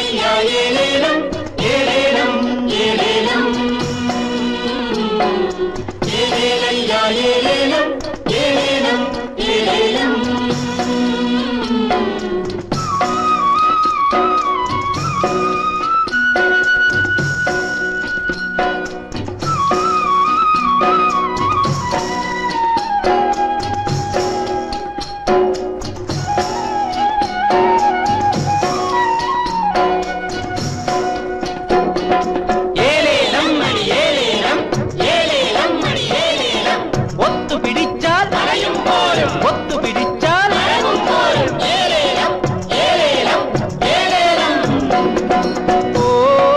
ഏലേലം മണി ഏലേലം ഏലേലം മണി ഏലേലം ഒത്തു പിടിച്ചാൽ മഴയും പോരും ഒത്തു പിടിച്ചാൽ മഴവും പോരും ഏലേലം ഏലേലം ഏലേലം ഓ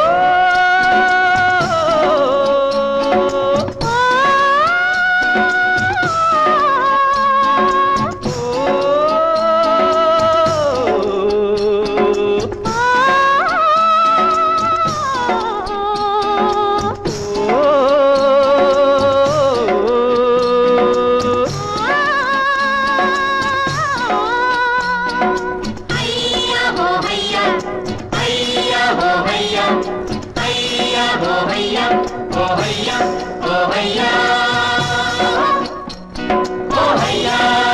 ഹയ്യാ ഹോ ഹയ്യാ ഹയ്യാ ഹോ ഹയ്യാ ഹയ്യാ ഹോ ഹയ്യാ ഹോ ഹയ്യാ ഹോ ഹയ്യാ ഹോ ഹയ്യാ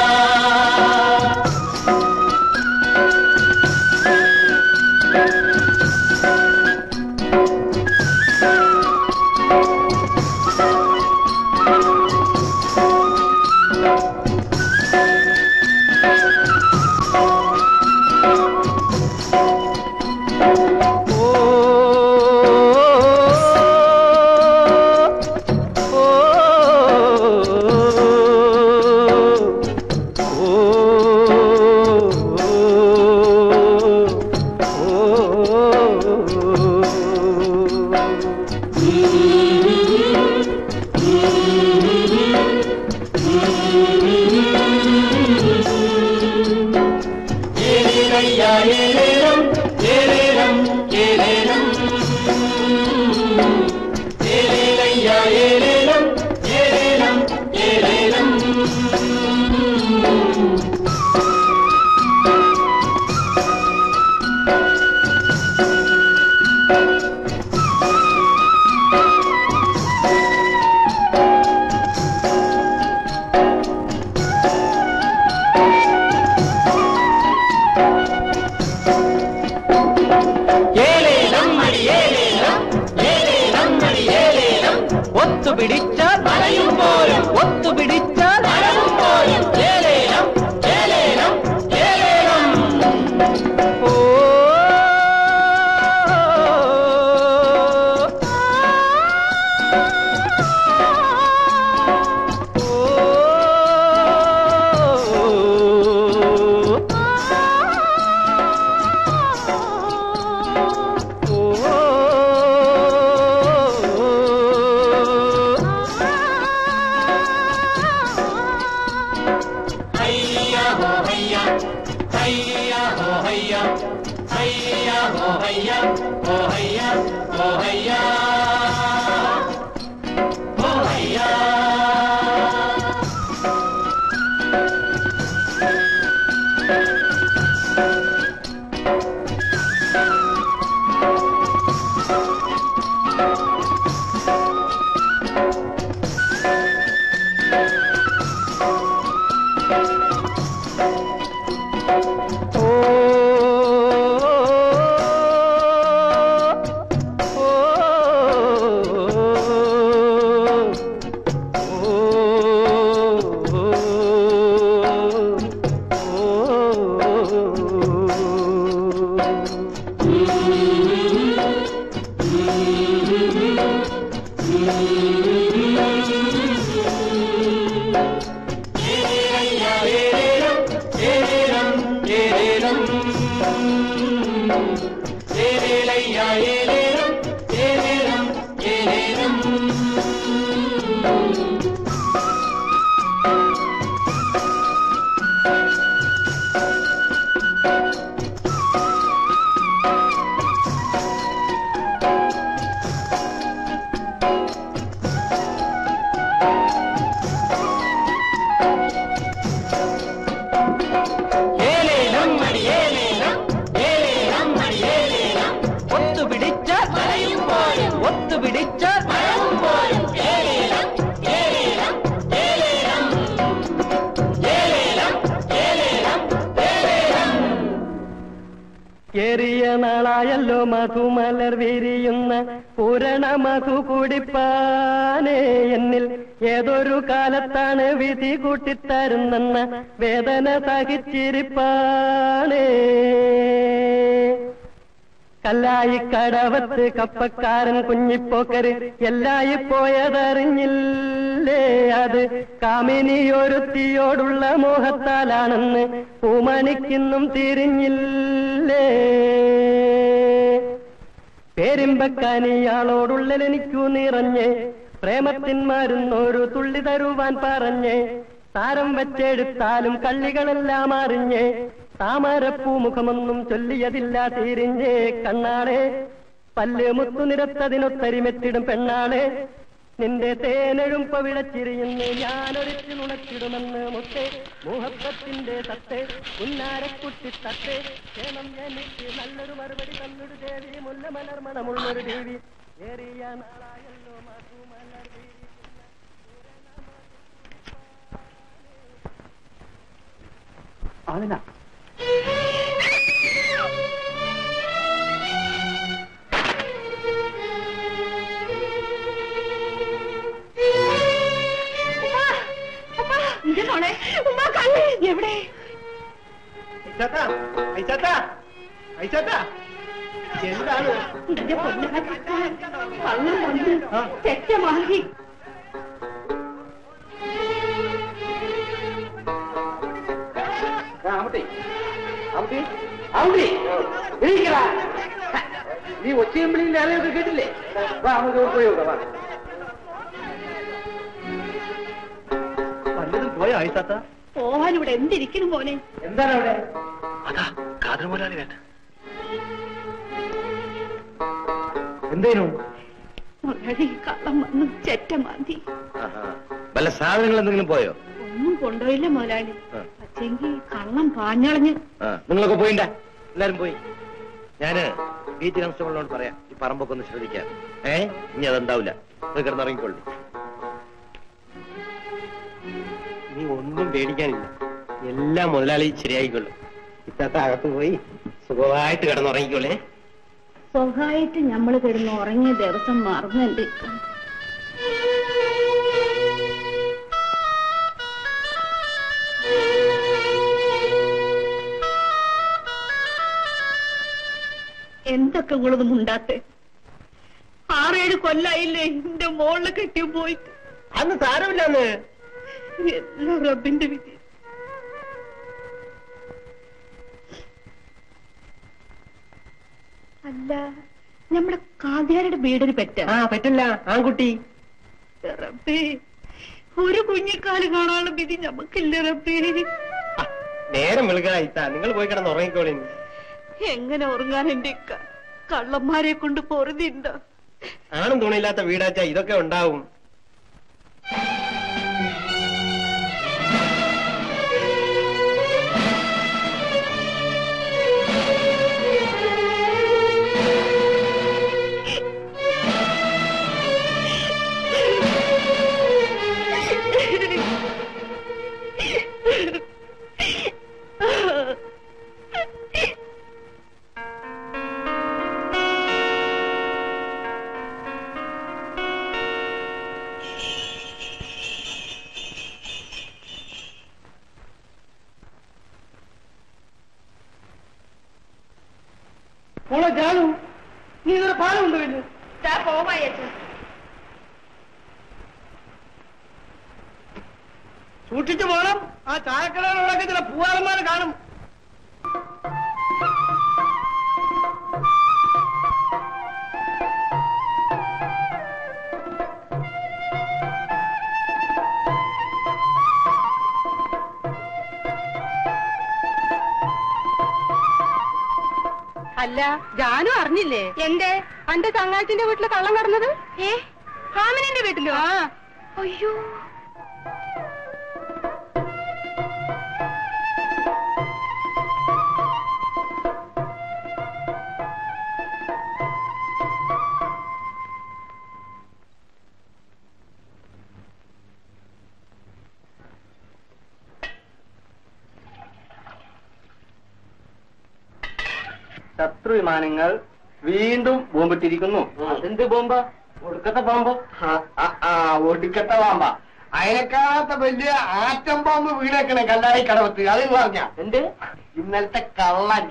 ഏലേലയ്യാ ഏലേലം ഏലേലം ഏലേലം ഏലേലയ്യാ ഏലേലം ഏലേലം ഏലേലം ഏലേലം മണി ഏലേലം ഏലേലം മണി ഏലേലം ഒത്തു പിടിച്ചാൽ മഴയും പോരും ഒത്തു പിടിച്ചാൽ മഴവും പോരും ഏലേലം ഏലേലം ഏലേലം ഓ ഹയ്യാ ഹോ ഹയ്യാ ഹയ്യാ ഹോ ഹയ്യാ ഹയ്യാ ഹോ ഹയ്യാ ഹോ ഹയ്യാ ഹോ ഹയ്യാ ഹോ ഹയ്യാ ഏലേലയ്യാ ഏലേലം ഏലേലം ഏലേലം ഏലേലയ്യാ ഏലേലം ഏലേലം ഏലേലം ഏലേലം മണി ഏലേലം ഏലേലം മണി ഏലേലം ഒത്തുപിടിച്ചാൽ മഴവും പോലും ഏലേലം ഏലേലം ഏലേലം ഏലേലം ഏലേലം ഏലേലം ഏറിയ നാളായല്ലോ മധുമലർ വിരിയുന്ന പൂരണ മധു കുടിപ്പാനേ എന്നിൽ ഏതൊരു കാലത്താണ് വിധി കൂട്ടിത്തരുന്നെന്ന വേദന സഹിച്ചിരിപ്പാനേ കല്ലായി കടവത്ത് കപ്പക്കാരൻ കുഞ്ഞിപ്പോക്കര് എല്ലായി പോയതറിഞ്ഞില്ലേ അത് കാമിനിയൊരുത്തിയോടുള്ള മോഹത്താലാണെന്ന് പൂമണിക്കിന്നും തിരിഞ്ഞില്ലേ പേരിമ്പക്കാനിയാളോടുള്ളലെനിക്കു നിറഞ്ഞ് പ്രേമത്തിന്മാരുന്നൊരു തുള്ളി തരുവാൻ പറഞ്ഞ് താരം വെച്ചെടുത്താലും കള്ളികളെല്ലാം അറിഞ്ഞ് താമരപ്പൂ മുഖമൊന്നും ചൊല്ലിയതില്ല തിരിഞ്ഞേ കണ്ണാളെ പല്ല് മുത്തു നിരത്തതിനൊത്തരിമെറ്റിടും പെണ്ണാളെ നിന്റെ തേനഴും പവിടച്ചിരിയുന്നു ഞാനൊരിച്ചു നുണച്ചിടുമെന്ന് മുത്തേ മോഹപ്പത്തിന്റെ തത്തെ ഉന്നാരക്കുട്ടി തത്തെ ക്ഷേമം എനിക്ക് നല്ലൊരു മറുപടി തന്നൊരു ദേവി മുല്ല മലർമണമുള്ളൊരു ദേവി ഏറിയ നാളായല്ലോ മധുമലർ വീരിക്കുന്ന ആളിനാ മോളെ ഉമ്മ കണ്ണി എവിടെ ഐശാത്താ ഐശാത്താ ഐശാത്താ എന്താണ് നിന്റെ പൊന്നുകാരി കള്ളം കൊണ്ട് തെറ്റ മാറി ആമട്ടെ ആമട്ടെ ആമട്ടെ എണീക്കടാ നീ ഒച്ചയും വിളിയും ആരെയൊക്കെ കേട്ടില്ലേ വാ നമുക്ക് പോയി നോക്കാം വാ വല്ലതും പോയോ ഐശാത്ത പോവാൻ ഇവിടെ എന്തിരിക്കുന്നു മോനെ എന്താണ് അവിടെ അതാ കാതർ മുതലാളി വേണ്ട എന്തേനു മുരളി കള്ളം വന്നു ചെറ്റ മാന്തി വല്ല സാധനങ്ങൾ എന്തെങ്കിലും പോയോ ഒന്നും കൊണ്ടുപോയില്ല മുതലാളി ആ. പക്ഷെങ്കി കള്ളം പാഞ്ഞളഞ്ഞ് നിങ്ങളൊക്കെ പോയിണ്ട എല്ലാരും പോയി ഞാന് ബീച്ച് കോൺസ്റ്റബിളിനോട് പറയാം ഈ പറമ്പൊക്കെ ഒന്ന് ശ്രദ്ധിക്കാം ഏ ഇനി അതെന്താവില്ല അത് കിടന്നിറങ്ങിക്കൊള്ളു നീ ഒന്നും പേടിക്കാനില്ല എല്ലാം മുതലാളി ശരിയായിക്കൊള്ളും ഇത്തത്തെ അകത്ത് പോയി സുഖമായിട്ട് കിടന്നുറങ്ങിക്കോളേ സ്വകായിട്ട് ഞമ്മള് കിടന്ന് ഉറങ്ങിയ ദിവസം മറന്നു എന്റെ ഇക്ക. എന്തൊക്കെ നിങ്ങളത് മുണ്ടാത്തെ ആറേഴ് കൊല്ലായില്ലേ എന്റെ മോളില് കെട്ടി പോയിട്ട് അന്ന് സാരമില്ലെന്ന് എല്ലാം റബ്ബിന്റെ വിധി അല്ല നമ്മുടെ കാതിയാരുടെ വീടിന് പറ്റ ആ പറ്റില്ല ആൺകുട്ടി റബ്ബേ ഒരു കുഞ്ഞിക്കാല് കാണാനുള്ള വിധി നമുക്കില്ല റബ്ബേ ആ, നേരം വിളിക്കായിട്ടാ നിങ്ങൾ പോയി കിടന്ന് ഉറങ്ങിക്കോളി എങ്ങനെ ഉറങ്ങാൻ എന്റെ ഇക്ക കള്ളന്മാരെ കൊണ്ട് പൊറുതിണ്ടോ ആണും തുണിയില്ലാത്ത വീടാച്ചാ ഇതൊക്കെ ഉണ്ടാവും മോളെ ജാനു നീ ഇതൊരു പാലം ഉണ്ടോ പോവായച്ചു സൂക്ഷിച്ചു പോണം ആ ചായക്കടകളോടൊക്കെ ചില പൂവാലന്മാരെ കാണും അല്ല ജാനു അറിഞ്ഞില്ലേ എന്റെ അന്റെ ചങ്ങാച്ചിന്റെ വീട്ടില് കള്ളം കടന്നത് ഏ ഹാമിനിന്റെ വീട്ടിലോ ആ അയ്യോ ശത്രു വിമാനങ്ങൾ വീണ്ടും ബോംബിട്ടിരിക്കുന്നു അതെന്ത് ബോംബ ഒടുക്കത്തെ ബോംബ് ആ ഒടുക്കത്തെ പാമ്പ അയനക്കാത്ത വലിയ ആറ്റം ബോംബ് വീണേക്കണേ കല്ലായി കടവത്ത് അത് പറഞ്ഞ എന്ത് ഇന്നലത്തെ കള്ളൻ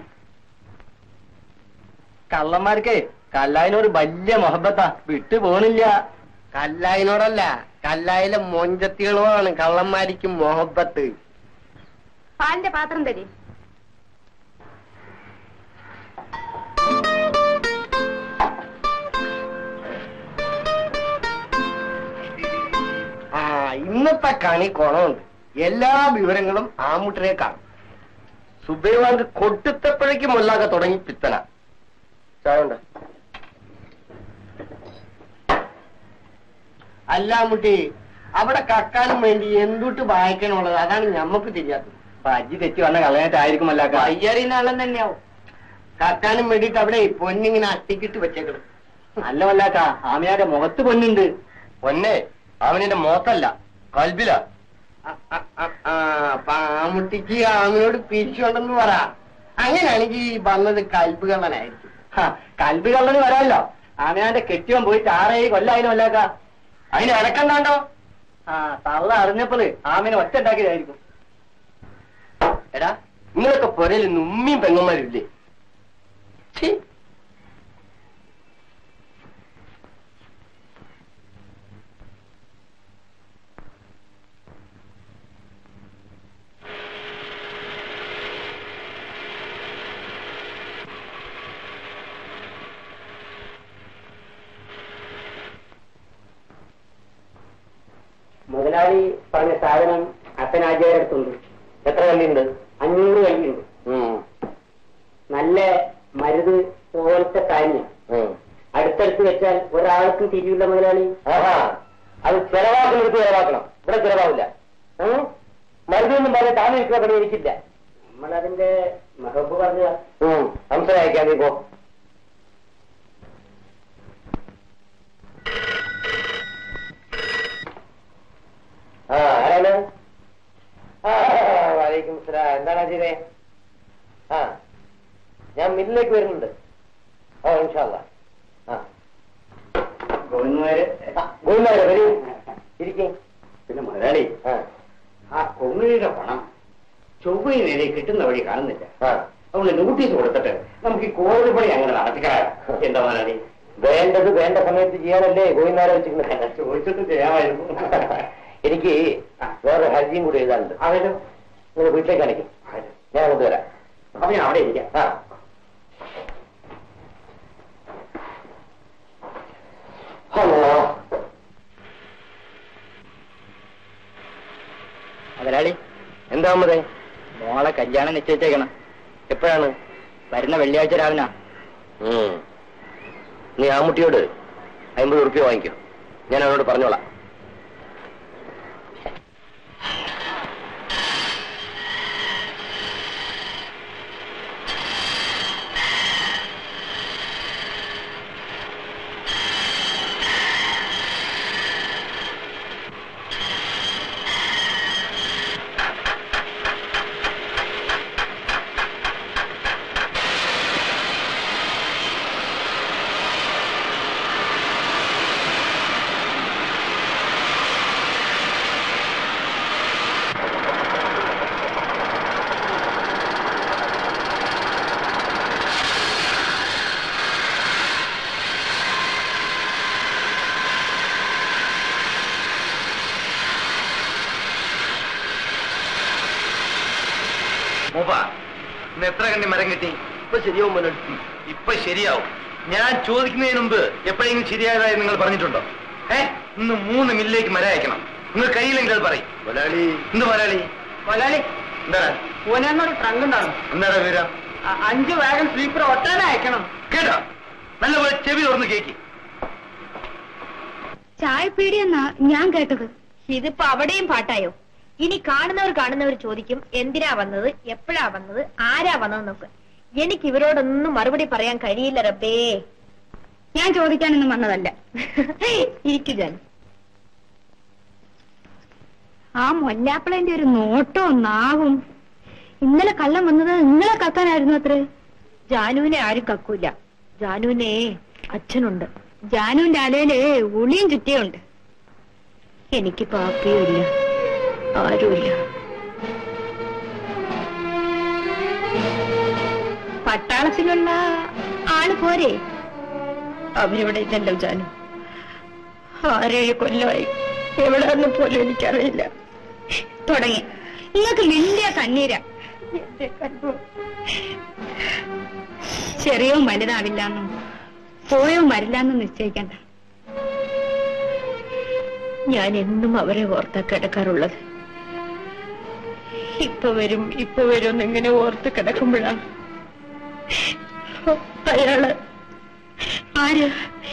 കള്ളന്മാർക്ക് കല്ലായിനോട് വലിയ മൊഹബത്താ വിട്ടു പോണില്ല കല്ലായിനോടല്ല കല്ലായിലെ മൊഞ്ചത്തികളോടാണ് കള്ളന്മാരിക്കും മൊഹബത്ത് പാലിന്റെ പാത്രം തരി ആ ഇന്നത്തെ കണി കുണമുണ്ട് എല്ലാ വിവരങ്ങളും ആമുട്ടിനെ കാണും സുബൈവാങ്ക് കൊട്ടുത്തപ്പോഴേക്കും മുല്ലാക തുടങ്ങി പിത്തന ചാവണ്ട അല്ല മുട്ടി അവിടെ കക്കാനും വേണ്ടി എന്തുട്ട് വായിക്കാനുള്ളത് അതാണ് ഞമ്മക്ക് തിരിയാത്തത് അജ്ജി തെറ്റി വന്ന കളയായിട്ടായിരിക്കും അല്ലാക്ക അയ്യറിനാളൻ തന്നെയാവും കക്കാനും വേണ്ടിട്ട് അവിടെ പൊന്നിങ്ങനെ അട്ടിക്കിട്ട് വെച്ചേക്കണം അല്ല വല്ലാക്ക ആമിയാന്റെ മുഖത്ത് പൊന്നുണ്ട് പൊന്നെ അവനിന്റെ മുഖത്തല്ല കൽബില പാമുട്ടിക്ക് അവനോട് പിരിച്ചുണ്ടെന്ന് പറ അങ്ങനെയാണെങ്കിൽ ഈ വന്നത് കൽബ് കള്ളനായിരിക്കും കൽബി കള്ളന് വരാമല്ലോ ആമിയാന്റെ കെട്ടിയോൻ പോയിട്ട് ആറേഴ് കൊല്ലായാലും വല്ലാക്ക അതിന് ഇറക്കണ്ടാണ്ടോ ആ തള്ള അറിഞ്ഞപ്പോള് ആമിനെ ഒറ്റ ഉണ്ടാക്കിയതായിരിക്കും എടാ നിങ്ങളൊക്കെ പുരയിൽ നിന്ന് ഉമ്മയും പെങ്ങന്മാരില്ലേ ഛീ. മുതലാളി പറഞ്ഞ സാധനം അപ്പനാചാര്യ അടുത്തുണ്ട് എത്ര കല്ലുണ്ട് അഞ്ഞൂറ് കയ്യുണ്ട് നല്ല മരുത് പോലത്തെ കാര്യം അടുത്തടുത്ത് വെച്ചാൽ ഒരാൾക്കും തിരിയില്ല മുതലാളി ആഹാ അത് ചെലവാക്കുന്നിടത്ത് ചെലവാക്കണം ഇവിടെ ചെലവാവില്ല ഉം? മരുന്നൊന്നും പറഞ്ഞ താമര ഇരിക്കുന്ന പണി എനിക്കില്ല നമ്മളതിന്റെ മഹബ് പറഞ്ഞ സംശയം അയക്കാൻ നീ പോ ആ ആരാണ് ആ വലൈക്കും സലാം എന്താണ് അജിതേ ആ ഞാൻ മില്ലിലേക്ക് വരുന്നുണ്ട് ഓ ഇൻഷാല്ല ആ ഗോവിന്ദമാര് ഗോവിന്ദാരെ വരൂ ഇരിക്കേ പിന്നെ മുതലാളി ആ ആ കൊങ്ങുഴിയുടെ പണം ചൊവ്വയിൽ നേരെ കിട്ടുന്ന വഴി കാണുന്നില്ല ആ അതുകൊണ്ട് നോട്ടീസ് കൊടുത്തിട്ട് നമുക്ക് ഈ കോടതി പണി അങ്ങനെ നടത്തിക്കളയാം എന്താ മുതലാളി വേണ്ടത് വേണ്ട സമയത്ത് ചെയ്യാനല്ലേ ഗോവിന്ദാരെ വെച്ചിരിക്കുന്നത് ചോദിച്ചിട്ട് ചെയ്യാമായിരുന്നു എനിക്ക് വേറെ ഹർജിയും കൂടി എഴുതാനുണ്ട് അവരോ നിങ്ങൾ വീട്ടിലേക്ക് കാണിക്കും ഞാൻ അങ്ങോട്ട് വരാം അപ്പൊ ഞാൻ അവിടെ ഇരിക്കാം ആ ഹലോ മുതലാളി എന്താ മതേ മോളെ കല്യാണം നിശ്ചയിച്ചേക്കണം എപ്പോഴാണ് വരുന്ന വെള്ളിയാഴ്ച രാവിലെ ഉം. നീ ആമുട്ടിയോട് അമ്പത് ഉറുപ്പ്യ വാങ്ങിക്കോ ഞാൻ അവനോട് പറഞ്ഞോളാം മൂപ്പ ഇന്ന് എത്ര കണ്ടി മരം കിട്ടി ഇപ്പൊ ശരിയാവും മോനെ ഇപ്പൊ ശരിയാവും ഞാൻ ചോദിക്കുന്നതിന് മുമ്പ് എപ്പോഴെങ്കിലും ശരിയായതായി നിങ്ങൾ പറഞ്ഞിട്ടുണ്ടോ ഏ ഇന്ന് മൂന്ന് മില്ലിലേക്ക് മരം അയക്കണം നിങ്ങൾ കയ്യിലെങ്കിൽ അത് പറയും മുതലാളി എന്ത് മലയാളി മുതലാളി എന്താണ് ഓനൊരു ട്രങ്ക് ഉണ്ടാകും എന്താണ് വിവരം അഞ്ച് വാഗൺ സ്ലീപ്പർ ഒട്ടാനെ അയക്കണം കേട്ടോ നല്ലപോലെ ചെവി തുറന്ന് കേക്ക് ചായപ്പീടിയെന്നാ ഞാൻ കേട്ടത് ഇതിപ്പോ അവിടെയും പാട്ടായോ ഇനി കാണുന്നവർ കാണുന്നവർ ചോദിക്കും എന്തിനാ വന്നത് എപ്പോഴാ വന്നത് ആരാ വന്നതെന്നൊക്കെ എനിക്ക് ഇവരോടൊന്നും മറുപടി പറയാൻ കഴിയില്ല റബ്ബേ ഞാൻ ചോദിക്കാനൊന്നും വന്നതല്ല ഇരിക്കു ഞാൻ ആ മൊല്ലാപ്പിളന്റെ ഒരു നോട്ടോ നാവും ഇന്നലെ കള്ളം വന്നത് നിങ്ങളെ കക്കാനായിരുന്നു അത്രേ ജാനുവിനെ ആരും കക്കൂല ജാനുവിനെ അച്ഛനുണ്ട് ജാനുവിന്റെ അലയില് ഉളിയും ചുറ്റിയുണ്ട് എനിക്ക് പാപ്പയുമില്ല ആരുമില്ല പട്ടാളത്തിലുള്ള ആള് പോരെ അവരിവിടെ ഇല്ലല്ലോ ജാനു ആറേഴ് കൊല്ലമായി എവിടെയെന്ന് പോലും എനിക്കറിയില്ല തുടങ്ങി നിങ്ങൾക്ക് വലിയ കണ്ണീരാ എന്റെ കണ്ടു ചെറിയവും വലുതാവില്ലാന്നും പോയവും വരില്ലാന്നും നിശ്ചയിക്കണ്ട ഞാൻ എന്നും അവരെ ഓർത്ത കിടക്കാറുള്ളത് ഇപ്പൊ വരും ഇപ്പൊ വരും എന്നിങ്ങനെ ഓർത്ത് കിടക്കുമ്പോഴാണ് അയാള് ആര്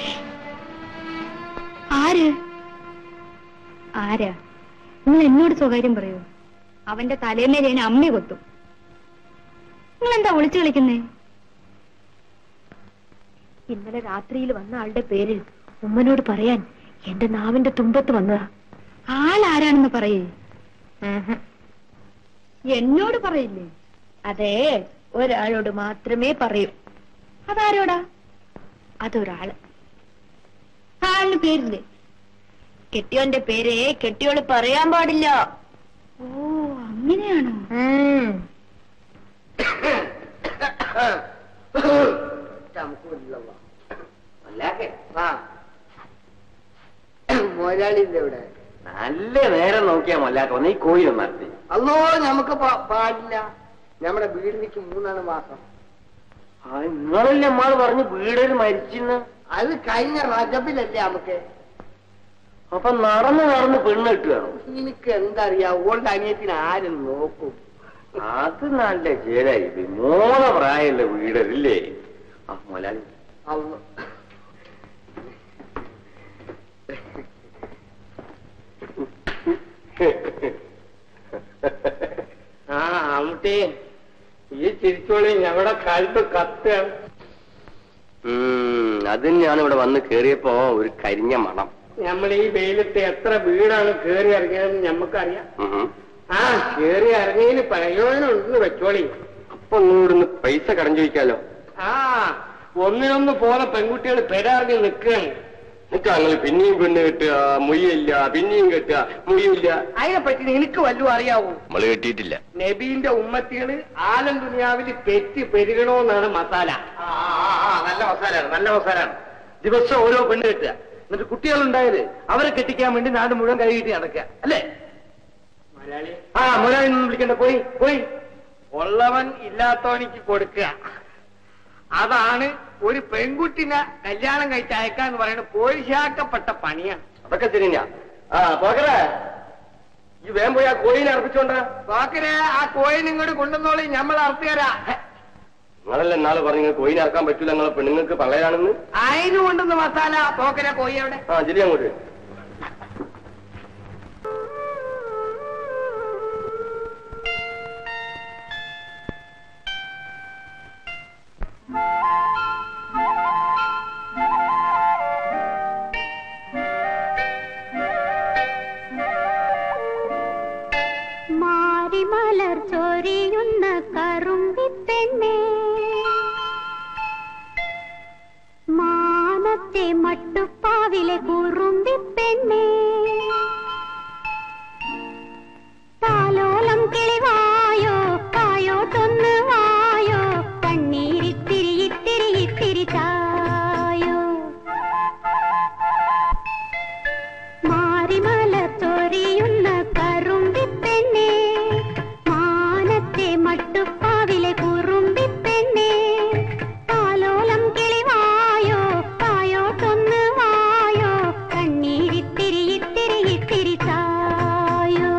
ആര് ആരാ നിങ്ങൾ എന്നോട് സ്വകാര്യം പറയൂ അവന്റെ തലേമേൽ ഞാൻ അമ്മ കൊത്തും നിങ്ങൾ എന്താ ഒളിച്ചു കളിക്കുന്നേ ഇന്നലെ രാത്രിയിൽ വന്ന ആളുടെ പേരിൽ ഉമ്മനോട് പറയാൻ എന്റെ നാവിന്റെ തുമ്പത്ത് വന്നതാ ആളാരാണെന്ന് പറയേ എന്നോട് പറയില്ലേ അതെ ഒരാളോട് മാത്രമേ പറയൂ അതാരോടാ അതൊരാള് ആളിന് പേരില്ലേ കെട്ടിയോന്റെ പേര് കെട്ടിയോള് പറയാൻ പാടില്ല ഓ അങ്ങനെയാണോ ഉം. മുതലാളിന്റെ ഇവിടെ നല്ല നേരം നോക്കിയാ മല്ലാക്ക ഒന്ന് ഈ കോഴി ഒന്ന് നടത്തി അല്ലോ നമുക്ക് പാ- പാടില്ല നമ്മുടെ വീടിലേക്ക് മൂന്നാണ് മാസം നിങ്ങളല്ലേ അമ്മാള് പറഞ്ഞു വീടൊരു മരിച്ചെന്ന് അത് കഴിഞ്ഞ റജബിലല്ലേ നമുക്ക് അപ്പൊ നടന്ന് നടന്ന് പെണ്ണ് കിട്ടുകയാണോ എനിക്ക് എന്താ അറിയാ ഓളുടെ അനിയത്തിന് ആരും നോക്കും അത് നല്ല ചേരായി മോളെ പ്രായമുള്ള വീടല്ലേ ആ മൊലാളി അള്ളോ. ആ ആമുട്ടി ഈ ചിരിച്ചോളി ഞങ്ങളുടെ കാലത്ത് കത്തുകയാണ് അത് ഞാൻ ഇവിടെ വന്ന് കേറിയപ്പോ ഒരു കരിഞ്ഞ മണം നമ്മൾ ഈ വെയിലത്ത് എത്ര വീടാണ് കേറി ഇറങ്ങിയതെന്ന് ഞമ്മക്കറിയാം ഉം. ആ കേറി ഇറങ്ങിയതിന് പ്രയോജനം ഉണ്ടെന്ന് വെച്ചോളി അപ്പൊ നിങ്ങളിവിടുന്ന് പൈസ കടം ചോദിക്കാലോ ആ ഒന്നിനൊന്ന് പോലെ പെൺകുട്ടികൾ പെരാറിഞ്ഞ് നിൽക്കുകയാണ് എന്നിട്ട് ഞങ്ങൾ പിന്നെയും പെണ്ണ് കെട്ടുക മുയ്യില്ല പിന്നെയും കെട്ടുക മുയ്യില്ല അതിനെപ്പറ്റി നിനക്ക് വല്ലതും അറിയാവൂ നമ്മള് കെട്ടിയിട്ടില്ല നബീന്റെ ഉമ്മത്തികള് ആലം ദുനിയാവില് പെറ്റ് പെരുകണോന്നാണ് മസാല നല്ല മസാലാണ് നല്ല മസാലാണ് ദിവസം ഓരോ പെണ്ണ് കെട്ടുക എന്നിട്ട് കുട്ടികളുണ്ടായത് അവരെ കെട്ടിക്കാൻ വേണ്ടി നാട് മുഴുവൻ കൈ കിട്ടി നടക്കുക അല്ലേ മലയാളി ആ മുരാളി നിന്ന് വിളിക്കണ്ട പോയി പോയി ഉള്ളവൻ ഇല്ലാത്തവനിക്ക് കൊടുക്കുക അതാണ് ഒരു പെൺകുട്ടിനെ കല്യാണം കഴിച്ച് അയക്കാന്ന് പറയുന്നത് പോലീശാക്കപ്പെട്ട പണിയാണ് അതൊക്കെ ശരിയാ ആ പോകറേ ഈ വേഗം പോയി ആ കോഴിനെ അർപ്പിച്ചോണ്ട പാക്കരെ ആ കോയിൻ ഇങ്ങോട്ട് കൊണ്ടുവന്നോളി നമ്മൾ അറുത്തുതരാ നിങ്ങളല്ലേ നാളെ പറഞ്ഞു കോഴിനെ ഇറക്കാൻ പറ്റൂല നിങ്ങളെ പെണ്ണുങ്ങൾക്ക് പള്ളയാണെന്ന് അതിന് കൊണ്ടുവന്ന മസാല പോക്കരെ കോയി എവിടെ ആ ശരി അങ്ങോട്ട് മാരിമലർ ചൊരിയുന്ന കറുമ്പിപ്പെണ്ണേ മാനത്തെ മട്ടുപ്പാവിലെ കുറുമ്പിപ്പെണ്ണേ താലോലം കിളിവായോ കായോട്ടൊന്ന് വായോ കണ്ണീരിത്തിരി ഇത്തിരി ഇത്തിരി ചായോ മാറിമല ചൊരിയുന്ന കറുമ്പിപ്പെണ്ണേ മാനത്തെ മട്ടുപ്പാവിലെ കുറുമ്പിപ്പെണ്ണേ താലോലം കിളിവായോ കായോട്ടൊന്ന് വായോ കണ്ണീരിത്തിരി ഇത്തിരി ഇത്തിരി ചായോ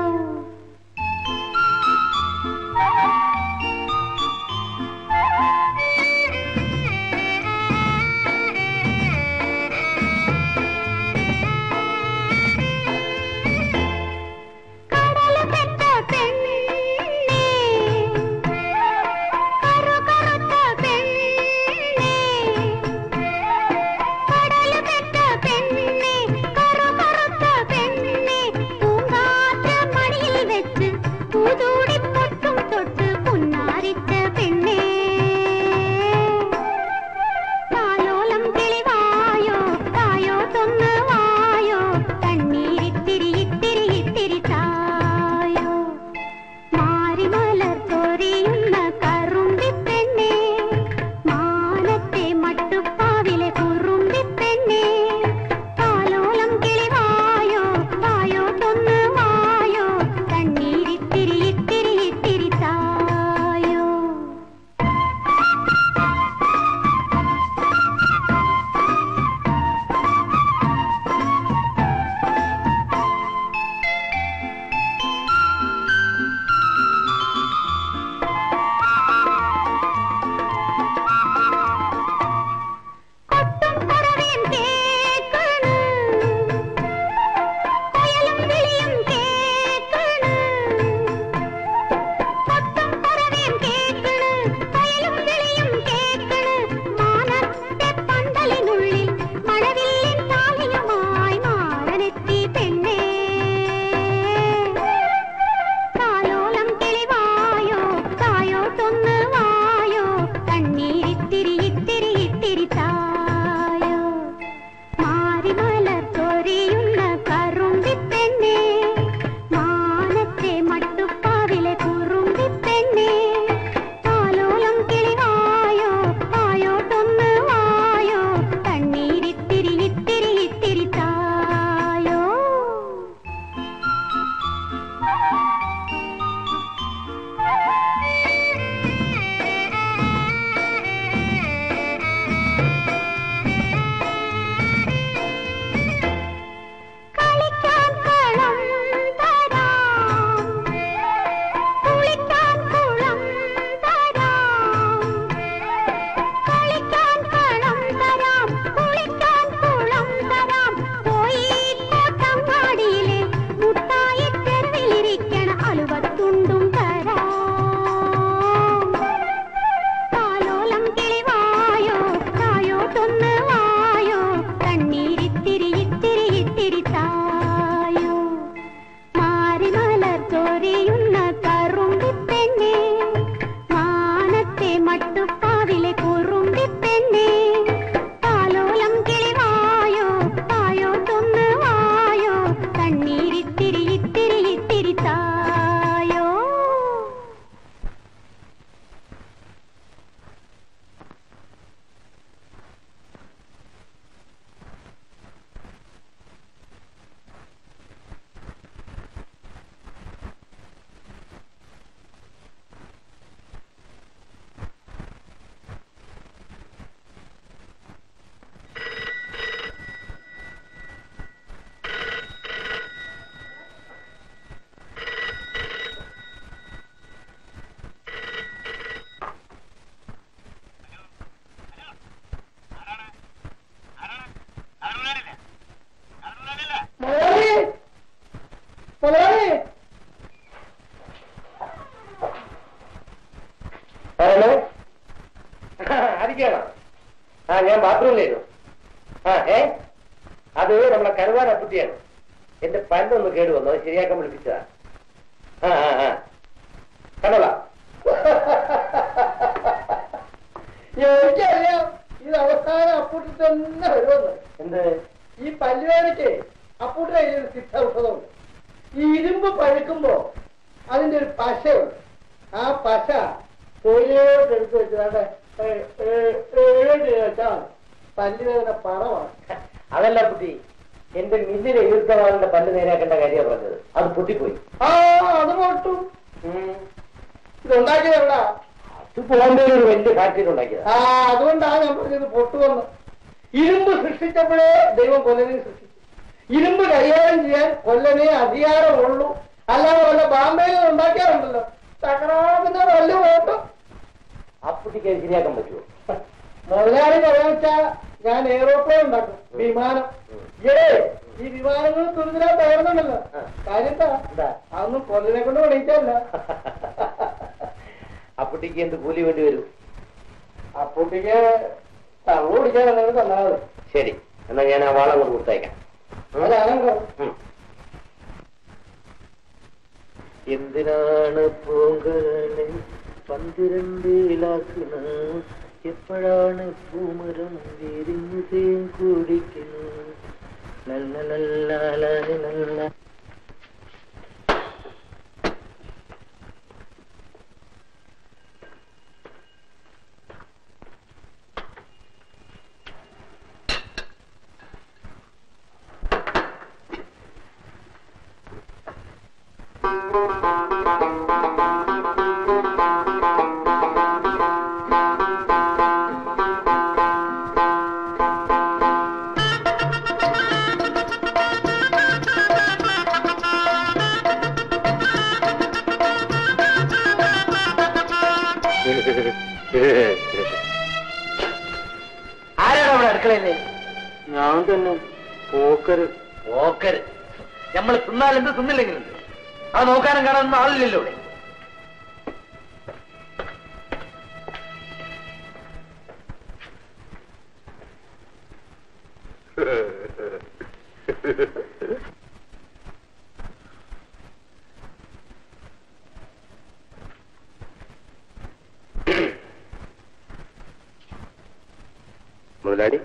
ആ ഞാൻ ബാത്റൂമിലായിരുന്നു ആ ഏ അത് നമ്മളെ കരുവാൻ അപ്പുട്ടിയാണ് എന്റെ പല്ലൊന്ന് കേട് വന്നു അത് ശരിയാക്കാൻ വിളിപ്പിച്ചതാ ആ ആ ആ കണ്ടോളാം എനിക്കറിയാം ഇത് അവസാനം അപ്പൂട്ടി തന്നെ വരുമെന്ന് എന്ത് ഈ പല്ലുവേദനയ്ക്ക് അപ്പൂട്ടിന്റെ കയ്യിൽ ഒരു സിദ്ധ ഔഷധമുണ്ട് ഈ ഇരുമ്പ് പഴുക്കുമ്പോ അതിന്റെ ഒരു പശയുണ്ട് ആ പശ തൊഴിലോട്ട് എടുത്ത് വെച്ചതാണ്ട് വെച്ചാൽ പല്ലുവേദന പറവാണ് അതല്ല കുട്ടി എന്റെ മില്ലിലെ ഈർക്കവാളിന്റെ പല്ല് നേരാക്കേണ്ട കാര്യമാണ് പറഞ്ഞത് അത് പൊട്ടിപ്പോയി ആ അത് പൊട്ടും ഇതുണ്ടാക്കിയത് എവിടാ അത് ബോംബെയിൽ ഒരു വലിയ ഫാക്ടറി ഉണ്ടാക്കിയതാ ആ അതുകൊണ്ടാണ് ഞാൻ പറഞ്ഞത് പൊട്ടുവന്ന് ഇരുമ്പ് സൃഷ്ടിച്ചപ്പോഴേ ദൈവം കൊല്ലനെ സൃഷ്ടിച്ചു ഇരുമ്പ് കൈകാര്യം ചെയ്യാൻ കൊല്ലനെ അധികാരമുള്ളൂ അല്ലാതെ വല്ല ബാംബെയിൽ ഉണ്ടാക്കിയാറുണ്ടല്ലോ ചക്രാത്തിന്റെ വല്ല പോട്ടും അപ്പുട്ടിക്ക് അത് ശരിയാക്കാൻ പറ്റുമോ മുതലാളി പറയാച്ചാ ഞാൻ എയറോപ്ലെയിൻ ഉണ്ടാക്കും വിമാനം ഏ ഈ വിമാനങ്ങൾ തുരിതിരാ തകർന്നുണ്ടല്ലോ ആ. കാര്യത്താ എന്താ? അതൊന്നും കൊല്ലനെ കൊണ്ട് പണിയിച്ചല്ല അപ്പുട്ടിക്ക് എന്ത് കൂലി വേണ്ടി വരും അപ്പൂട്ടിക്ക് തള്ളു പിടിക്കാൻ എന്തെങ്കിലും തന്നാൽ മതി ശരി എന്നാ ഞാൻ ആ വാളം കൊണ്ട് കൊടുത്തയക്കാം അതാണല്ലോ ഉം. എന്തിനാണ് പൂങ്കളെ പന്തിരണ്ടിലാക്കുന്ന എപ്പോഴാണ് പൂമരം വിരിഞ്ഞു തേൻ കുടിക്കുന്നത് ലല്ലലല്ലാലാലി ലല്ല. ആരാണ് അവിടെ അടുക്കളയില്ലേ ഞാൻ തന്നെ പോക്കര് ഓക്കര് നമ്മൾ തിന്നാൽ എന്ത് തിന്നില്ലെങ്കിലും അത് നോക്കാനും കാണാനൊന്നും ആളില്ലല്ലോ ഇവിടെ മുതലാളി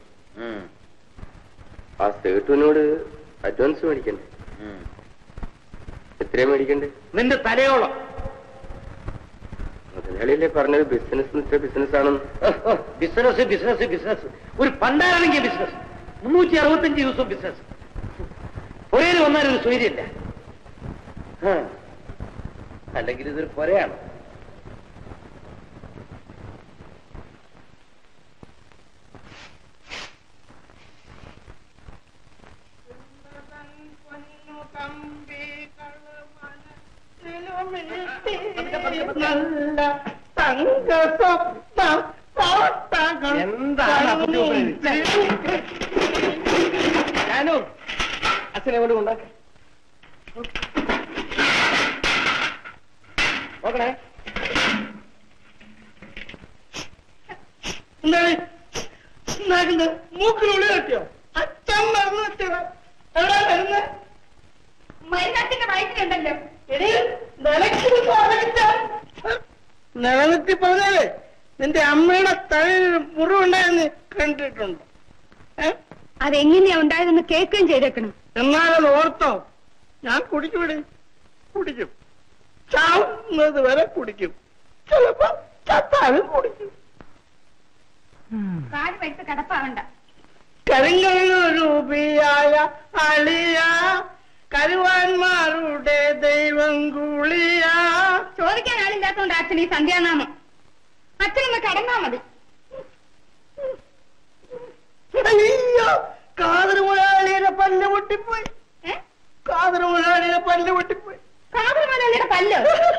ആ സേട്ടുവിനോട് അഡ്വാൻസ് മേടിക്കണ്ടേ എത്രയാ മേടിക്കണ്ടേ നിന്റെ തലയോളം മുതലാളിയല്ലേ പറഞ്ഞത് ബിസിനസ് ഇത്ര ബിസിനസ് ആണെന്ന് ബിസിനസ് ബിസിനസ് ബിസിനസ് ഒരു പണ്ടാണെങ്കിൽ ബിസിനസ് മുന്നൂറ്റി അറുപത്തഞ്ച് ദിവസവും ബിസിനസ് ഒരേ വന്നാലൊരു സ്വൈര്യമില്ല ആ. അല്ലെങ്കിൽ ഇതൊരു പൊരയാണ് നല്ല തങ്കസ്വപ്നം കോട്ടകൾ എന്താണ് അപ്പുട്ടി ഉപയോഗിച്ചത്? ഞാനോ അച്ഛനെ കൊണ്ട് കൊണ്ടാക്ക നോക്കണേ എന്താണ് ഉണ്ടാക്കുന്നത് മൂക്കിനുള്ളിൽ കെട്ടിയോ അച്ഛൻ മറന്നു വെച്ചത് എവിടാ വരുന്നത് മരുന്നത്തിന്റെ വയറ്റിലുണ്ടല്ലോ എടി നിലയ്ക്ക് നിലനിർത്തി പറഞ്ഞാലേ നിന്റെ അമ്മയുടെ തലയിൽ മുറിവുണ്ടായെന്ന് കണ്ടിട്ടുണ്ട് ഏ? അതെങ്ങനെയാ ഉണ്ടായതെന്ന് കേൾക്കുകയും ചെയ്തേക്കണം എന്നാലത് ഓർത്തോ ഞാൻ കുടിക്കൂടി കുടിക്കും ചാവുന്നത് വരെ കുടിക്കും ചിലപ്പോ ചത്താലും കുടിക്കും കാര്യം എടുത്ത് കിടപ്പാവണ്ട കരിങ്കരൂപിയായ അളിയ കരുവാന്മാരുടെ ദൈവം കൂളിയ ചോദിക്കാൻ ആളില്ലാത്തോണ്ട് അച്ഛൻ ഈ സന്ധ്യാനാമം അച്ഛനൊന്ന് കടന്നാ മതി അയ്യോ കാതർ മുതലാളിയുടെ പല്ല് പൊട്ടിപ്പോയി ഏ? കാതർ മുതലാളിയുടെ പല്ല് പൊട്ടിപ്പോയി കാതർമലയുടെ പല്ലോ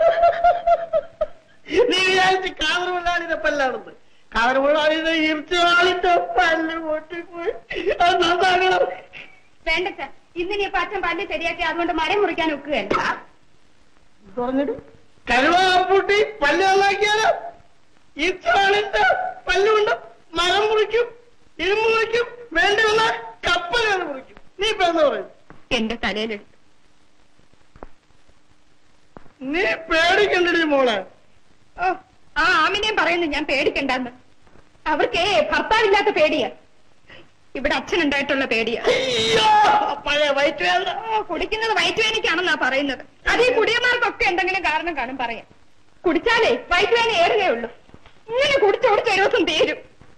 നീ വിചാരിച്ച് കാതർ മുതലാളിയുടെ പല്ലാണെന്ന് കാതർ മുതലാളിയുടെ ഈർച്ചവാളിന്റെ പല്ല് പൊട്ടിപ്പോയി അത് നന്നാകണം വേണ്ട ഇന്നിനിപ്പോ അച്ഛൻ പല്ല് ശരിയാക്കി അതുകൊണ്ട് മരം മുറിക്കാൻ ഒക്കുകയല്ല പറഞ്ഞിട്ട് കരുവാപ്പൂട്ടി പല്ല് നന്നാക്കിയാലോ ഈർച്ചവാളിന്റെ പല്ലുകൊണ്ട് മരം മുറിക്കും ഇരുമ്പ് മുറിക്കും വേണ്ടി വന്ന കപ്പലുകൾ മുറിക്കും നീ ഇപ്പൊ എന്താ പറയും എന്റെ തലയിലെടുത്തു നീ പേടിക്കണ്ടടി മോളെ ആ, ആ ആമിനെയും പറയുന്നു ഞാൻ പേടിക്കണ്ടെന്ന് അവർക്ക് ഭർത്താവില്ലാത്ത പേടിയാ ഇവിടെ അച്ഛനുണ്ടായിട്ടുള്ള പേടിയാ അയ്യോ പഴയ വയറ്റ് വേദന ആ, കുടിക്കുന്നത് വയറ്റുവേനയ്ക്കാണെന്നാ പറയുന്നത് അത് ഈ കുടിയന്മാർക്കൊക്കെ എന്തെങ്കിലും കാരണം കാണും പറയാം കുടിച്ചാലേ വയറ്റുവേന ഏറുകയുള്ളൂ ഇങ്ങനെ കുടിച്ച് കുടിച്ച് ഒരു ദിവസം തീരും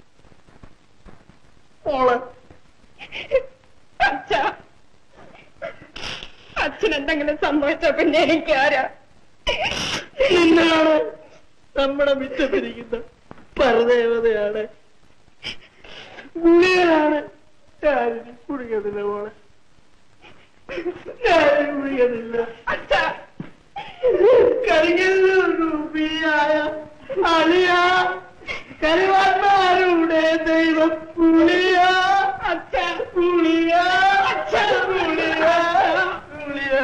മോളെ അച്ഛ അച്ഛൻ എന്തെങ്കിലും സംഭവിച്ച പിന്നെ എനിക്ക് ആരാ നിന്നാണ് നമ്മുടെ മിറ്റത്തിരിക്കുന്ന പരദേവതയാണ് ഗുളികനാണ് ഞാനിനി കുടിക്കത്തില്ല മോളെ ഞാനിനി കുടിക്കത്തില്ല അച്ഛാ കരികല്ലുപിയായ അലിയ കരുവാന്മാരുടെ ദൈവം പുളിയ അച്ഛ പുളിയ അച്ഛ പുളിയ പുളിയ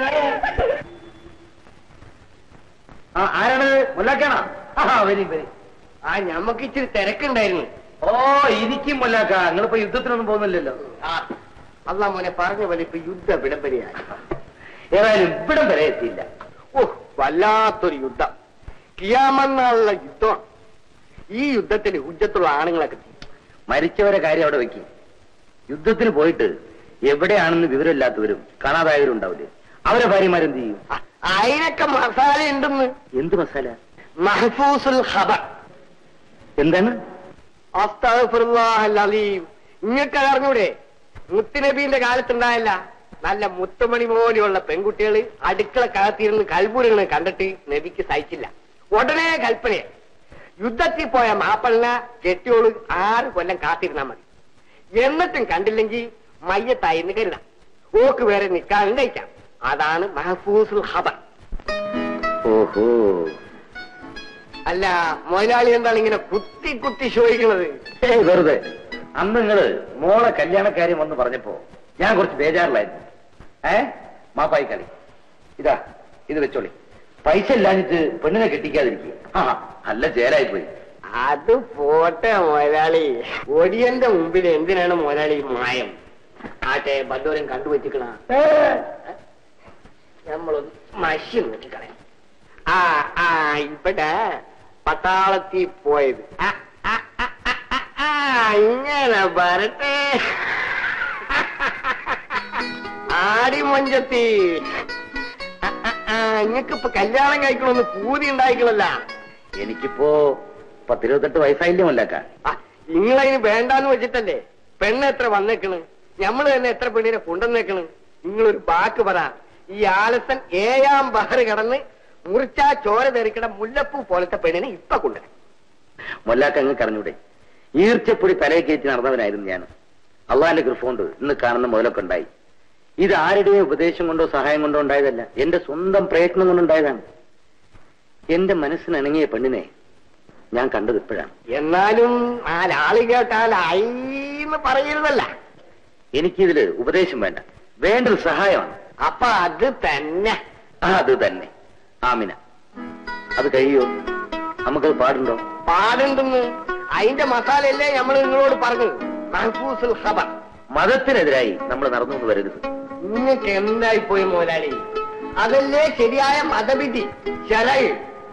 ആ ആരാണ് മുല്ലാക്കാണോ ആ വരി വരി ആ ഞമ്മക്ക് ഇച്ചിരി തിരക്കുണ്ടായിരുന്നു ഓ ഇരിക്കും മുല്ലാക്ക നിങ്ങളിപ്പോ യുദ്ധത്തിനൊന്നും പോകുന്നില്ലല്ലോ ആ അല്ല മോനെ പറഞ്ഞ പോലെ ഇപ്പൊ യുദ്ധ വിടംബരിയായി ഏതായാലും ഇവിടം വരെ എത്തിയില്ല ഓ വല്ലാത്തൊരു യുദ്ധം കിയാമെന്നുള്ള യുദ്ധമാണ് ഈ യുദ്ധത്തിന് ഹുജ്ജത്തുള്ള ആണുങ്ങളൊക്കെ മരിച്ചവരെ കാര്യം അവിടെ വെക്കും യുദ്ധത്തിന് പോയിട്ട് എവിടെയാണെന്ന് വിവരമില്ലാത്തവരും കാണാതായവരും ഉണ്ടാവില്ലേ അവരെ ഭാര്യമാരെന്ത് ചെയ്യും അതിനൊക്കെ മസാല ഉണ്ടെന്ന് എന്ത് മസാല മഹഫൂസുൽ ഖബർ എന്താണ് അസ്തഗ്ഫിറുല്ലാഹൽ-അലീം. ഇങ്ങക്ക് അറിഞ്ഞൂടെ മുത്തുനബീന്റെ കാലത്തുണ്ടായല്ല നല്ല മുത്തുമണി പോലെയുള്ള പെൺകുട്ടികൾ അടുക്കളക്കകത്തിരുന്ന് കൽപൂരങ്ങൾ കണ്ടിട്ട് നബിക്ക് സഹിച്ചില്ല ഉടനെ കൽപ്പന യുദ്ധത്തിൽ പോയ മാപ്പളിനെ കെട്ടിയോള് ആറ് കൊല്ലം കാത്തിരുന്നാ മതി എന്നിട്ടും കണ്ടില്ലെങ്കിൽ മയ്യത്തായിന്ന് കരുതാം ഓക്ക് വേറെ നിൽക്കാനും കഴിക്കാം അതാണ് മഹഫൂസുൽ ഖബർ ഓഹോ അല്ല മുതലാളി എന്താണ് ഇങ്ങനെ കുത്തി കുത്തി ചോദിക്കുന്നത് വെറുതെ അന്ന് നിങ്ങള് മോളെ കല്യാണക്കാര്യം വന്ന് പറഞ്ഞപ്പോ ഞാൻ കുറച്ച് ബേജാറിലായിരുന്നു ഏ മാപ്പായി കളി ഇതാ ഇത് വെച്ചോളി പൈസ ഇല്ലാഞ്ഞിട്ട് പെണ്ണിനെ കെട്ടിക്കാതിരിക്കുക ആ നല്ല ചേരായി പോയി അത് പോട്ടെ മുതലാളി ഒടിയന്റെ മുമ്പിൽ എന്തിനാണ് മുതലാളി മായം ആട്ടെ ബന്ധോരം കണ്ടുവച്ചിക്കണ നമ്മളൊന്ന് മഷി നോക്കിക്കളയാം ആ ആ ഇവിടെ പട്ടാളത്തിൽ പോയത് ആ, ആ, ആ, ആ, ആ, ആ, ഇങ്ങനെ വരട്ടെ ആടിമൊഞ്ചത്തി നിങ്ങക്ക് ഇപ്പൊ കല്യാണം കഴിക്കണമെന്ന് പൂതി ഉണ്ടായിക്കണല്ല എനിക്കിപ്പോ പത്തിരുപത്തെട്ട് വയസ്സായില്ലേ മല്ലക്ക നിങ്ങളതിന് വേണ്ടാന്ന് വെച്ചിട്ടല്ലേ പെണ്ണ് എത്ര വന്നേക്കണ് ഞമ്മള് തന്നെ എത്ര പെണ്ണിനെ കൊണ്ടുവന്നേക്കണ് നിങ്ങളൊരു വാക്ക് പറ ഈ ആലസൻ ഏഴാം ബഹറ് കടന്ന് മുറിച്ചാ ചോര തെറിക്കണ മുല്ലപ്പൂ പോലത്തെ പെണ്ണിനെ ഇപ്പൊ കൊണ്ടുവരാം മൊല്ലാക്ക അങ്ങ് കറഞ്ഞൂടെ ഈർച്ചപ്പൊടി തലയെ കയറ്റി നടന്നവനായിരുന്നു ഞാൻ അള്ളാന്റെ കൃഫോണ്ട് ഇന്ന് കാണുന്ന മുതലൊക്കെ ഉണ്ടായി ഇത് ആരുടെയും ഉപദേശം കൊണ്ടോ സഹായം കൊണ്ടോ ഉണ്ടായതല്ല എന്റെ സ്വന്തം പ്രയത്നം കൊണ്ടുണ്ടായതാണ് എന്റെ മനസ്സിനിണങ്ങിയ പെണ്ണിനെ ഞാൻ കണ്ടത് ഇപ്പോഴാണ് എന്നാലും നാലാള് കേട്ടാൽ ആയിന്ന് പറയരുതല്ല എനിക്കിതില് ഉപദേശം വേണ്ട വേണ്ടത് സഹായമാണ് അപ്പൊ അത് തന്നെ അത് തന്നെ ആമിന അത് കഴിയോ നമുക്കത് പാടുണ്ടോ പാടുണ്ടെന്ന് അതിന്റെ മസാലയല്ലേ നമ്മൾ നിങ്ങളോട് പറഞ്ഞത് മഹഫൂസുൽ ഖബർ മതത്തിനെതിരായി നമ്മൾ നടന്നു വരരുത് നിങ്ങൾക്ക് എന്തായി പോയി മോലാളി അതല്ലേ ശരിയായ മതവിധി ശരൈ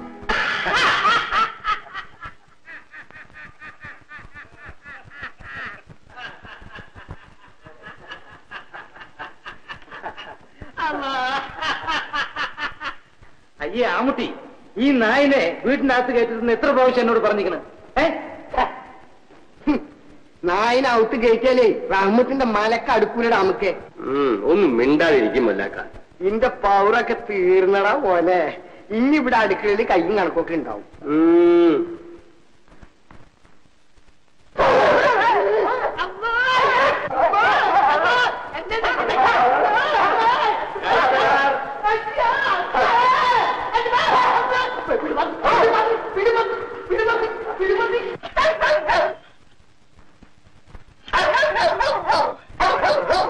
അയ്യേ ആമുട്ടി ഈ നായിനെ വീട്ടിന്റെ അകത്ത് കയറ്റിരുന്ന് എത്ര പ്രാവശ്യം എന്നോട് പറഞ്ഞിരിക്കണ് ഏ നായിനെ ഔത്ത് കയറ്റിയാലേ റഹ്മത്തിന്റെ മലക്ക അടുക്കൂലടാ നമുക്ക് ഒന്നും മിണ്ടാതിരിക്കുമല്ലാക്ക ഇന്റെ പവറൊക്കെ തീർന്നടാ പോലെ ഇനി ഇവിടെ അടുക്കളയിൽ കയ്യും കണക്കൊക്കെ ഉണ്ടാവും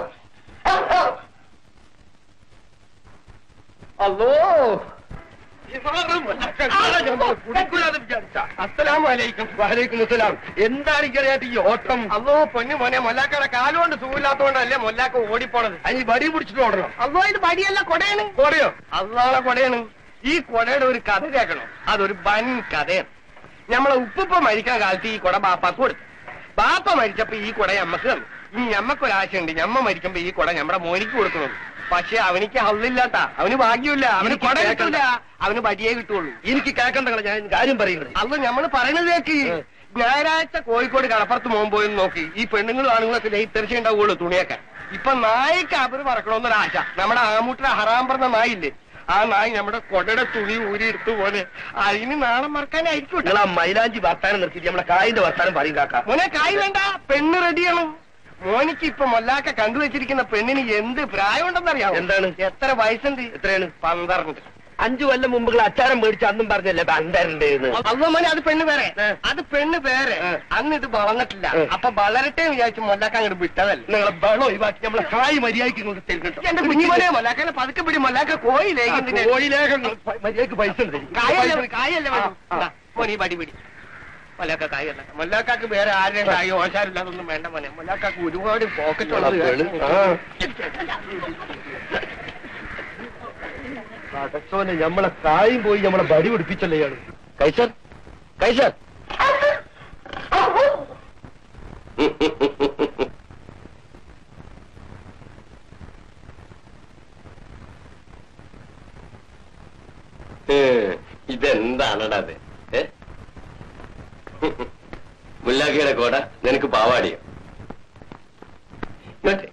അല്ലോ അസ്സലാമലൈക്കും വലൈക്കും അസ്സലാം എന്താണ് ഇങ്ങനെയായിട്ട് ഈ ഓട്ടം അല്ലോ പൊന്നു മോനെ മൊല്ലാക്കയുടെ കാലുകൊണ്ട് സുഖമില്ലാത്തോണ്ടല്ലേ മൊല്ലാക്ക ഓടിപ്പോണത് അതിന് വടി പിടിച്ചിട്ട് ഓടണം അല്ലോ ഇത് വടിയല്ല കൊടയാണ് കൊടയോ അള്ളാളെ കൊടയാണ് ഈ കൊടയുടെ ഒരു കഥ കേൾക്കണോ അതൊരു വൻ കഥയാണ് നമ്മളെ ഉപ്പുപ്പ മരിക്കുന്ന കാലത്ത് ഈ കൊട ബാപ്പാക്ക് കൊടുത്തു ബാപ്പ മരിച്ചപ്പോ ഈ കൊട ഞമ്മക്ക് തന്നു ഇനി ഞമ്മക്കൊരാശയുണ്ട് ഞമ്മ മരിക്കുമ്പോ ഈ കൊട നമ്മുടെ മോനിക്ക് കൊടുക്കണം പക്ഷെ അവനിക്ക് ഹള്ളില്ലാത്ത അവന് ഭാഗ്യമില്ല അവന് കൊട കിട്ടൂല അവന് വടിയേ കിട്ടുള്ളൂ എനിക്ക് കേൾക്കണ്ട ഞാൻ കാര്യം പറയുന്നത് അത് നമ്മള് പറയണത് കേക്ക് ഞായറാഴ്ച കോഴിക്കോട് കടപ്പുറത്ത് മോൻ പോയി നോക്കി ഈ പെണ്ണുങ്ങളും ആണുങ്ങളൊക്കെ നെയ്ത്തെറിച്ചേ ഉണ്ടാവുള്ളൂ തുണിയൊക്കെ ഇപ്പൊ നായ്ക്ക് അവര് പറക്കണമെന്നൊരാശ നമ്മുടെ ആമൂട്ടിലെ ഹറാം പറഞ്ഞ നായില്ലേ ആ നായി നമ്മുടെ കൊടയുടെ തുണി ഊരിയെടുത്തു പോലെ അതിന് നാളെ മറക്കാനായിരിക്കും നിങ്ങൾ ആ മൈലാഞ്ചി വർത്താനം നിർത്തിയിട്ട് നമ്മളെ കായിന്റെ വർത്താനം പറയും കാക്ക മോനെ കായ് വേണ്ട പെണ്ണ് റെഡിയാണ് മോനിക്ക് ഇപ്പൊ മൊല്ലാക്ക കണ്ടുവച്ചിരിക്കുന്ന പെണ്ണിന് എന്ത് പ്രായമുണ്ടെന്നറിയാം എന്താണ്? എത്ര വയസ്സുണ്ട് എത്രയാണ് പന്ത്രണ്ട് അഞ്ചു കൊല്ലം മുമ്പുകൾ അച്ചാരം മേടിച്ച് അന്നും പറഞ്ഞല്ലേ പണ്ടരുണ്ടായിരുന്നു അല്ല മോനെ അത് പെണ്ണ് വേറെ ഏ. അത് പെണ്ണ് വേറെ ഏ. അന്ന് ഇത് വളർന്നിട്ടില്ല ഏ. അപ്പൊ വളരട്ടെ എന്ന് വിചാരിച്ച് മൊല്ലാക്ക അങ്ങോട്ട് വിട്ടതല്ല നിങ്ങളെ ബളം ഒഴിവാക്കി നമ്മളെ കായ് മര്യാദയ്ക്ക് ഇങ്ങോട്ട് തരുന്നുണ്ടോ എന്റെ കുഞ്ഞുമോനെ മൊല്ലാക്കനെ പതുക്കെ പിടി മൊല്ലാക്ക കോഴി ലേഖിന്റെ കോഴിലേഖങ്ങൾ മര്യാദക്ക് പൈസ ഉണ്ട് കായല്ലേ കായല്ലേ ആ, ആ. മോനെ ഈ പടി പിടി മൊല്ലാക്ക കായല്ല മൊല്ലാക്കാക്ക് വേറെ ആരുടെയും കായോ ഓശാരില്ലാതൊന്നും വേണ്ട മോനെ മൊല്ലാക്കാക്ക് ഒരുപാട് പോക്കറ്റ് ഉള്ളത് പടച്ചോനെ നമ്മളെ കായും പോയി നമ്മളെ ബടി പിടിപ്പിച്ചല്ലേ ഇയാള് കൈസർ കൈസർ ഇതെന്താണടാ അത് ഏ? മുല്ലാഖയുടെ കോട നിനക്ക് പാവാടിയോ ഇങ്ങോട്ട്.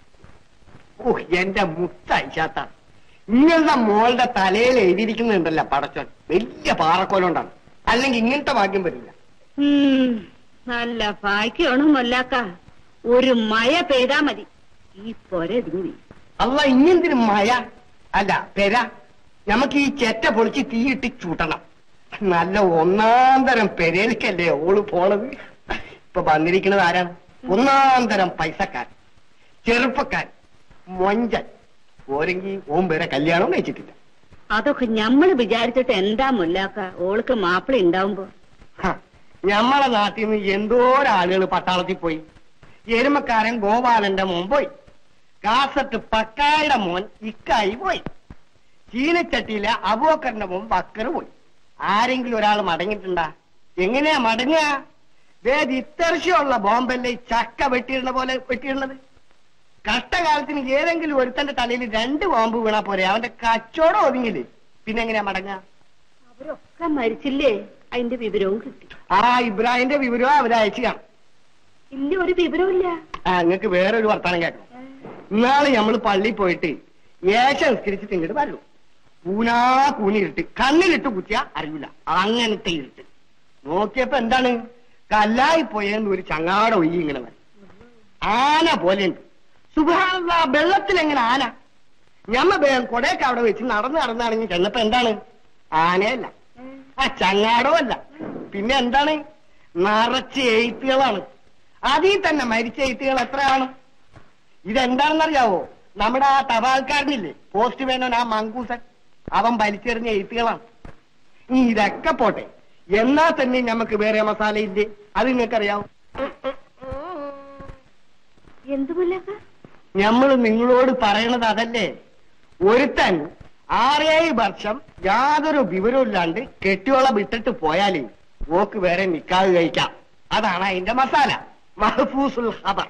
ഓ എന്റെ മുത്തയച്ചാത്ത ഇങ്ങനത്തെ മോളുടെ തലയിൽ എഴുതിയിരിക്കുന്നുണ്ടല്ലോ പടച്ചോൻ വലിയ പാറക്കോലുണ്ടാണ് അല്ലെങ്കിൽ ഇങ്ങനത്തെ ഭാഗ്യം വരില്ല ഉം, നല്ല ഭാഗ്യമാണ് മൊല്ലാക്ക ഒരു മഴ പെയ്താ മതി ഈ പൊര ഇടിഞ്ഞു അല്ല ഇങ്ങനത്തിന് മഴ അല്ല പെര നമുക്ക് ഈ ചെറ്റ പൊളിച്ച് തീയിട്ട് ചൂട്ടണം നല്ല ഒന്നാം തരം പെരയിലേക്കല്ലേ ഓള് പോണത് ഇപ്പൊ വന്നിരിക്കുന്നത് ആരാണ് ഒന്നാം തരം പൈസക്കാരൻ ചെറുപ്പക്കാരൻ മൊഞ്ചൻ ഓരെങ്കിൽ ഓം വരെ കല്യാണം കഴിച്ചിട്ടില്ല അതൊക്കെ ഞമ്മള് വിചാരിച്ചിട്ട് എന്താ മുല്ലാക്ക ഓൾക്ക് മാപ്പിള ഉണ്ടാവുമ്പോ ഹ, ഞമ്മളെ നാട്ടിൽ നിന്ന് എന്തോരാളുകൾ പട്ടാളത്തിൽ പോയി എരുമക്കാരൻ ഗോപാലന്റെ മോൻ പോയി കാസറ്റ് പക്കായുടെ മോൻ ഇക്കായി പോയി ചീനച്ചട്ടിയിലെ അബൂക്കറിന്റെ മോൻ ബക്കർ പോയി ആരെങ്കിലും ഒരാൾ മടങ്ങിയിട്ടുണ്ടാ എങ്ങനെയാ മടങ്ങുക വേദ ഇത്തർശമുള്ള ബോംബല്ലേ ഈ ചക്ക വെട്ടിയിടുന്ന പോലെ വെട്ടിയിടുന്നത് കഷ്ടകാലത്തിന് ഏതെങ്കിലും ഒരുത്തന്റെ തലയിൽ രണ്ട് ബോംബ് വീണാ പോരെ അവന്റെ കച്ചവടം ഒതുങ്ങില്ലേ പിന്നെ എങ്ങനെയാ മടങ്ങുക അവരൊക്കെ മരിച്ചില്ലേ അതിന്റെ വിവരവും കിട്ടി ആ ഇബ്രാഹിമിന്റെ വിവരം അവര് അയച്ചു കാണും ഇല്ല ഒരു വിവരവും ഇല്ല ആ നിങ്ങൾക്ക് വേറൊരു വർത്താനം കേൾക്കണം ഇന്നാള് നമ്മൾ പള്ളിയിൽ പോയിട്ട് ഏശ നിസ്കരിച്ചിട്ട് ഇങ്ങോട്ട് വരൂ കൂനാ കൂനി ഇരുട്ട് കണ്ണിലിട്ട് കുത്തിയാ അറിയില്ല അങ്ങനത്തെ ഇരുട്ട് നോക്കിയപ്പോ എന്താണ് കല്ലായി പോയെന്ന് ഒരു ചങ്ങാട ഒയ്യി ഇങ്ങനെ വരും ആന പോലെയുണ്ട് സുഖാനുള്ള വെള്ളത്തിൽ എങ്ങനെ ആന ഞമ്മ വേഗം കൊടയൊക്കെ അവിടെ വെച്ച് നടന്ന് നടന്നാണെങ്കിൽ ചെന്നപ്പോ എന്താണ് ആനയല്ല ആ ചങ്ങാടോ അല്ല പിന്നെ എന്താണ് നിറച്ച് എഴുത്തുകളാണ് അതിൽ തന്നെ മരിച്ച എഴുത്തുകൾ എത്രയാണ് ഇതെന്താണെന്നറിയാവോ നമ്മുടെ ആ തപാൽക്കാരനില്ലേ പോസ്റ്റ് വേണോൻ ആ മങ്കൂസൻ അവൻ വലിച്ചെറിഞ്ഞ എഴുത്തുകളാണ് ഇനി ഇതൊക്കെ പോട്ടെ എന്നാ തന്നെ നമുക്ക് വേറെ മസാല ഇല്ലേ അത് നിങ്ങൾക്കറിയാവോ എന്ത് മുല്ലാക്ക നമ്മൾ നിങ്ങളോട് പറയണത് അതല്ലേ ഒരുത്തൻ ആറേഴ് വർഷം യാതൊരു വിവരവും ഇല്ലാണ്ട് കെട്ടിയോളെ വിട്ടിട്ട് പോയാലേ ഓക്ക് വേറെ നിക്കാതെ കഴിക്കാം അതാണ് അതിന്റെ മസാല മഹഫൂസുൽ ഖബർ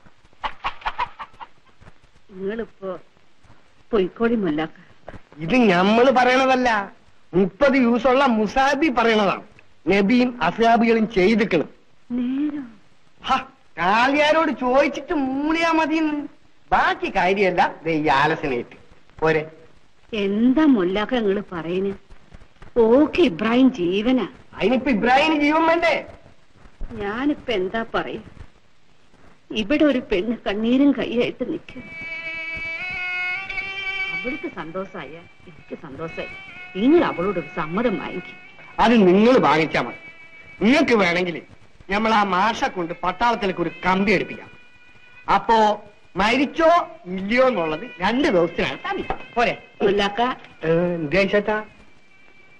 നിങ്ങളിപ്പോ പൊയ്ക്കോളി മുല്ലാക്ക ഇത് നമ്മൾ പറയണതല്ല മുപ്പത് യൂസുള്ള മുസാബി പറയണതാണ് നബിയും അസാബികളും ചെയ്തിക്കണം നേരം കാളിയാരോട് ചോദിച്ചിട്ട് മൂളിയാ മതിയെന്ന് ബാക്കി കാര്യമല്ല ദേ ഈ ആലസനേറ്റ് പോരെ എന്താ മുല്ലാക്ക നിങ്ങള് പറയുന്നത് ഓക്കെ ഇബ്രാഹിം ജീവനാ അതിനിപ്പോ ഇബ്രാഹിം ജീവൻ വേണ്ടേ ഞാനിപ്പോ എന്താ പറയ ഇവിടെ ഒരു പെണ്ണ് കണ്ണീരും കൈയായിട്ട് നിൽക്കും അവൾക്ക് സന്തോഷമായ എനിക്ക് സന്തോഷമായി നിങ്ങൾ അവളോട് ഒരു സമ്മതം വാങ്ങിക്കും അത് നിങ്ങൾ വാങ്ങിച്ചാ മതി നിങ്ങൾക്ക് വേണമെങ്കിൽ നമ്മൾ ആ മാഷ കൊണ്ട് പട്ടാളത്തിലേക്ക് ഒരു കമ്പി എടുപ്പിക്കാം അപ്പോ മരിച്ചോ ഇല്ലയോ എന്നുള്ളത് രണ്ട് ദിവസത്തിനകത്ത് അറിയാം പോരെ മുല്ലാക്ക ഉദ്ദേശത്താ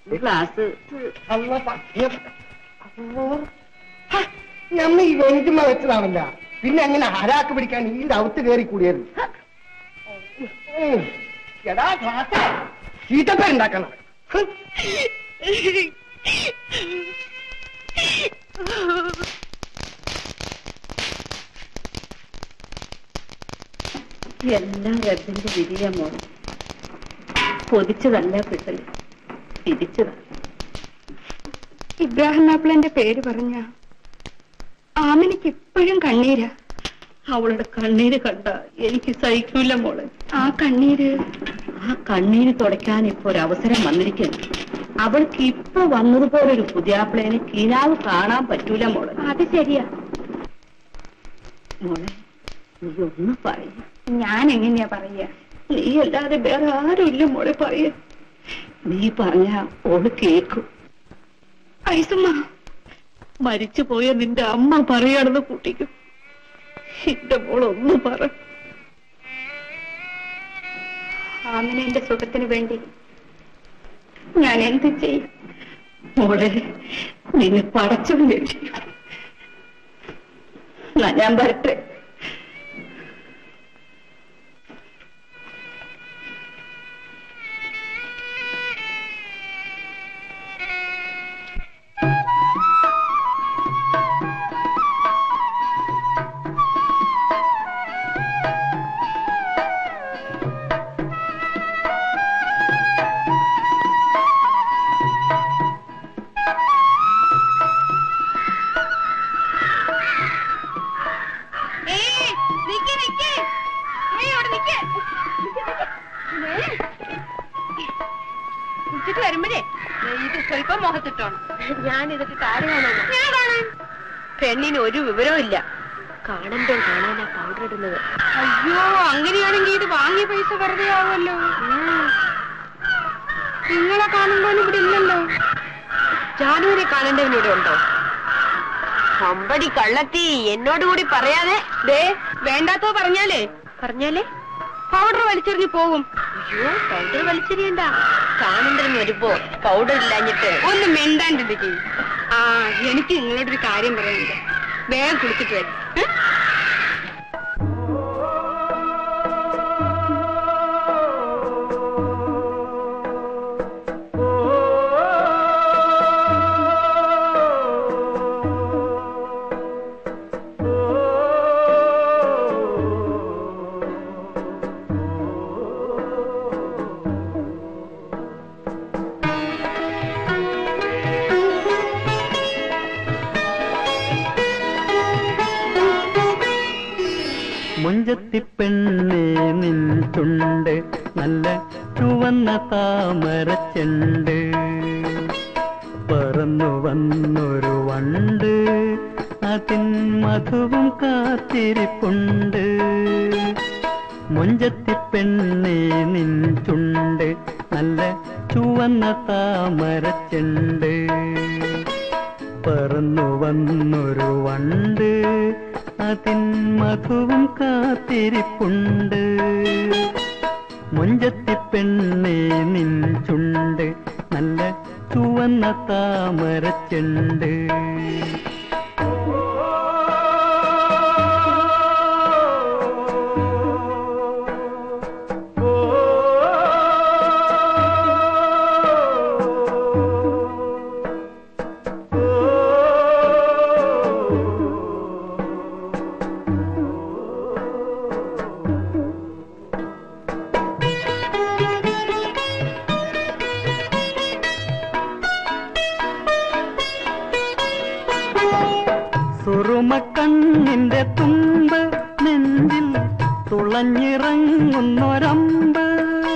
ഗ്ലാസ് അല്ല സത്യം അല്ലോ. ഹ, ഞമ്മ ഈ വെഞ്ചുമ വെച്ചതാണല്ല പിന്നെ അങ്ങനെ ഹരാക്ക് പിടിക്കാൻ ഈ രൗത്ത് കയറി കൂടിയത് ഉം. എടാ ക്ലാസ് ചീത്തപ്പേരുണ്ടാക്കണം ഹ്. എല്ലാം റബ്ബിന്റെ വിധിയ മോൾ കൊതിച്ചതല്ല കിട്ടല് തിരിച്ചതാ ഇബ്രാഹിം മാപ്പിളന്റെ പേര് പറഞ്ഞ ആമിനിക്ക് ഇപ്പോഴും കണ്ണീരാ അവളുടെ കണ്ണീര് കണ്ട എനിക്ക് സഹിക്കൂല മോളെ ആ കണ്ണീര് ആ കണ്ണീര് തുടയ്ക്കാൻ ഇപ്പൊ ഒരു അവസരം വന്നിരിക്കുന്നു അവൾക്ക് ഇപ്പൊ വന്നതുപോലെ ഒരു പുതിയാപ്പിളേനെ കിനാവ് കാണാൻ പറ്റൂല മോളെ അത് ശരിയാ മോളെ നീ ഒന്ന് പറയും ഞാൻ എങ്ങനെയാ പറയാ നീ അല്ലാതെ വേറെ ആരുമില്ല മോളെ പറയ നീ പറഞ്ഞ ഓള് കേക്കും ഐസുമ്മ മരിച്ചു പോയ നിന്റെ അമ്മ പറയാണെന്ന് കുട്ടിക്കും എന്റെ മോളൊന്ന് പറ ആമിനെന്റെ സുഖത്തിന് വേണ്ടി ഞാൻ എന്ത് ചെയ്യും മോളെ നിന്നെ പടച്ചു രക്ഷിക്കും എന്നാ ഞാൻ വരട്ടെ കുടിച്ചിട്ട് വരുമ്പോഴേ ഇത് സ്വല്പം മുഖത്തിട്ടോണം ഞാൻ ഇതൊക്കെ കാര്യമാണോ ഞാൻ കാണാൻ പെണ്ണിന് ഒരു വിവരവും ഇല്ല കാണുമ്പോൾ കാണാനാ പൗഡർ ഇടുന്നത് അയ്യോ അങ്ങനെയാണെങ്കിൽ ഇത് വാങ്ങിയ പൈസ വെറുതെ ആവുമല്ലോ നിങ്ങളെ കാണുമ്പോൾ ഇവിടെ ഇല്ലല്ലോ ജാനുവിനെ കാണേണ്ടവൻ ഇവിടെ ഉണ്ടോ അമ്പടി കള്ളത്തി എന്നോട് കൂടി പറയാതെ ദേ വേണ്ടാത്തോ പറഞ്ഞാലേ പറഞ്ഞാലേ പൗഡർ വലിച്ചെറിഞ്ഞു പോകും അയ്യോ പൗഡർ വലിച്ചെറിയണ്ട കാണേണ്ടതിന് വരുമ്പോ പൗഡർ ഇല്ലാഞ്ഞിട്ട് ഒന്ന് മിണ്ടാണ്ടിരിക്കെ ആ എനിക്ക് നിങ്ങളോടൊരു കാര്യം പറയാനുണ്ട് വേഗം കുളിച്ചിട്ട് വരും ഏ? മുഞ്ചത്തിപ്പെണ്ണേ നിൻ ചുണ്ട് നല്ല ചുവന്ന താമരച്ചെണ്ട് പറന്നു വന്നൊരു വണ്ട് അതിൻ മധുവും കാത്തിരിപ്പുണ്ട് മുഞ്ചത്തിപ്പെണ്ണേ നിൻ ചുണ്ട് നല്ല ചുവന്ന താമരച്ചെണ്ട് പറന്നു വന്നൊരു വണ്ട് അതിൻ മധുവും കാത്തിരിപ്പുണ്ട് മുഞ്ചത്തിപ്പെണ്ണേ നിൻ ചുണ്ട് നല്ല ചുവന്ന താമരച്ചെണ്ട് സുറുമക്കണ്ണിന്റെ തുമ്പ് നെഞ്ചിൽ തുളഞ്ഞിറങ്ങുന്നൊരമ്പ്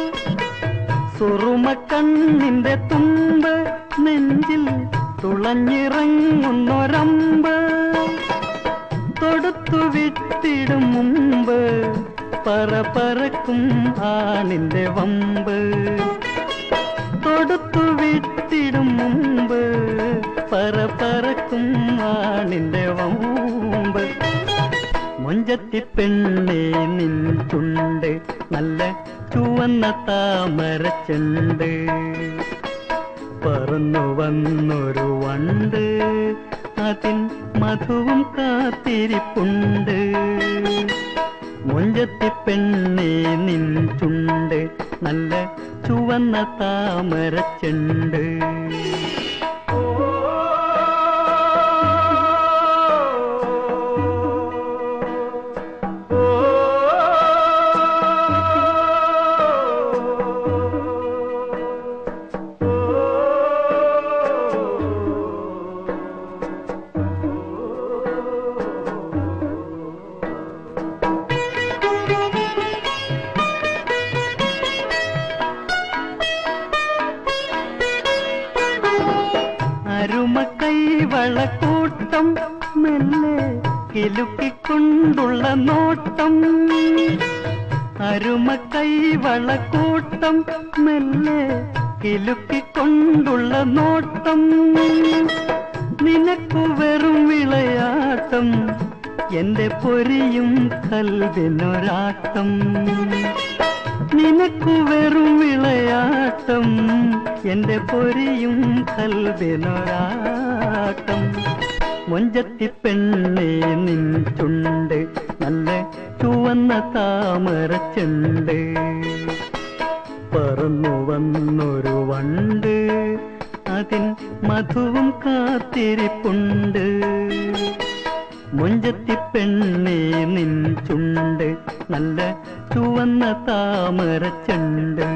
സുറുമക്കണ്ണിന്റെ തുമ്പ് നെഞ്ചിൽ തുളഞ്ഞിറങ്ങുന്നൊരമ്പ് തൊടുത്തു വിട്ടിടും മുമ്പ് പറ പറക്കും ആണിന്റെ വമ്പ് തൊടുത്തു വിട്ടിടും മുമ്പ് പറ പറക്കും ആണിന്റെ വമ്പ് മുഞ്ചത്തി പെണ്ണേ നിൻ ചുണ്ട് നല്ല ചുവന്ന താമരച്ചുണ്ട് പറന്നു വന്നൊരു വണ്ട് അതിൻ മധുവും കാത്തിരിപ്പുണ്ട് മുഞ്ചത്തി പെണ്ണേ നിൻ ചുണ്ട് നല്ല ചുവന്ന താമരച്ചുണ്ട് അരുമ കൈവളക്കൂട്ടം മെല്ലെ കിലുക്കിക്കൊണ്ടുള്ള നോട്ടം അരുമ കൈവളക്കൂട്ടം മെല്ലെ കിലുക്കിക്കൊണ്ടുള്ള നോട്ടം നിനക്കു വെറും വിളയാട്ടം എന്റെ പൊരിയും കൽവിനൊരാട്ടം നിനക്കു വെറും വിളയാട്ടം എന്റെ പൊരിയും കൽവിനൊരാട്ടം മൊഞ്ചത്തി പെണ്ണേ നിൻ ചുണ്ട് നല്ല ചുവന്ന താമരച്ചുണ്ട് പറന്നു വന്നൊരു വണ്ട് അതിൻ മധുവും കാത്തിരിപ്പുണ്ട് മുഞ്ചത്തി പെണ്ണേ നിൻ ചുണ്ട് നല്ല ചുവന്ന താമരച്ചുണ്ട്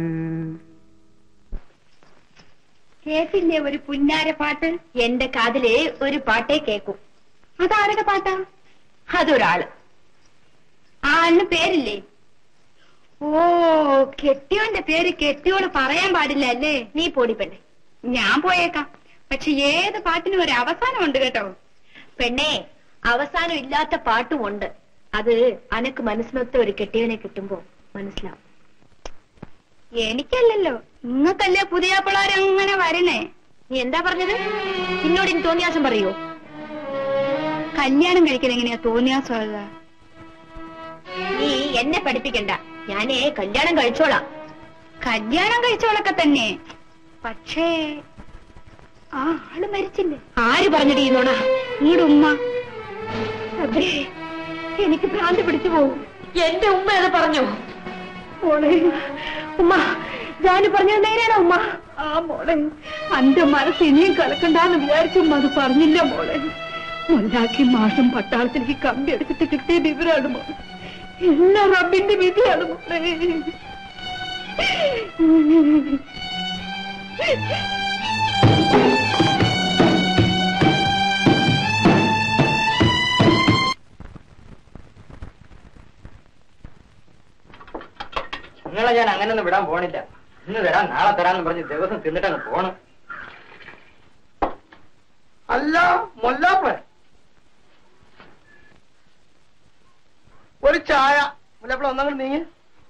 കേട്ടില്ലേ ഒരു പുന്നാര പാട്ട് എന്റെ കാതിലെ ഒരു പാട്ടേ കേക്കൂ അതാരുടെ പാട്ടാ അതൊരാള് ആ ആളിന് പേരില്ലേ ഓ കെട്ടിയോന്റെ പേര് കെട്ടിയോട് പറയാൻ പാടില്ല അല്ലേ നീ പോടി പെണ്ണെ ഞാൻ പോയേക്കാം പക്ഷെ ഏത് പാട്ടിനും ഒരു അവസാനമുണ്ട് കേട്ടോ പെണ്ണെ അവസാനം ഇല്ലാത്ത പാട്ടും ഉണ്ട് അത് അനക്ക് മനസ്സിനൊത്ത ഒരു കെട്ടിയവനെ കിട്ടുമ്പോ മനസ്സിലാവും എനിക്കല്ലല്ലോ നിങ്ങൾക്കല്ലേ പുതിയ പിള്ളേർ അങ്ങനെ വരണേ നീ എന്താ പറഞ്ഞത് നിന്നോട് ഇനി തോന്നിയാസം പറയൂ കല്യാണം കഴിക്കൽ എങ്ങനെയാ തോന്നിയാസ്വത നീ എന്നെ പഠിപ്പിക്കണ്ട ഞാനേ കല്യാണം കഴിച്ചോളാം കല്യാണം കഴിച്ചോളൊക്കെ തന്നെ പക്ഷേ ആ ആള് മരിച്ചില്ലേ ആര് പറഞ്ഞിട്ട് ഈ നുണ ഈടെ ഉമ്മ അതെ എനിക്ക് ഭ്രാന്തി പിടിച്ചു പോകും എന്റെ ഉമ്മ അത് പറഞ്ഞു മോളെ ഉമ്മ ജാനു പറഞ്ഞത് നേരെയാണോ ഉമ്മ ആ മോളെ അന്റെ മനസ്സ് ഇനിയും കലക്കണ്ടെന്ന് വിചാരിച്ചും അത് പറഞ്ഞില്ല മോളെ മുല്ലാക്കി മാഷം പട്ടാളത്തിലേക്ക് കമ്പി എടുത്തിട്ട് കിട്ടിയ വിവരമാണ് മോളെ എല്ലാം റബ്ബിന്റെ വിധിയാണ് മോളെ നിങ്ങളെ ഞാൻ അങ്ങനെ ഒന്നും വിടാൻ പോണില്ല ഇന്ന് തരാം നാളെ തരാന്ന് പറഞ്ഞ് ദിവസം തിന്നിട്ടങ്ങ് പോണ് അല്ല മൊല്ലാപ്പ ഒരു ചായ മുല്ലപ്പള ഒന്നങ്ങോട്ട് നീങ്ങി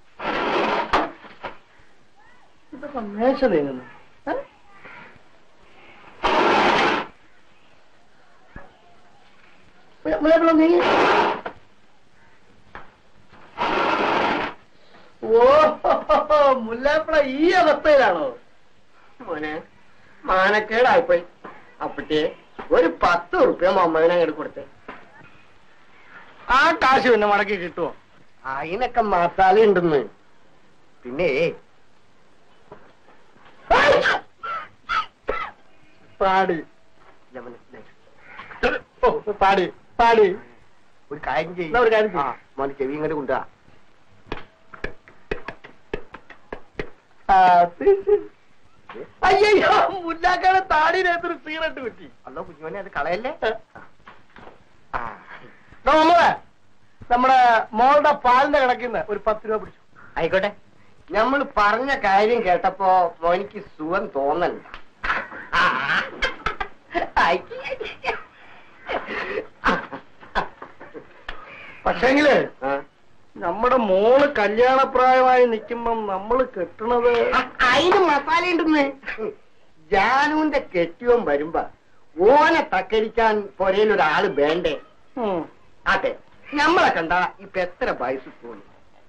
ഇതൊക്കെ മേശ നീങ്ങുന്നു ഏ? മുല്ല- മുല്ലപ്പള നീങ്ങി ഓ മുല്ലപ്പള ഈ അവസ്ഥയിലാണോ മോനെ മാനക്കേടായിപ്പോയി അപ്പറ്റേ ഒരു പത്ത് ഉറുപ്പ്യ മമ്മതിനെ അങ്ങോട്ട് കൊടുത്തേ ആ കാശ് പിന്നെ മടക്കി കിട്ടുമോ അതിനൊക്കെ മസാല ഉണ്ടെന്ന് പിന്നെ പാടി ഓ, പാടി പാടി ഒരു കാര്യം ചെയ്യും ഒരു കാര്യം ചെയ്യും മോനെ ചെവി ഇങ്ങോട്ട് കൊണ്ടുവാ അയ്യോ മുല്ലാക്കാടെ താടിനകത്തൊരു സീറട്ട് കുറ്റി അല്ലോ കുഞ്ഞോനെ അത് കളയല്ലേ ആ. ദാ നമ്മളെ നമ്മുടെ മോളുടെ പാലിന്റെ കണക്കിന്ന് ഒരു പത്ത് രൂപ പിടിച്ചു ആയിക്കോട്ടെ നമ്മൾ പറഞ്ഞ കാര്യം കേട്ടപ്പോ മോനിക്ക് സുഖം തോന്നണ്ട ആ. ആയിക്ക്. പക്ഷേങ്കില് നമ്മുടെ മോള് കല്യാണപ്രായമായി നിൽക്കുമ്പം നമ്മൾ കെട്ടണത് അതിന് മസാല ഉണ്ടെന്ന് ജാനുവിന്റെ കെട്ടിയോൻ വരുമ്പോ ഓനെ തക്കരിക്കാൻ പൊരയിലൊരാള് വേണ്ടേ അതെ നമ്മളെ കണ്ട ഇപ്പൊ എത്ര വയസ്സ് പോയി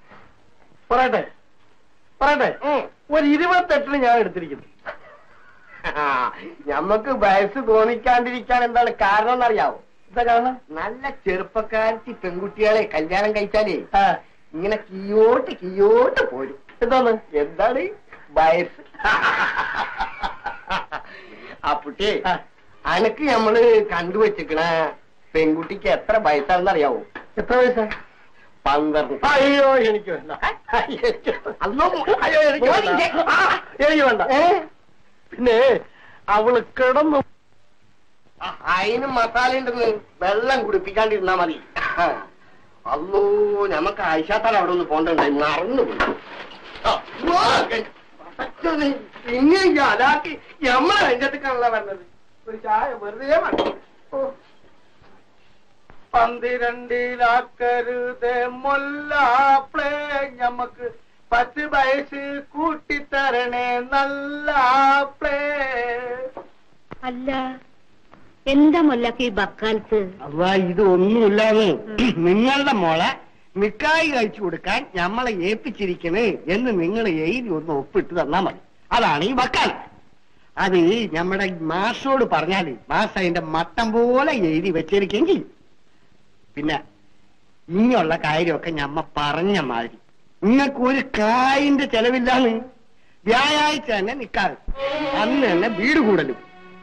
പറയട്ടെ പറയട്ടെ ഒരു ഇരുപത്തെട്ടിന് ഞാൻ എടുത്തിരിക്കുന്നു ഞമ്മക്ക് വയസ്സ് തോന്നിക്കാണ്ടിരിക്കാൻ എന്താണ് കാരണം എന്നറിയാവോ എന്താ കാരണം നല്ല ചെറുപ്പക്കാരത്തി പെൺകുട്ടികളെ കല്യാണം കഴിച്ചാലേ ഇങ്ങനെ കിയോട്ട് കിയോട്ട് പോരും എന്താണ് എന്താണ് വയസ്സ് ആ കുട്ടിയെ അനക്ക് നമ്മള് കണ്ടുവച്ചിക്കണ പെൺകുട്ടിക്ക് എത്ര വയസ്സാണെന്ന് അറിയാവോ എത്ര വയസ്സാ പന്ത്രണ്ട് അയ്യോ എനിക്ക് വേണ്ട അല്ലോ അയ്യോ എനിക്ക് വേണ്ട ആ, എനിക്ക് വേണ്ട പിന്നെ അവള് കിടന്നു ആ, അതിന് മസാല ഉണ്ടെന്ന് വെള്ളം കുടിപ്പിക്കാണ്ടിരുന്നാ മതി അല്ലോ ഞമ്മക്ക് ആയിഷാത്താൽ അവിടെ ഒന്ന് പോണ്ടുണ്ടായി മറന്നു പോയി. ആ, ഓ, പടച്ചോനെ, ഇങ്ങനെ അലാക്കി ഞമ്മളെ രംഗത്തേക്കാണല്ലോ പറഞ്ഞത് ഒരു ചായ വെറുതെ വേണ്ട ഓ പന്തിരണ്ടിലാക്കരുത് മൊല്ലാപ്ലേ ഞമ്മക്ക് പത്ത് വയസ്സ് കൂട്ടിത്തരണേ നല്ല പ്ലേ അല്ല എന്താ മൊല്ലക്ക് ഈ ബക്കാലത്ത് അതാ ഇത് ഒന്നുമില്ലാന്ന് നിങ്ങളുടെ മോളെ മിഠായി കഴിച്ചു കൊടുക്കാൻ ഞമ്മളെ ഏൽപ്പിച്ചിരിക്കണ് എന്ന് നിങ്ങൾ എഴുതി ഒന്ന് ഒപ്പിട്ട് തന്നാ മതി അതാണ് ഈ വക്കാൽ അത് നമ്മുടെ മാഷോട് പറഞ്ഞാല് മാഷ് അതിന്റെ മട്ടം പോലെ എഴുതി വെച്ചിരിക്കുകയും ചെയ്യും പിന്നെ ഇങ്ങനെയുള്ള കാര്യമൊക്കെ ഞമ്മ പറഞ്ഞ മാതിരി നിങ്ങൾക്ക് ഒരു കായിന്റെ ചെലവില്ലാന്ന് വ്യാഴാഴ്ച തന്നെ നിക്കാറ് അന്ന് തന്നെ വീട് കൂടലും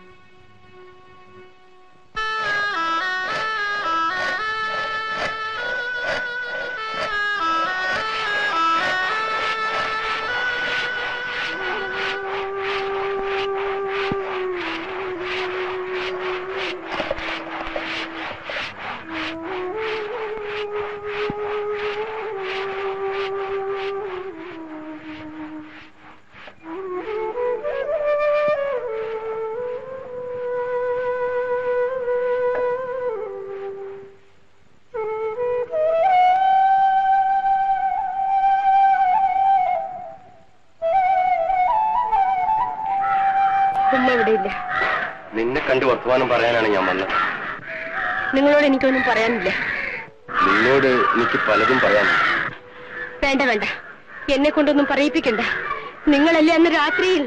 ഉമ്മ ഇവിടെ ഇല്ല നിന്നെ കണ്ട് വർത്തമാനം പറയാനാണ് ഞാൻ വന്നത് നിങ്ങളോട് എനിക്കൊന്നും പറയാനില്ല നിന്നോട് എനിക്ക് പലതും പറയാനുണ്ട് വേണ്ട വേണ്ട എന്നെ കൊണ്ടൊന്നും പറയിപ്പിക്കണ്ട നിങ്ങളല്ലേ അന്ന് രാത്രിയിൽ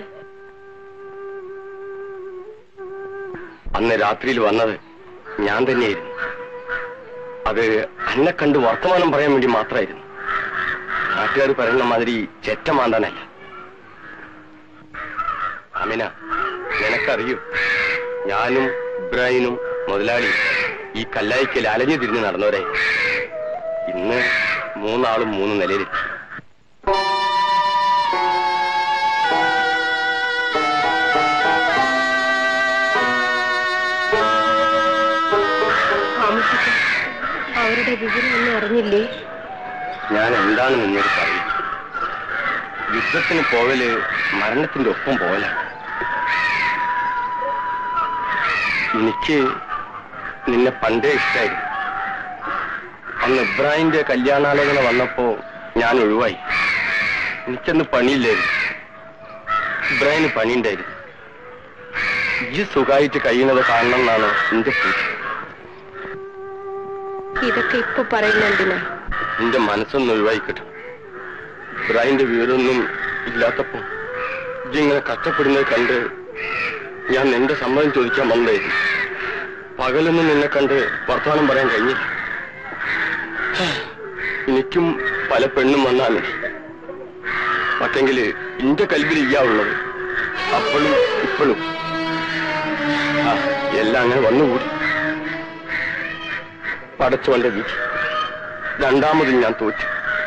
അന്ന് രാത്രിയിൽ വന്നത് ഞാൻ തന്നെയായിരുന്നു അത് അന്നെ കണ്ട് വർത്തമാനം പറയാൻ വേണ്ടി മാത്രമായിരുന്നു നാട്ടുകാർ പറയുന്ന മാതിരി ചെറ്റ മാന്താനല്ല അമിന നിനക്കറിയൂ ഞാനും ഇബ്രാഹിനും മുതലാളി ഈ കല്ലായിക്കൽ അലഞ്ഞു തിരിഞ്ഞ് നടന്നവരെ ഇന്ന് മൂന്നാളും മൂന്ന് നിലയിലെത്തി അവരുടെ വിവരം ഒന്നും അറിഞ്ഞില്ലേ ഞാൻ എന്താണ് നിന്നോട് പറയും യുദ്ധത്തിന് പോവല് മരണത്തിന്റെ ഒപ്പം പോവലാണ് എനിക്ക് നിന്നെ പണ്ടേ ഇഷ്ടായിരുന്നു അന്ന് ഇബ്രാഹിന്റെ കല്യാണാലോചന വന്നപ്പോ ഞാൻ ഒഴിവായി എനിക്കന്ന് പണിയില്ലായിരുന്നു ഇബ്രാഹിന് പണിയുണ്ടായിരുന്നു ഈ സുഖമായിട്ട് കഴിയുന്നത് കാണണം എന്നാണ് എന്റെ പൂച്ച ഇതൊക്കെ ഇപ്പൊ പറയുന്ന എന്തിനാ എന്റെ മനസ്സൊന്ന് ഒഴിവായിക്കട്ടെ ഇബ്രാഹിന്റെ വിവരമൊന്നും ഇല്ലാത്തപ്പോ ഇങ്ങനെ കഷ്ടപ്പെടുന്നത് കണ്ട് ഞാൻ നിന്റെ സമ്മതം ചോദിക്കാൻ വന്നതായിരുന്നു പകലൊന്നും നിന്നെ കണ്ട് വർത്തമാനം പറയാൻ കഴിഞ്ഞില്ല എനിക്കും പല പെണ്ണും വന്നാൽ മതി പക്ഷെങ്കിൽ ഇന്റെ കൽവിൽ ഇയ്യാ ഉള്ളത് അപ്പോഴും ഇപ്പോഴും ആ എല്ലാം അങ്ങനെ വന്നുകൂടി പടച്ചവന്റെ വിധി രണ്ടാമതും ഞാൻ തോറ്റു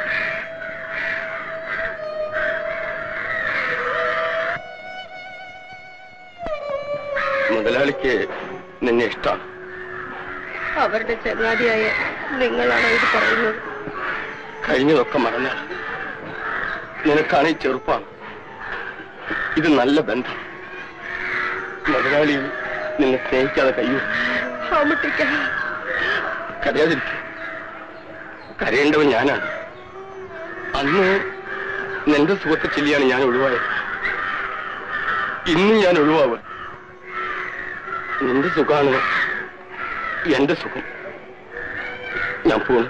മുതലാളിക്ക് നിന്നെ ഇഷ്ടമാണ് അവരുടെ ചങ്ങാതിയായ നിങ്ങളാണ് ഇത് പറയുന്നത് കഴിഞ്ഞതൊക്കെ മറന്നാൽ നിനക്കാണ് ഈ ചെറുപ്പാണ് ഇത് നല്ല ബന്ധം മുതലാളി നിന്നെ സ്നേഹിക്കാതെ കഴിയൂ അമ്മട്ടിക്ക കരയാതിരിക്കും കരയേണ്ടവൻ ഞാനാണ് അന്ന് നിന്റെ സുഖത്തെ ചെല്ലിയാണ് ഞാൻ ഒഴിവായത് ഇന്ന് ഞാൻ ഒഴിവാവ് നിന്റെ സുഖാണ് എന്റെ സുഖം ഞാൻ പോണു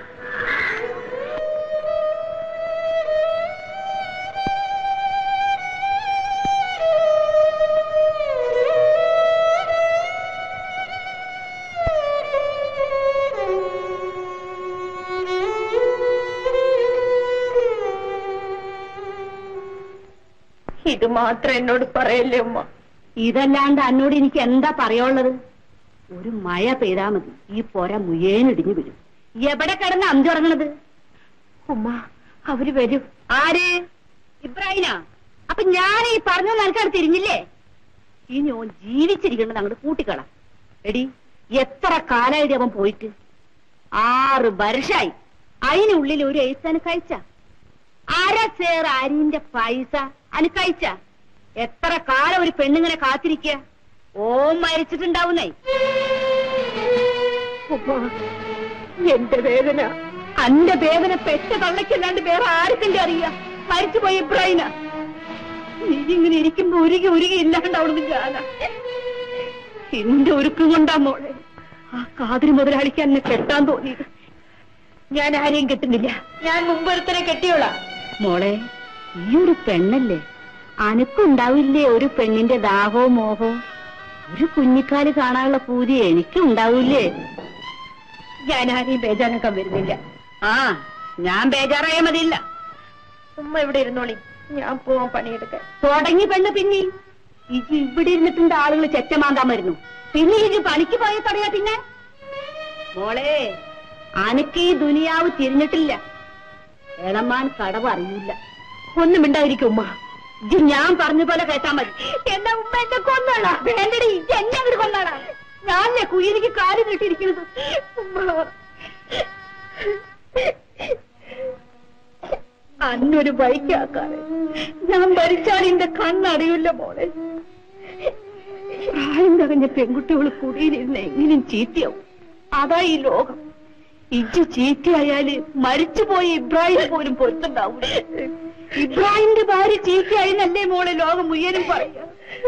ഇത് മാത്രം എന്നോട് പറയല്ലേ ഉമ്മ ഇതല്ലാണ്ട് എന്നോട് എനിക്ക് എന്താ പറയാനുള്ളത് ഒരു മഴ പെയ്താ മതി ഈ പോര മുയേനിടിഞ്ഞു വരും എവിടെ കിടന്ന് അഞ്ചുറങ്ങണത് ഉമ്മ അവര് വരും ആര് ഇബ്രാഹിനാ അപ്പൊ ഞാൻ ഈ പറഞ്ഞ നിനക്കത് തിരിഞ്ഞില്ലേ ഇനി ഓൻ ജീവിച്ചിരിക്കുന്നത് അങ്ങോട്ട് കൂട്ടിക്കള എടി എത്ര കാലായിട്ട് അവൻ പോയിട്ട് ആറ് വർഷായി അതിനുള്ളിൽ ഒരു എഴുത്താന് കഴിച്ച അര ചേർ അരിന്റെ പൈസ അന് കഴിച്ച എത്ര കാലം ഒരു പെണ്ണിങ്ങനെ കാത്തിരിക്കുക ഓൻ മരിച്ചിട്ടുണ്ടാവുന്നേ ഉമ്മ എന്റെ വേദന അന്റെ വേദന പെറ്റ തള്ളയ്ക്കല്ലാണ്ട് വേറെ ആർക്കെന്റെ അറിയാം മരിച്ചുപോയി ഇബ്രാഹിന നീ ഇങ്ങനെ ഇരിക്കുമ്പോ ഉരുകി ഉരുകി ഇല്ലാണ്ട് അവിടുന്ന് ഞാനാ എന്റെ ഒരുക്കം കൊണ്ടാ മോളെ ആ കാതിരി മുതലാളിക്ക് എന്നെ കെട്ടാൻ തോന്നിയത് ഞാൻ ആരെയും കെട്ടുന്നില്ല ഞാൻ മുമ്പൊരുത്തനെ കെട്ടിയോളാം മോളെ ഈ ഒരു പെണ്ണല്ലേ അനക്കുണ്ടാവില്ലേ ഒരു പെണ്ണിന്റെ ദാഹവും മോഹവും ഒരു കുഞ്ഞിക്കാല് കാണാനുള്ള പൂതി എനിക്കും ഉണ്ടാവൂലേ ഞാൻ ആരെയും ബേജാറാക്കാൻ വരുന്നില്ല ആ ഞാൻ ബേജാറായ മതിയില്ല ഉമ്മ ഇവിടെ ഇരുന്നോളി ഞാൻ പോവാൻ പണിയെടുക്കാൻ തുടങ്ങി പെണ്ണ് പിന്നെ ഇജി ഇവിടെ ഇരുന്നിട്ടുണ്ട് ആളുകൾ ചെറ്റമാന്താൻ വരുന്നു പിന്നെ ഇജി പണിക്ക് പോയി തുടങ്ങിയ പിന്നെ മോളെ അനക്ക് ഈ ദുനിയാവ് തിരിഞ്ഞിട്ടില്ല എളമാൻ കടവ് അറിയില്ല ഒന്നും മിണ്ടായിരിക്കും ഉമ്മ ഇജി ഞാൻ പറഞ്ഞ പോലെ കേട്ടാ മതി എന്നാ ഉമ്മ എന്നെ കൊന്നോളാ വേണ്ടടി ഇജി എന്നെ അങ്ങോട്ട് കൊന്നാടാ ഞാനല്ലേ കുയിലിക്ക് കാല് നീട്ടിയിരിക്കുന്നത് ഉമ്മ അന്നൊരു ബൈക്കാക്കാറ് ഞാൻ ഭരിച്ചാൽ എന്റെ കണ്ണറിയില്ല മോളെ പ്രായം നിറഞ്ഞ പെൺകുട്ടികൾ കുടിയിരുന്ന് എങ്ങനെയും ചീത്തയാവും അതാ ഈ ലോകം ഇജ്ജ് ചീത്തയായാല് മരിച്ചുപോയ ഇബ്രാഹിം പോലും പൊരുത്തുണ്ടാവൂല ഇബ്രാഹിമിന്റെ ഭാര്യ ചീത്തയായിന്നല്ലേ മോളെ ലോകം മുഴുവനും പറയാ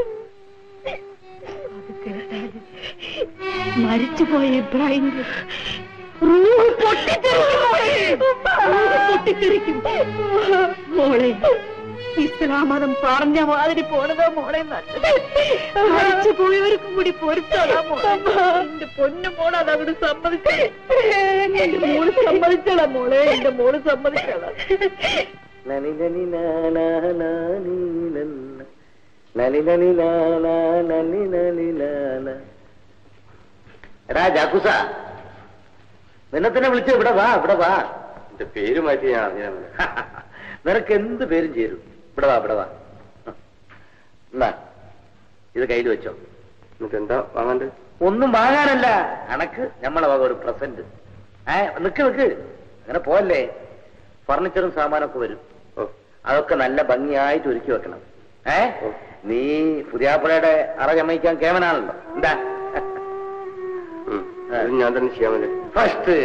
അത് കേട്ടാല് മരിച്ചുപോയ ഇബ്രാഹിമിന്റെ റൂഹ് പൊട്ടിത്തെറിക്കും മോളെ. റൂഹ് പൊട്ടിത്തെറിക്കും മോളെ ഇസ്ലാം മതം പറഞ്ഞ മാതിരി പോണതാ മോളെ നല്ലത് മരിച്ചു പോയവർക്കും കൂടി പൊരുത്തതാ മോളെ എന്റെ പൊന്നു മോളെ അതവിടെ സമ്മതിച്ചേ എന്റെ മോള് സമ്മതിച്ചടാ മോളെ എന്റെ മോള് സമ്മതിച്ചടാ നനി നനി നാനാ നാനി നന്ന. നനി നനി നാനാ നനി നനി നാന. എടാ ജാക്കുസ നിന്നെ തന്നെ വിളിച്ച് ഇവിടെ വാ ഇവിടെ വാ എന്റെ പേര് മാറ്റി ഞാൻ അറിഞ്ഞാൽ നിനക്ക് എന്ത് പേരും ചേരും ഇവിടെ വാ ഇവിടെ വാ എന്നാ ഇത് കയ്യിൽ വെച്ചോ എന്നിട്ട് എന്താ വാങ്ങാണ്ട് ഒന്നും വാങ്ങാനല്ല അണക്ക് നമ്മളെ വക ഒരു പ്രസന്റ് ഏ നിക്ക് നിക്ക് അങ്ങനെ പോവല്ലേ ഫർണിച്ചറും സാമാനൊക്കെ വരും ഓ അതൊക്കെ നല്ല ഭംഗിയായിട്ട് ഒരുക്കി വെക്കണം ഏ നീ പുതിയാപ്പുഴയുടെ അറ ചമയിക്കാൻ കേവനാണല്ലോ എന്താ ഉം. ഇത് ഞാൻ തന്നെ ചെയ്യാമല്ലേ ഫസ്റ്റ്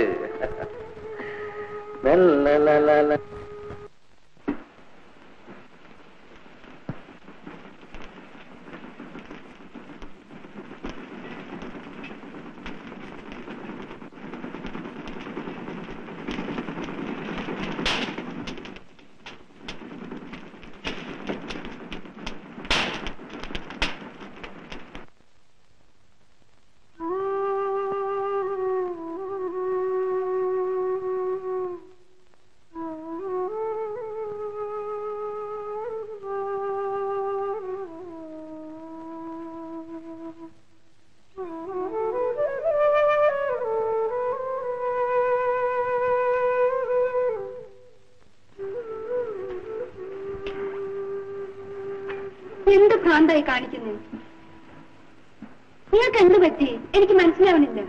എന്ത് ഭ്രാന്തായി കാണിക്കുന്നു നിങ്ങൾക്ക് എന്ത് പറ്റി എനിക്ക് മനസ്സിലാവണില്ല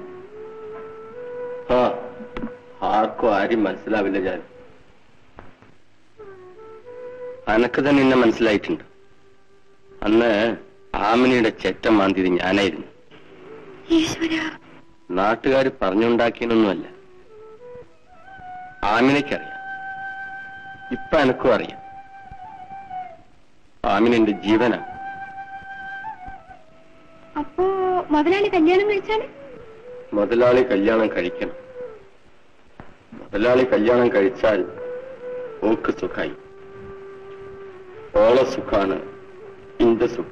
ആ ആർക്കും ആരും മനസ്സിലാവില്ല ഞാൻ അനക്ക് തന്നെ എന്നെ മനസ്സിലായിട്ടുണ്ട് അന്ന് ആമിനിയുടെ ചെറ്റ മാന്തിയത് ഞാനായിരുന്നു ഈശ്വര നാട്ടുകാർ പറഞ്ഞുണ്ടാക്കിയെന്നൊന്നുമല്ല ആമിനയ്ക്കറിയാം ഇപ്പൊ എനക്കും അറിയാം ആമിന എന്റെ ജീവനാ അപ്പോ മുതലാളി കല്യാണം കഴിച്ചാല് മുതലാളി കല്യാണം കഴിക്കണം മുതലാളി കല്യാണം കഴിച്ചാൽ ഓക്ക് സുഖായി ഓള സുഖാണ് ഇന്റെ സുഖം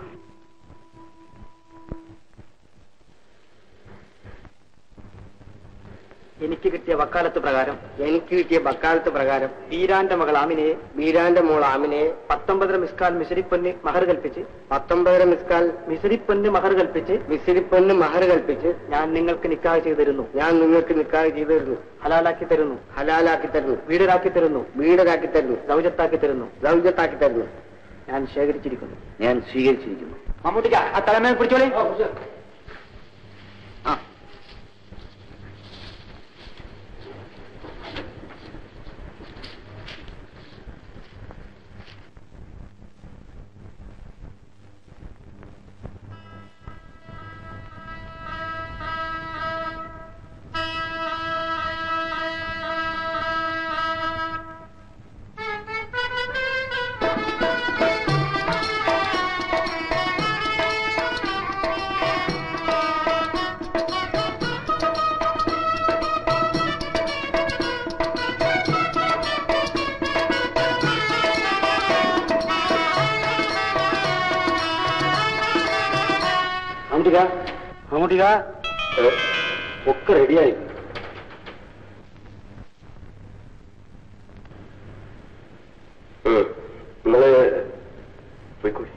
എനിക്ക് എനിക്ക് കിട്ടിയ വക്കാലത്ത് പ്രകാരം എനിക്ക് കിട്ടിയ വക്കാലത്ത് പ്രകാരം വീരാന്റെ മകൾ ആമിനെ വീരാന്റെ മോൾ ആമിനെ പത്തൊമ്പതര മിസ്കാൽ മിസരിപ്പൊന്ന് മഹർ കൽപ്പിച്ച് പത്തൊമ്പതര മിസ്കാൽ മിസരിപ്പൊന്ന് മഹർ കൽപ്പിച്ച് മിസരിപ്പൊന്ന് മഹർ കൽപ്പിച്ച് ഞാൻ നിങ്ങൾക്ക് നിക്കാഹ് ചെയ്തു തരുന്നു ഞാൻ നിങ്ങൾക്ക് നിക്കാഹ് ചെയ്തു തരുന്നു ഹലാലാക്കി തരുന്നു ഹലാലാക്കി തരുന്നു വീടരാക്കി തരുന്നു വീടരാക്കി തരുന്നു സൗജത്താക്കി തരുന്നു സൗജത്താക്കി തരുന്നു ഞാൻ ശേഖരിച്ചിരിക്കുന്നു ഞാൻ സ്വീകരിച്ചിരിക്കുന്നു മമ്മൂട്ടിക്ക ആ തലമേൽ പിടിച്ചോളി ആ മമ്മൂട്ടിക്ക മമ്മൂട്ടിക്ക ഒക്കെ റെഡിയായി നിങ്ങള് പോയിക്കോളി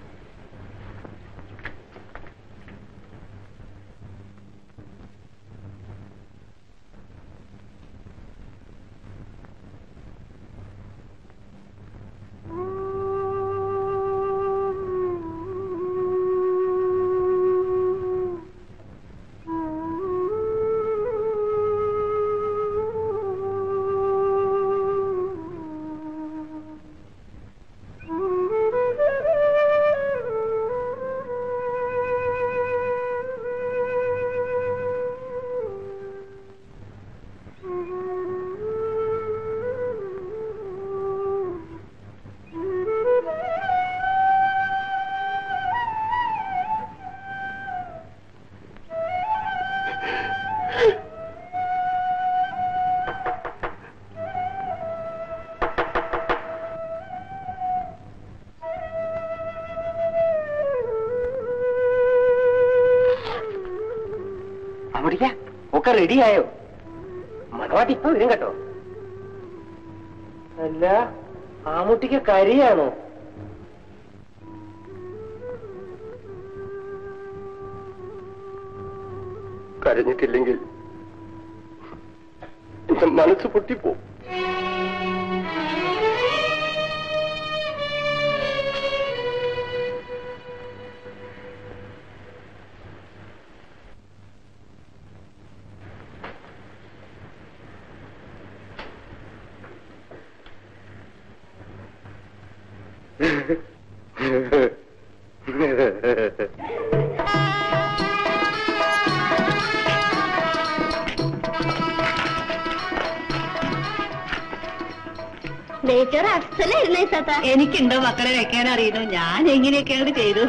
മമ്മൂട്ടിക്ക ഒക്കെ റെഡിയായോ മണവാട്ടി ഇപ്പൊ വരും കേട്ടോ അല്ല ആമുട്ടിക്ക് കരിയാണോ കരഞ്ഞിട്ടില്ലെങ്കിൽ എന്റെ മനസ്സ് പൊട്ടിപ്പോ നെയ്ച്ചോറ് അസലായിരുന്നേ സാത്ത എനിക്കുണ്ടോ മക്കളെ വെക്കാൻ അറിയുന്നു ഞാൻ എങ്ങനെയൊക്കെയാണ് ചെയ്തു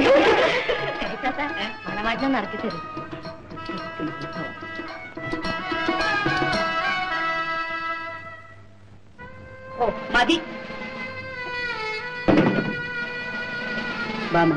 മണമാറ്റം നടത്തി തരും ഓ മതി വാമ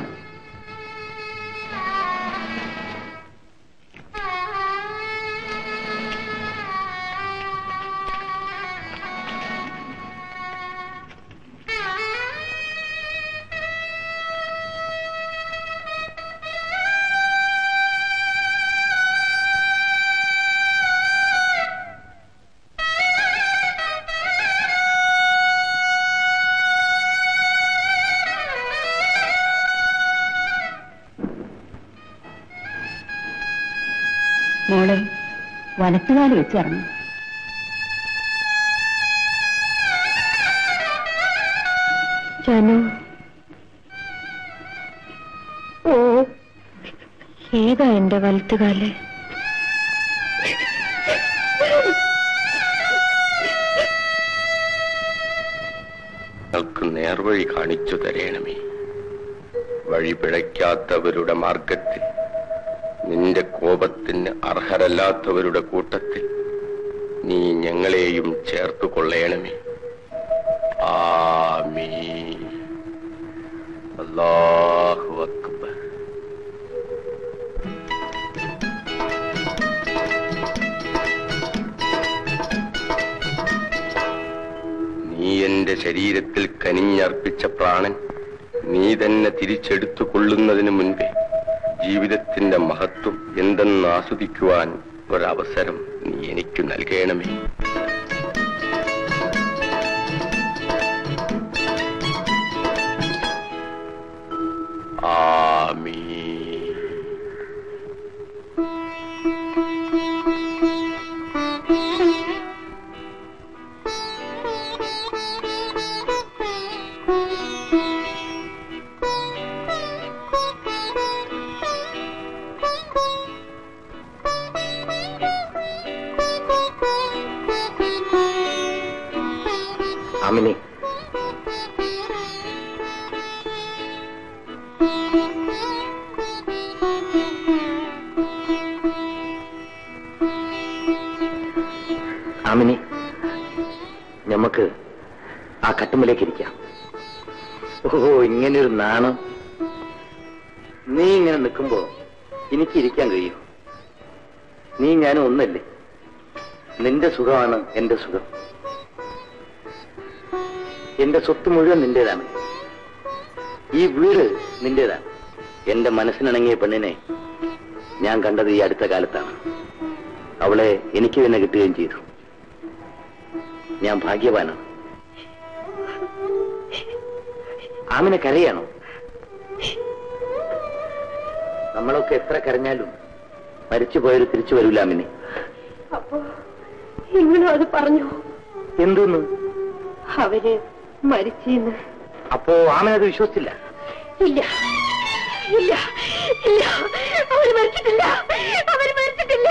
മോളെ വലത്തുകാല് വെച്ചിറങ്ങും ജാനു ഓ ഏതാ എന്റെ വലത്തുകാല് ഞങ്ങൾക്ക് നേർവഴി കാണിച്ചു തരേണമേ വഴി പിഴയ്ക്കാത്തവരുടെ മാർഗത്തിൽ നിന്റെ കോപത്തിന് അർഹരല്ലാത്തവരുടെ കൂട്ടത്തിൽ നീ ഞങ്ങളെയും ചേർത്തു കൊള്ളേണമേ ആമീ അല്ലാഹു അക്ബർ നീ എന്റെ ശരീരത്തിൽ കനിഞ്ഞർപ്പിച്ച പ്രാണൻ നീ തന്നെ തിരിച്ചെടുത്തു കൊള്ളുന്നതിന് മുൻപേ ജീവിതത്തിന്റെ മഹത്വം എന്തെന്ന് ആസ്വദിക്കുവാൻ ഒരവസരം നീ എനിക്ക് നൽകണമേ ആമീൻ അമിനി അമിനി നമുക്ക് ആ കട്ടുമ്പിലേക്ക് ഇരിക്കാം ഓ ഇങ്ങനെയൊരു നാണം നീ ഇങ്ങനെ നിൽക്കുമ്പോ എനിക്ക് ഇരിക്കാൻ കഴിയും നീ ഞാനും ഒന്നല്ലേ നിന്റെ സുഖമാണ് എന്റെ സുഖം എന്റെ സ്വത്ത് മുഴുവൻ നിന്റേതാണ് ഈ വീട് നിന്റേതാണ് എന്റെ മനസ്സിനിണങ്ങിയ പെണ്ണിനെ ഞാൻ കണ്ടത് ഈ അടുത്ത കാലത്താണ് അവളെ എനിക്ക് തന്നെ കിട്ടുകയും ചെയ്തു ഞാൻ ഭാഗ്യവാനാണ് ആമിനെ കരയാണോ നമ്മളൊക്കെ എത്ര കരഞ്ഞാലും മരിച്ചുപോയൊരു തിരിച്ചു വരൂല ആമിനെ അപ്പോ നിങ്ങളും അത് പറഞ്ഞു എന്തെന്ന് അവര് മരിച്ചെന്ന് അപ്പോ ആമനത് വിശ്വസിച്ചില്ല ഇല്ല ഇല്ല ഇല്ല അവര് മരിച്ചിട്ടില്ല അവര് മരിച്ചിട്ടില്ല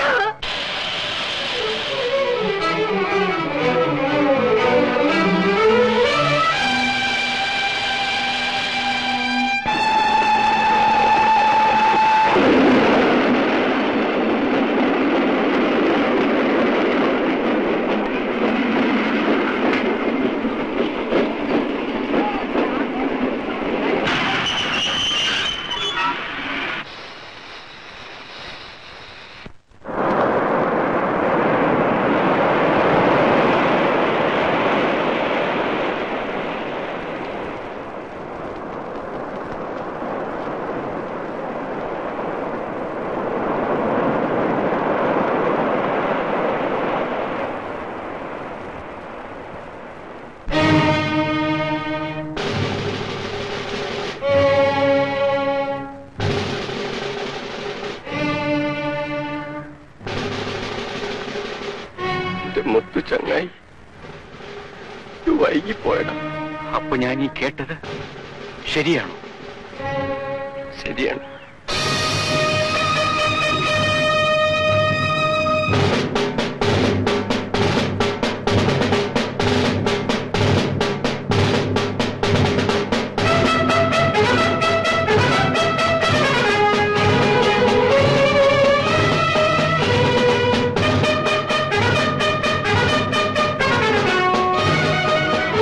എന്റെ മുത്തു ചങ്ങായി ഇത് വൈകിപ്പോയടാ അപ്പൊ ഞാൻ ഈ കേട്ടത് ശരിയാണോ ശരിയാണ്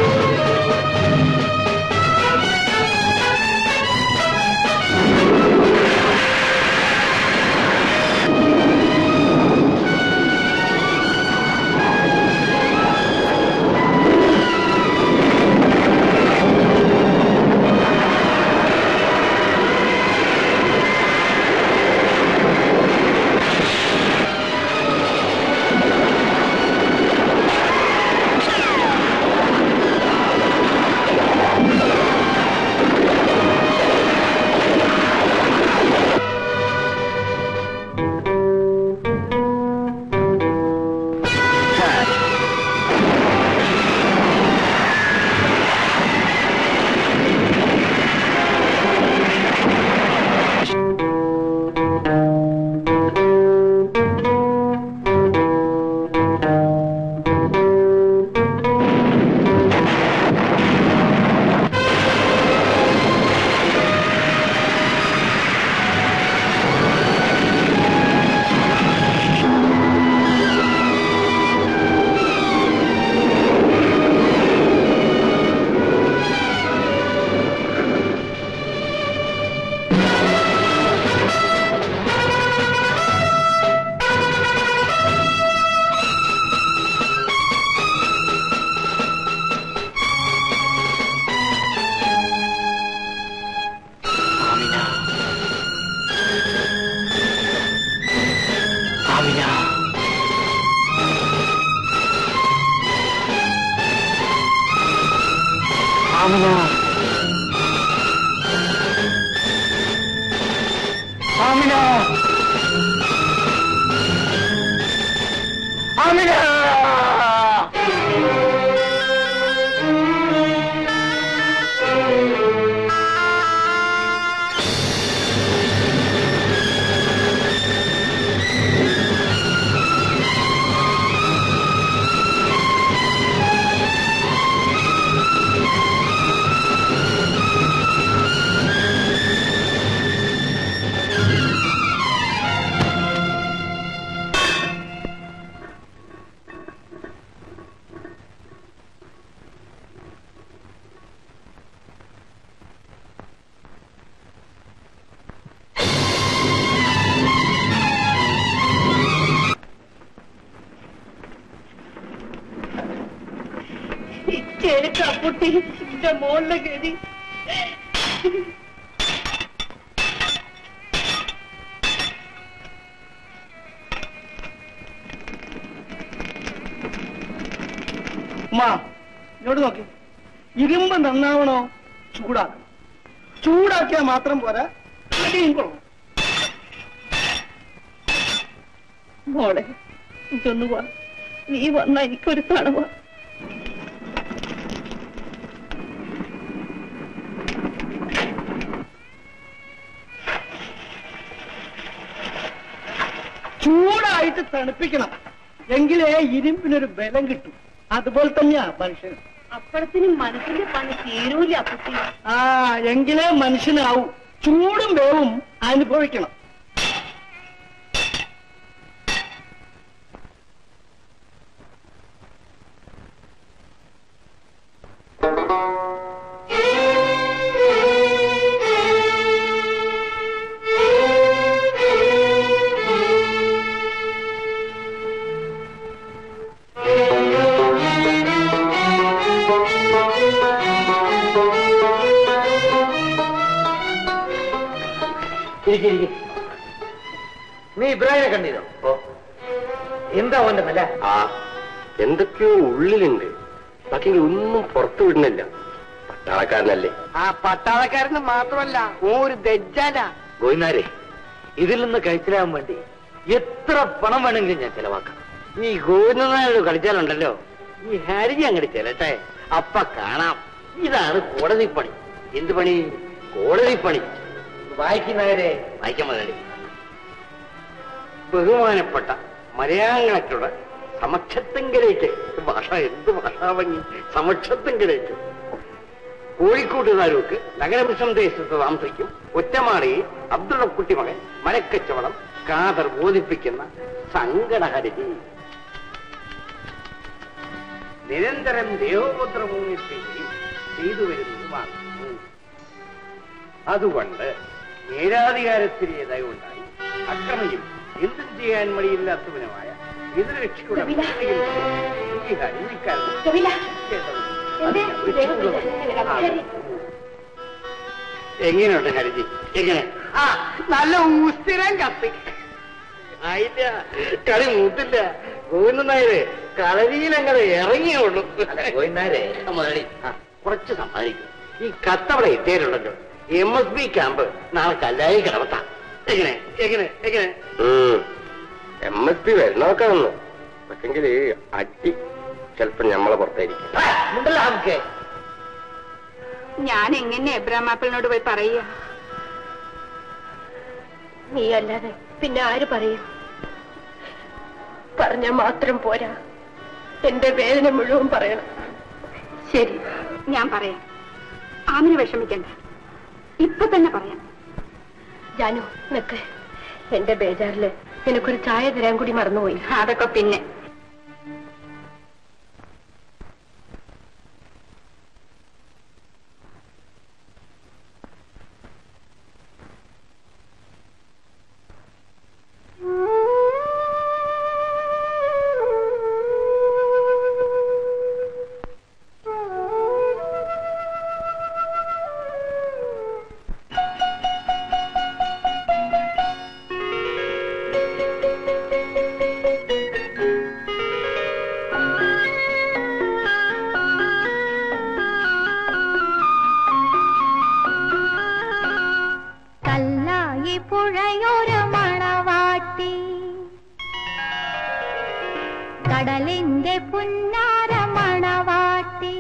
ആ ആമിന ആമിന ആമിന ചേക്കാപ്പുട്ടി എന്റെ മോളിലെ ഗതി ഉമ്മാ ഇങ്ങോട്ട് നോക്കി ഇരുമ്പ് നന്നാവണോ ചൂടാക്കണം ചൂടാക്കിയാൽ മാത്രം പോരാ അടിയും കൊള്ളണം മോളെ ഇതൊന്നു വാ നീ വന്ന എനിക്കൊരു തണവ ചൂടായിട്ട് തണുപ്പിക്കണം എങ്കിലേ ഇരുമ്പിനൊരു ബലം കിട്ടും അതുപോലെ തന്നെയാ മനുഷ്യൻ അപ്പഴത്തിനും മനസ്സിന്റെ പണി തീരൂല അപ്പുട്ടി ആ എങ്കിലേ മനുഷ്യനാവും ചൂടും വേവും അനുഭവിക്കണം ഇരിക്ക്, ഇരിക്ക്. നീ ഇബ്രാഹിനെ കണ്ടിരോ ഓ എന്താ അവന്റെ നില ആ എന്തൊക്കെയോ ഉള്ളിലുണ്ട് ബാക്കി ഒന്നും പുറത്തു വിടുന്നില്ല പട്ടാളക്കാരനല്ലേ ആ പട്ടാളക്കാരന് മാത്രമല്ല ഓ ഒരു ദജ്ജാലാ ഗോയിനാരെ ഇതിൽ നിന്ന് കഴിച്ചിലാകാൻ വേണ്ടി എത്ര പണം വേണമെങ്കിലും ഞാൻ ചെലവാക്കാം ഈ ഗോവിന്ദനായോട് കളിച്ചാലുണ്ടല്ലോ ഈ ഹരിജി അങ്ങോട്ട് ചെല്ലട്ടെ അപ്പ കാണാം ഇതാണ് കോടതി പണി എന്ത് പണി കോടതി പണി വായിക്കുന്നവരെ വായിക്കാൻ മുതലാളി ബഹുമാനപ്പെട്ട മലയാളങ്ങളുടെ സമക്ഷത്തെങ്കിലേക്ക് ഭാഷ എന്ത് ഭാഷാഭംഗി സമക്ഷത്തെങ്കിലേക്ക് കോഴിക്കോട് താലൂക്ക് നഗരമിഷം ദേശത്ത് താമസിക്കും ഒറ്റമാടിയിൽ അബ്ദുള്ളക്കുട്ടി മകൻ മലക്കച്ചവടം കാതർ ബോധിപ്പിക്കുന്ന സങ്കടഹരിതി നിരന്തരം ദേഹോപദ്രവൂന്നിപ്പിക്കുകയും ചെയ്തു വരുന്നതുമാണ് അതുകൊണ്ട് നേരാധികാരത്തിലേതായി ഉണ്ടായി അക്രമിയും എന്തും ചെയ്യാൻ മടിയില്ലാത്തവനുമായ എതിർകക്ഷിയുടെ ഭീഷണിയിൽ ഈ ഹരിക്കാരൻ എങ്ങനെയുണ്ട് ഹരിജി എങ്ങനെ ആ നല്ല ഊസ്ഥിരം കത്തി ആയില്ല കളി മൂത്തില്ല ഗോവിന്ദൻ നായര് കളരിയിലങ്ങനെ ഇറങ്ങിയുള്ളൂ ഗോയിനാരെ മുതലാളി ആ, കുറച്ച് സമ്മാനിക്കും ഈ കത്തവിടെ എത്തിയിട്ടുണ്ടല്ലോ എം എസ് ബി ക്യാമ്പ് നാളെ കല്ലായി കിടത്താം എങ്ങനെ എങ്ങനെ എങ്ങനെ എം എസ് പി വരണമൊക്കെ വന്നു പക്ഷെങ്കിൽ അടി ചിലപ്പോ ഞമ്മളെ പുറത്തായിരിക്കും ഉണ്ടല്ലോ നമുക്ക് ഞാൻ എങ്ങനെ എബ്രാം ആപ്പിളിനോട് പോയി പറയുക നീ അല്ലാതെ പിന്നെ ആര് പറയും പറഞ്ഞാൽ മാത്രം പോരാ എന്റെ വേദന മുഴുവൻ പറയണം ശരി ഞാൻ പറയാം ആമിന് വിഷമിക്കണ്ട ഇപ്പൊ തന്നെ പറയാം ജാനു നിക്ക് എന്റെ ബേജാറില് നിനക്കൊരു ചായ തരാൻ കൂടി മറന്നുപോയി അതൊക്കെ പിന്നെ പുന്നാരമണവാട്ടി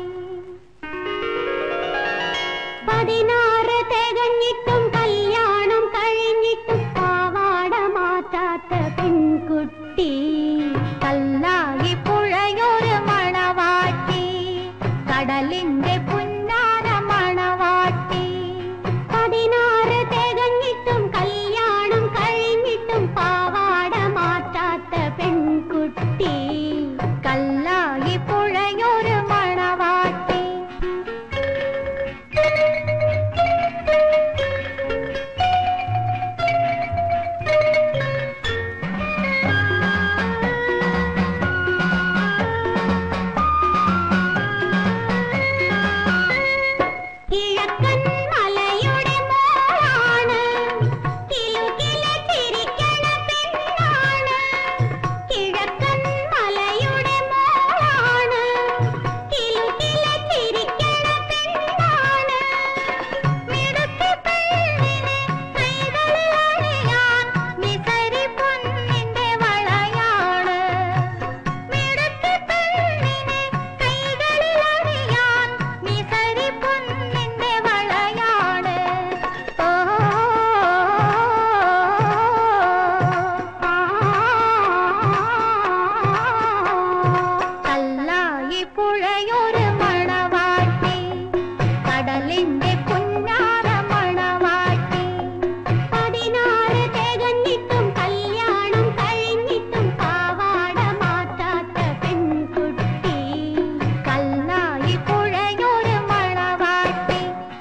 പതിനാറ് തികഞ്ഞിട്ടും കല്യാണം കഴിഞ്ഞിട്ടും പാവാട മാറ്റാത്ത പെൺകുട്ടി കല്ലായി പുഴയൊരു മണവാട്ടി കടലിന്റെ പുന്നാര മണവാട്ടി പതിനാറ് തികഞ്ഞിട്ടും കല്യാണം കഴിഞ്ഞിട്ടും പാവാട മാറ്റാത്ത പെൺകുട്ടി കല്ലായി പുഴയൊരു മണവാട്ടി കിഴക്കൻ മലയുടെ മോളാണ് കിലുകില ചിരിക്കണ പെണ്ണാണ് കിഴക്കൻ മലയുടെ മോളാണ് കിലുകില ചിരിക്കണ പെണ്ണാണ് മിടുക്കി പെണ്ണിനെ കൈകളിൽ അണിയാൻ മിസരി പൊന്നിന്റെ വളയാണ് മിടുക്കി പെണ്ണിനെ കൈകളിൽ അണിയാൻ മിസരി പൊന്നിന്റെ വളയാണ് ഓ കല്ലായി പുഴയൊരു മണവാട്ടി കടലിന്റെ പുന്നാര മണവാട്ടി പതിനാറ് തികഞ്ഞിട്ടും കല്യാണം കഴിഞ്ഞിട്ടും പാവാട മാറ്റാത്ത പെൺകുട്ടി കല്ലായി പുഴയൊരു മണവാട്ടി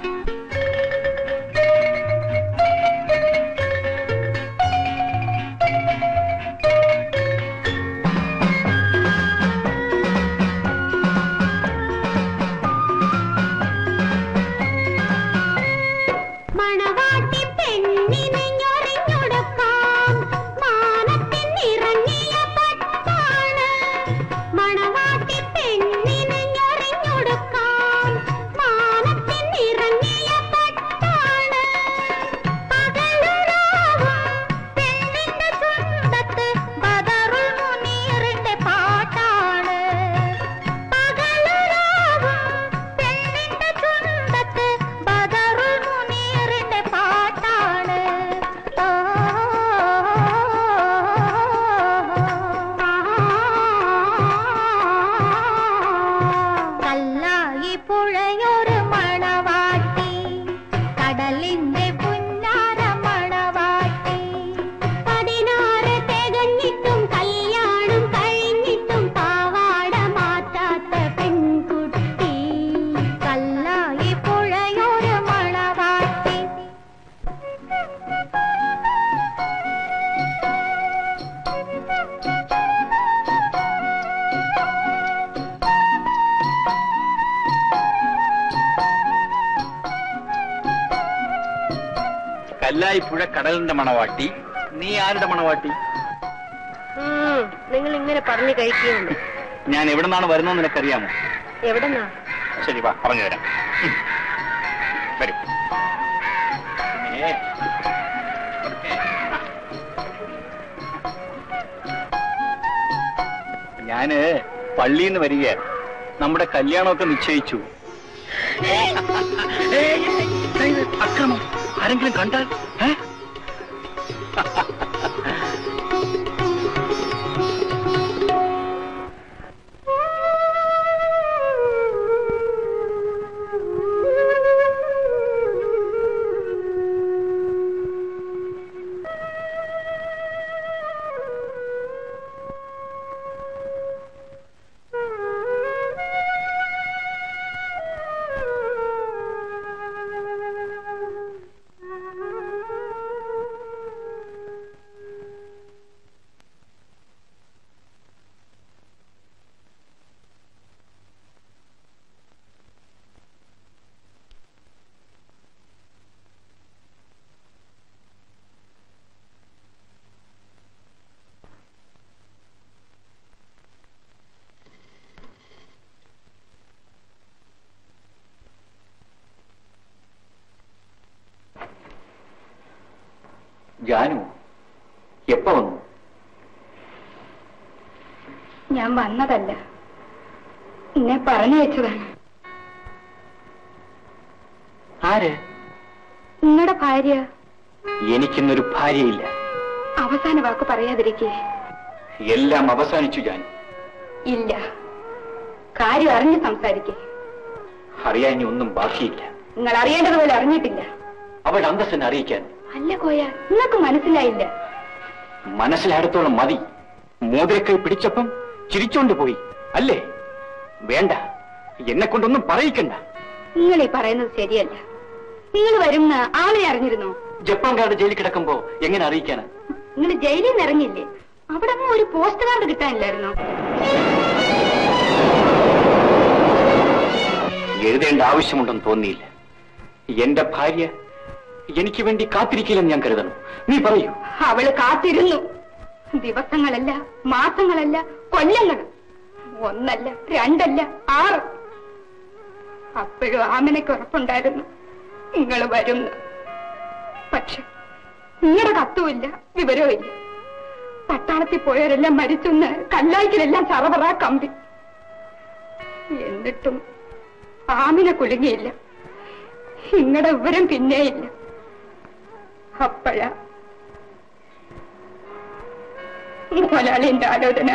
മണവാട്ടി പെണ്ണിനെ ഞൊറിഞ്ഞൊടുക്കാം മാനത്തിൻ ഇറങ്ങിയ പട്ടാണ് മണവാട്ടി പെണ്ണിനെ ഞൊറിഞ്ഞൊടുക്കാം മാനത്തിൻ ഇറങ്ങിയ പട്ടാണ് പകലുരാവും പെണ്ണിന്റെ ചുണ്ടത്ത് ബദറുൽ മുനീറിന്റെ പാട്ടാണ് പകലുരാവും പെണ്ണിന്റെ ചുണ്ടത്ത് ബദറുൽ മുനീറിന്റെ പാട്ടാണ് ഓ കല്ലായി പുഴയൊരു മണവാട്ടി കടലിന്റെ പുന്നാര മണവാട്ടി പതിനാറ് തികഞ്ഞിട്ടും കല്യാണം കഴിഞ്ഞിട്ടും പാവാട മാറ്റാത്ത പെൺകുട്ടി കല്ലായി പുഴയൊരു മണവാട്ടി കല്ലായിപ്പുഴ കടലിന്റെ മണവാട്ടി നീ ആരുടെ മണവാട്ടി നിങ്ങൾ ഇങ്ങനെ പറഞ്ഞു കഴിക്കുന്നുണ്ട് ഞാൻ എവിടെ നിന്നാണ് വരുന്നത് നിനക്കറിയാമോ എവിടെന്നാ ശരി വാ പറഞ്ഞു തരാം ഉം. വരൂ ഏ, ഓക്കേ. ഞാന് പള്ളിയിൽ നിന്ന് വരികയാണ് നമ്മുടെ കല്യാണമൊക്കെ നിശ്ചയിച്ചു ഏയ്, ഏയ്, ഏയ്, അക്രമം ആരെങ്കിലും കണ്ടാൽ ഏ? ജാനു എപ്പ വന്നു ഞാൻ വന്നതല്ല എന്നെ പറഞ്ഞു വെച്ചതാണ് ആര് നിങ്ങളുടെ ഭാര്യ എനിക്കിന്നൊരു ഭാര്യയില്ല അവസാന വാക്ക് പറയാതിരിക്കേ എല്ലാം അവസാനിച്ചു ഞാൻ ഇല്ല കാര്യം അറിഞ്ഞ് സംസാരിക്കേ അറിയാൻ ഇനി ഒന്നും ബാക്കിയില്ല നിങ്ങൾ അറിയേണ്ടതുപോലെ അറിഞ്ഞിട്ടില്ല അവൾ അന്തസ്സിനെ അറിയിക്കാൻ അല്ല കോയ നിങ്ങൾക്ക് മനസ്സിലായില്ല മനസ്സിലായിടത്തോളം മതി മോതിരക്കൈ പിടിച്ചപ്പം ചിരിച്ചോണ്ട് പോയി അല്ലേ വേണ്ട എന്നെ കൊണ്ടൊന്നും പറയിക്കണ്ട നിങ്ങൾ ഈ പറയുന്നത് ശരിയല്ല നിങ്ങൾ വരുന്ന ആളെ അറിഞ്ഞിരുന്നോ ജപ്പാൻകാരുടെ ജയിലിൽ കിടക്കുമ്പോ എങ്ങനെ അറിയിക്കാന് നിങ്ങൾ ജയിലിൽ നിന്ന് ഇറങ്ങിയില്ലേ അവിടെ അങ്ങ് ഒരു പോസ്റ്റ് കാർഡ് കിട്ടാനില്ലായിരുന്നോ എഴുതേണ്ട ആവശ്യമുണ്ടെന്ന് തോന്നിയില്ല എന്റെ ഭാര്യ എനിക്ക് വേണ്ടി കാത്തിരിക്കില്ലെന്ന് ഞാൻ കരുതണം നീ പറയൂ അവള് കാത്തിരുന്നു ദിവസങ്ങളല്ല മാസങ്ങളല്ല കൊല്ലങ്ങൾ ഒന്നല്ല രണ്ടല്ല ആറ് അപ്പോഴും ആമനയ്ക്ക് ഉറപ്പുണ്ടായിരുന്നു നിങ്ങൾ വരുന്നു പക്ഷെ നിങ്ങളുടെ കത്തുമില്ല വിവരവും ഇല്ല പട്ടാളത്തിൽ പോയവരെല്ലാം മരിച്ചെന്ന് കല്ലായ്ക്കലെല്ലാം ചറവറ കമ്പി എന്നിട്ടും ആമിനെ കുലുങ്ങിയില്ല നിങ്ങളുടെ വിവരം പിന്നെയില്ല അപ്പോഴാ മുതലാളിന്റെ ആലോചന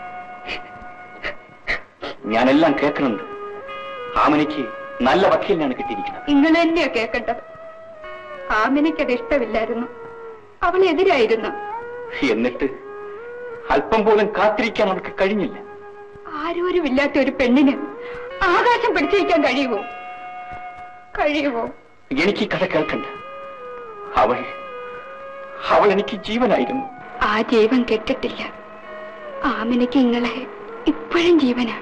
ഞാനെല്ലാം കേൾക്കുന്നുണ്ട് ആമനിക്ക് നല്ല വക്കീലിനാണ് കിട്ടിയിരിക്കുന്നത് നിങ്ങൾ തന്നെയാ കേൾക്കേണ്ടത് ആമിനയ്ക്കത് ഇഷ്ടമില്ലായിരുന്നു അവൾ എതിരായിരുന്നു എന്നിട്ട് അല്പം പോലും കാത്തിരിക്കാൻ അവർക്ക് കഴിഞ്ഞില്ല ആരോരുമില്ലാത്ത ഒരു പെണ്ണിന് ആകാശം പിടിച്ചിരിക്കാൻ കഴിയുമോ കഴിയുമോ എനിക്ക് ഈ കഥ കേൾക്കണ്ട അവൾ അവൾ എനിക്ക് ജീവനായിരുന്നു ആ ജീവൻ കെട്ടിട്ടില്ല ആമിനയ്ക്ക് ഇങ്ങളെ ഇപ്പോഴും ജീവനാ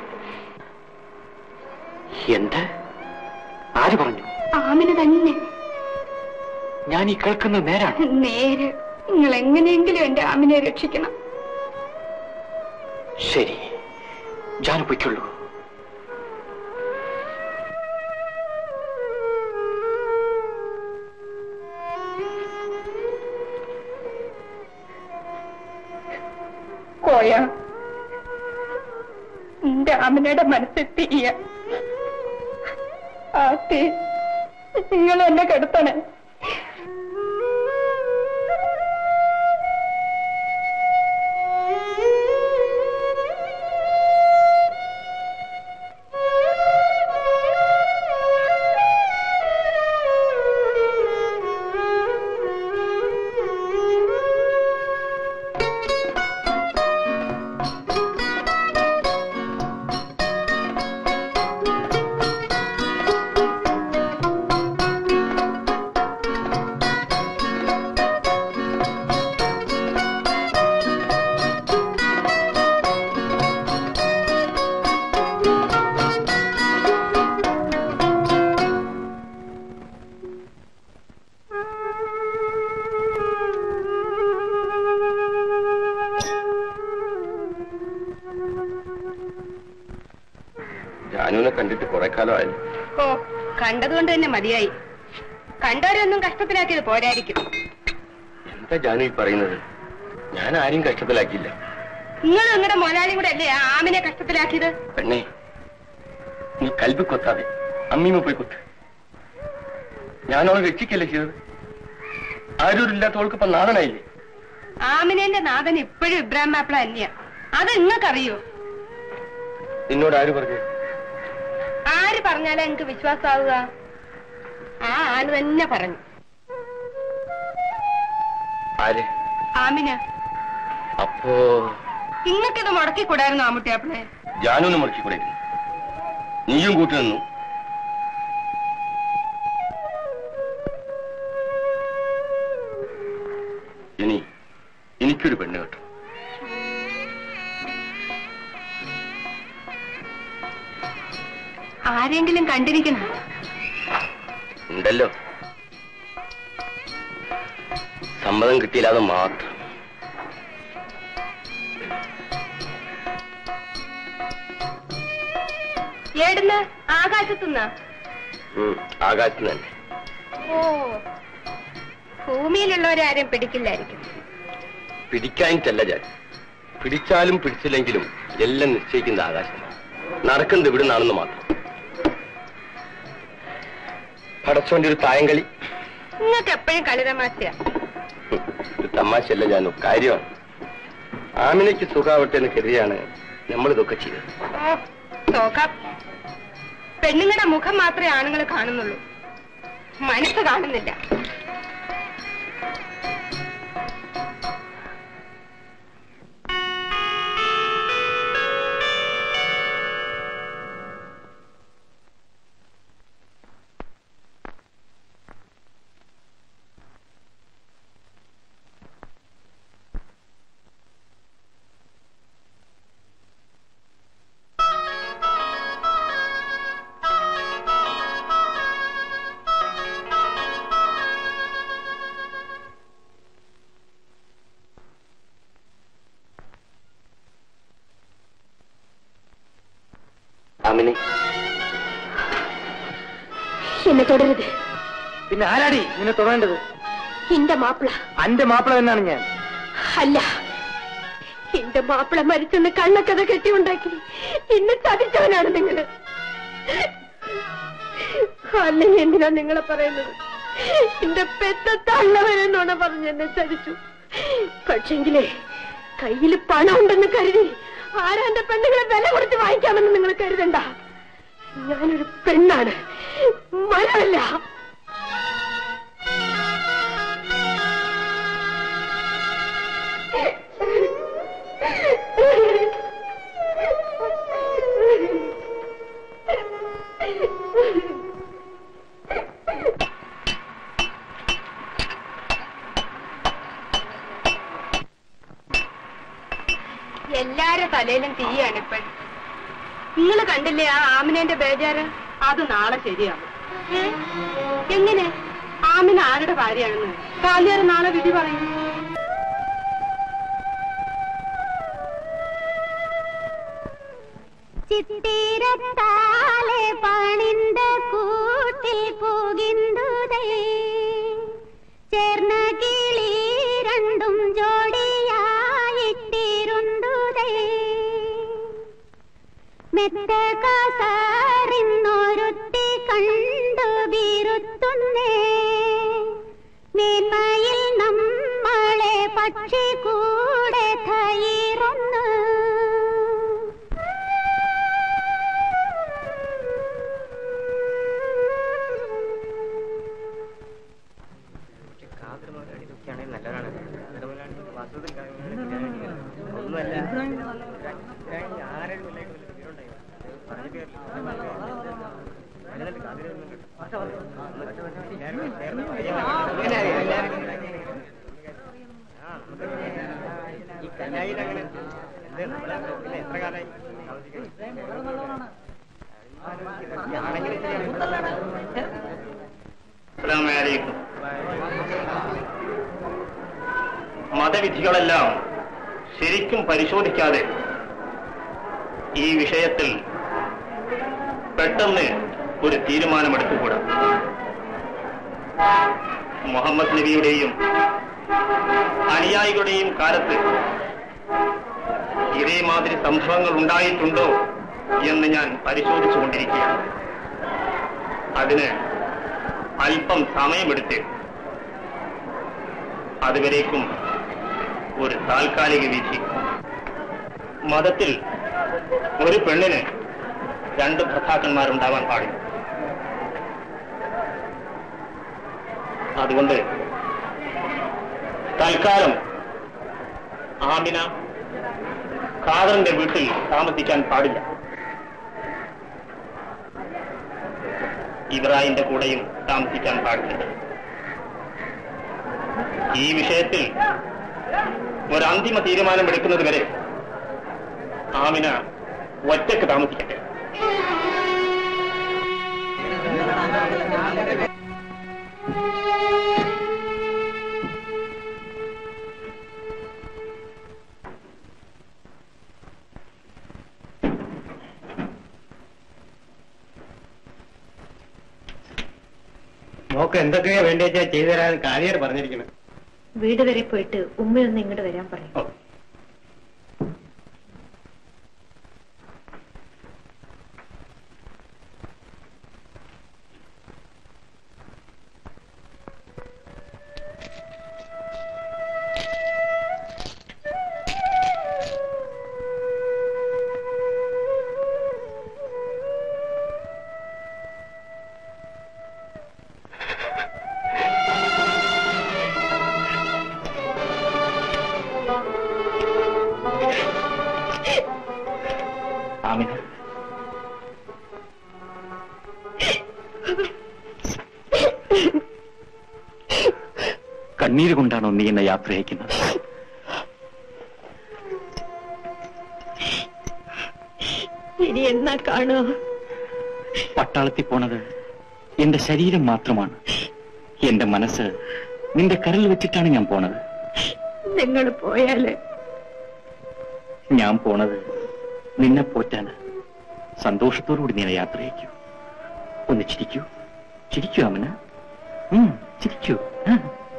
എന്ത് ആര് പറഞ്ഞു ആമിന തന്നെ ഞാൻ ഈ കേൾക്കുന്നത് നേരാണ് നേരെ നിങ്ങൾ എങ്ങനെയെങ്കിലും എന്റെ ആമിനെ രക്ഷിക്കണം ശരി ഞാൻ പൊയ്ക്കുള്ളൂ കോയ എന്റെ ആമിനയുടെ മനസ്സിൽ തീയ ആ തീ നിങ്ങൾ എന്നെ കെടുത്തണേ ജാനുവിനെ കണ്ടിട്ട് കുറെ കാലമായല്ലോ ഓ കണ്ടതുകൊണ്ട് തന്നെ മതിയായി കണ്ടവരൊന്നും കഷ്ടത്തിലാക്കിയത് പോരായിരിക്കും എന്താ ജാനു ഈ പറയുന്നത് ഞാൻ ആരെയും കഷ്ടത്തിലാക്കിയില്ല നിങ്ങൾ നിങ്ങളുടെ മുതലാളിയും കൂടെ അല്ലേ ആ ആമിനെ കഷ്ടത്തിലാക്കിയത് പെണ്ണേ നീ കൽബി കൊത്താതെ അമ്മീമ പോയി കൊത്ത് ഞാനവളെ രക്ഷിക്കല്ലേ ചെയ്തത് ആരൂരില്ലാത്തവൾക്ക് ഇപ്പൊ നാടനായില്ലേ ആമിനേന്റെ നാഥൻ ഇപ്പോഴും ഇബ്രാഹിം മാപ്പിള തന്നെയാ അത് നിങ്ങൾക്കറിയോ നിന്നോട് ആര് പറഞ്ഞു ആര് പറഞ്ഞാലേ എനിക്ക് വിശ്വാസമാവുക ആ ആള് തന്നെ പറഞ്ഞു ആര് ആമിന അപ്പോ ഇങ്ങക്കിത് മുടക്കിക്കൂടായിരുന്നു ആമുട്ടിയാപ്പിളെ ജാനുവിനെ മുടക്കിക്കൂടെ നീയും കൂട്ടി നിന്നു ഇനി എനിക്കൊരു പെണ്ണ് കേട്ടോ ആരെങ്കിലും കണ്ടിരിക്കണം ഉണ്ടല്ലോ സമ്മതം കിട്ടിയില്ലാതെ മാത്രം ഏടുന്ന് ആകാശത്തുനിന്ന് ഉം, ആകാശത്ത് തന്നെ ഓ ഭൂമിയിലുള്ളവരാരും പിടിക്കില്ലായിരിക്കും പിടിക്കാനിട്ടല്ല ഞാൻ പിടിച്ചാലും പിടിച്ചില്ലെങ്കിലും എല്ലാം നിശ്ചയിക്കുന്ന ആകാശമാണ് നടക്കുന്നത് ഇവിടെ നിന്നാണെന്ന് മാത്രം പടച്ചോന്റെ ഒരു തായങ്കളി നിങ്ങൾക്ക് എപ്പോഴും കളി തമാശയാ ഒരു തമാശയല്ല ജാനു കാര്യമാണ് ആമിനയ്ക്ക് സുഖാവട്ടെ എന്ന് കരുതിയാണ് നമ്മൾ ഇതൊക്കെ ചെയ്തത് ഓ നോക്കാം പെണ്ണുങ്ങളുടെ മുഖം മാത്രമേ ആണുങ്ങൾ കാണുന്നുള്ളൂ മനസ്സ് കാണുന്നില്ല ആമിനെ എന്നെ തുടരുത് പിന്നെ ആരാടി നിന്നെ തുടരേണ്ടത് എന്റെ മാപ്പിള അന്റെ മാപ്പിള തന്നെയാണ് ഞാൻ അല്ല എന്റെ മാപ്പിള മരിച്ചെന്ന് കള്ളക്കഥ കെട്ടിയുണ്ടാക്കി എന്നെ ചതിച്ചവനാണ് നിങ്ങള് അല്ലെങ്കിൽ എന്തിനാ നിങ്ങളെ പറയുന്നത് എന്റെ പെത്ത തള്ളവരെന്നോണ പറഞ്ഞ് എന്നെ ചതിച്ചു പക്ഷെങ്കിലേ കയ്യിൽ പണം ഉണ്ടെന്ന് കരുതി ആരാ എന്റെ പെണ്ണുങ്ങളെ വില കൊടുത്ത് വാങ്ങിക്കാമെന്ന് നിങ്ങൾ കരുതണ്ട ഞാനൊരു പെണ്ണാണ് മരമല്ല എല്ലാരെ തലയിലും തീയാണ് ഇപ്പോഴും നിങ്ങൾ കണ്ടില്ലേ ആ ആമിനേന്റെ ബേജാറ് അത് നാളെ ശരിയാവും ഏ? എങ്ങനെ ആമിന ആരുടെ ഭാര്യയാണെന്ന് കാലിയാർ നാളെ വിധി പറയും ചിത്തിരത്താലെ പണിന്ത കൂട്ടിൽ പോകിന്തുതേ ചേർന്ന കിളി രണ്ടും ജോഡിയായിട്ടിരുന്തുതേ മെത്ത കാസാറിന്നൊരുത്തി കണ്ടു വീരുത്തുന്നേ മേന്മയിൽ നമ്മളെ പക്ഷി കൂടെ തൈറുന്നു അസ്സലാമലൈക്കും മതവിധികളെല്ലാം ശരിക്കും പരിശോധിക്കാതെ ഈ വിഷയത്തിൽ പെട്ടെന്ന് ഒരു തീരുമാനമെടുത്തുകൂടാ മുഹമ്മദ് നബിയുടെയും അനുയായികളുടെയും കാലത്ത് ഇതേമാതിരി സംഭവങ്ങൾ ഉണ്ടായിട്ടുണ്ടോ എന്ന് ഞാൻ പരിശോധിച്ചുകൊണ്ടിരിക്കുകയാണ് അതിന് അല്പം സമയമെടുത്ത് അതുവരേക്കും ഒരു താൽക്കാലിക വിധി മതത്തിൽ ഒരു പെണ്ണിന് രണ്ട് ഭർത്താക്കന്മാരുണ്ടാവാൻ പാടില്ല അതുകൊണ്ട് തൽക്കാലം ആമിന ഖാദറിന്റെ വീട്ടിൽ താമസിക്കാൻ പാടില്ല ഇബ്രാഹിന്റെ കൂടെയും താമസിക്കാൻ പാടില്ല ഈ വിഷയത്തിൽ ഒരു അന്തിമ തീരുമാനം എടുക്കുന്നത് വരെ ആമിന ഒറ്റക്ക് താമസിക്കട്ടെ നോക്ക് എന്തൊക്കെയാ വേണ്ടിയാ ചെയ്തു തരാൻ കാര്യമായിട്ട് പറഞ്ഞിരിക്കുന്നത് വീട് വരെ പോയിട്ട് ഉമ്മയൊന്ന് ഇങ്ങോട്ട് വരാൻ പറയും കണ്ണീര് കൊണ്ടാണോ നീ എന്നെ യാത്ര അയക്കുന്നത് ഇനി എന്നാ കാണുക പട്ടാളത്തിൽ പോണത് എന്റെ ശരീരം മാത്രമാണ് എന്റെ മനസ്സ് നിന്റെ കരൽ വെച്ചിട്ടാണ് ഞാൻ പോണത് നിങ്ങൾ പോയാല് ഞാൻ പോണത് നിന്നെ പോറ്റാന് സന്തോഷത്തോടുകൂടി നീ യാത്ര അയക്കൂ ഒന്ന് ചിരിക്കൂ ചിരിക്കൂ അമന ഉം, ചിരിക്കൂ ആ.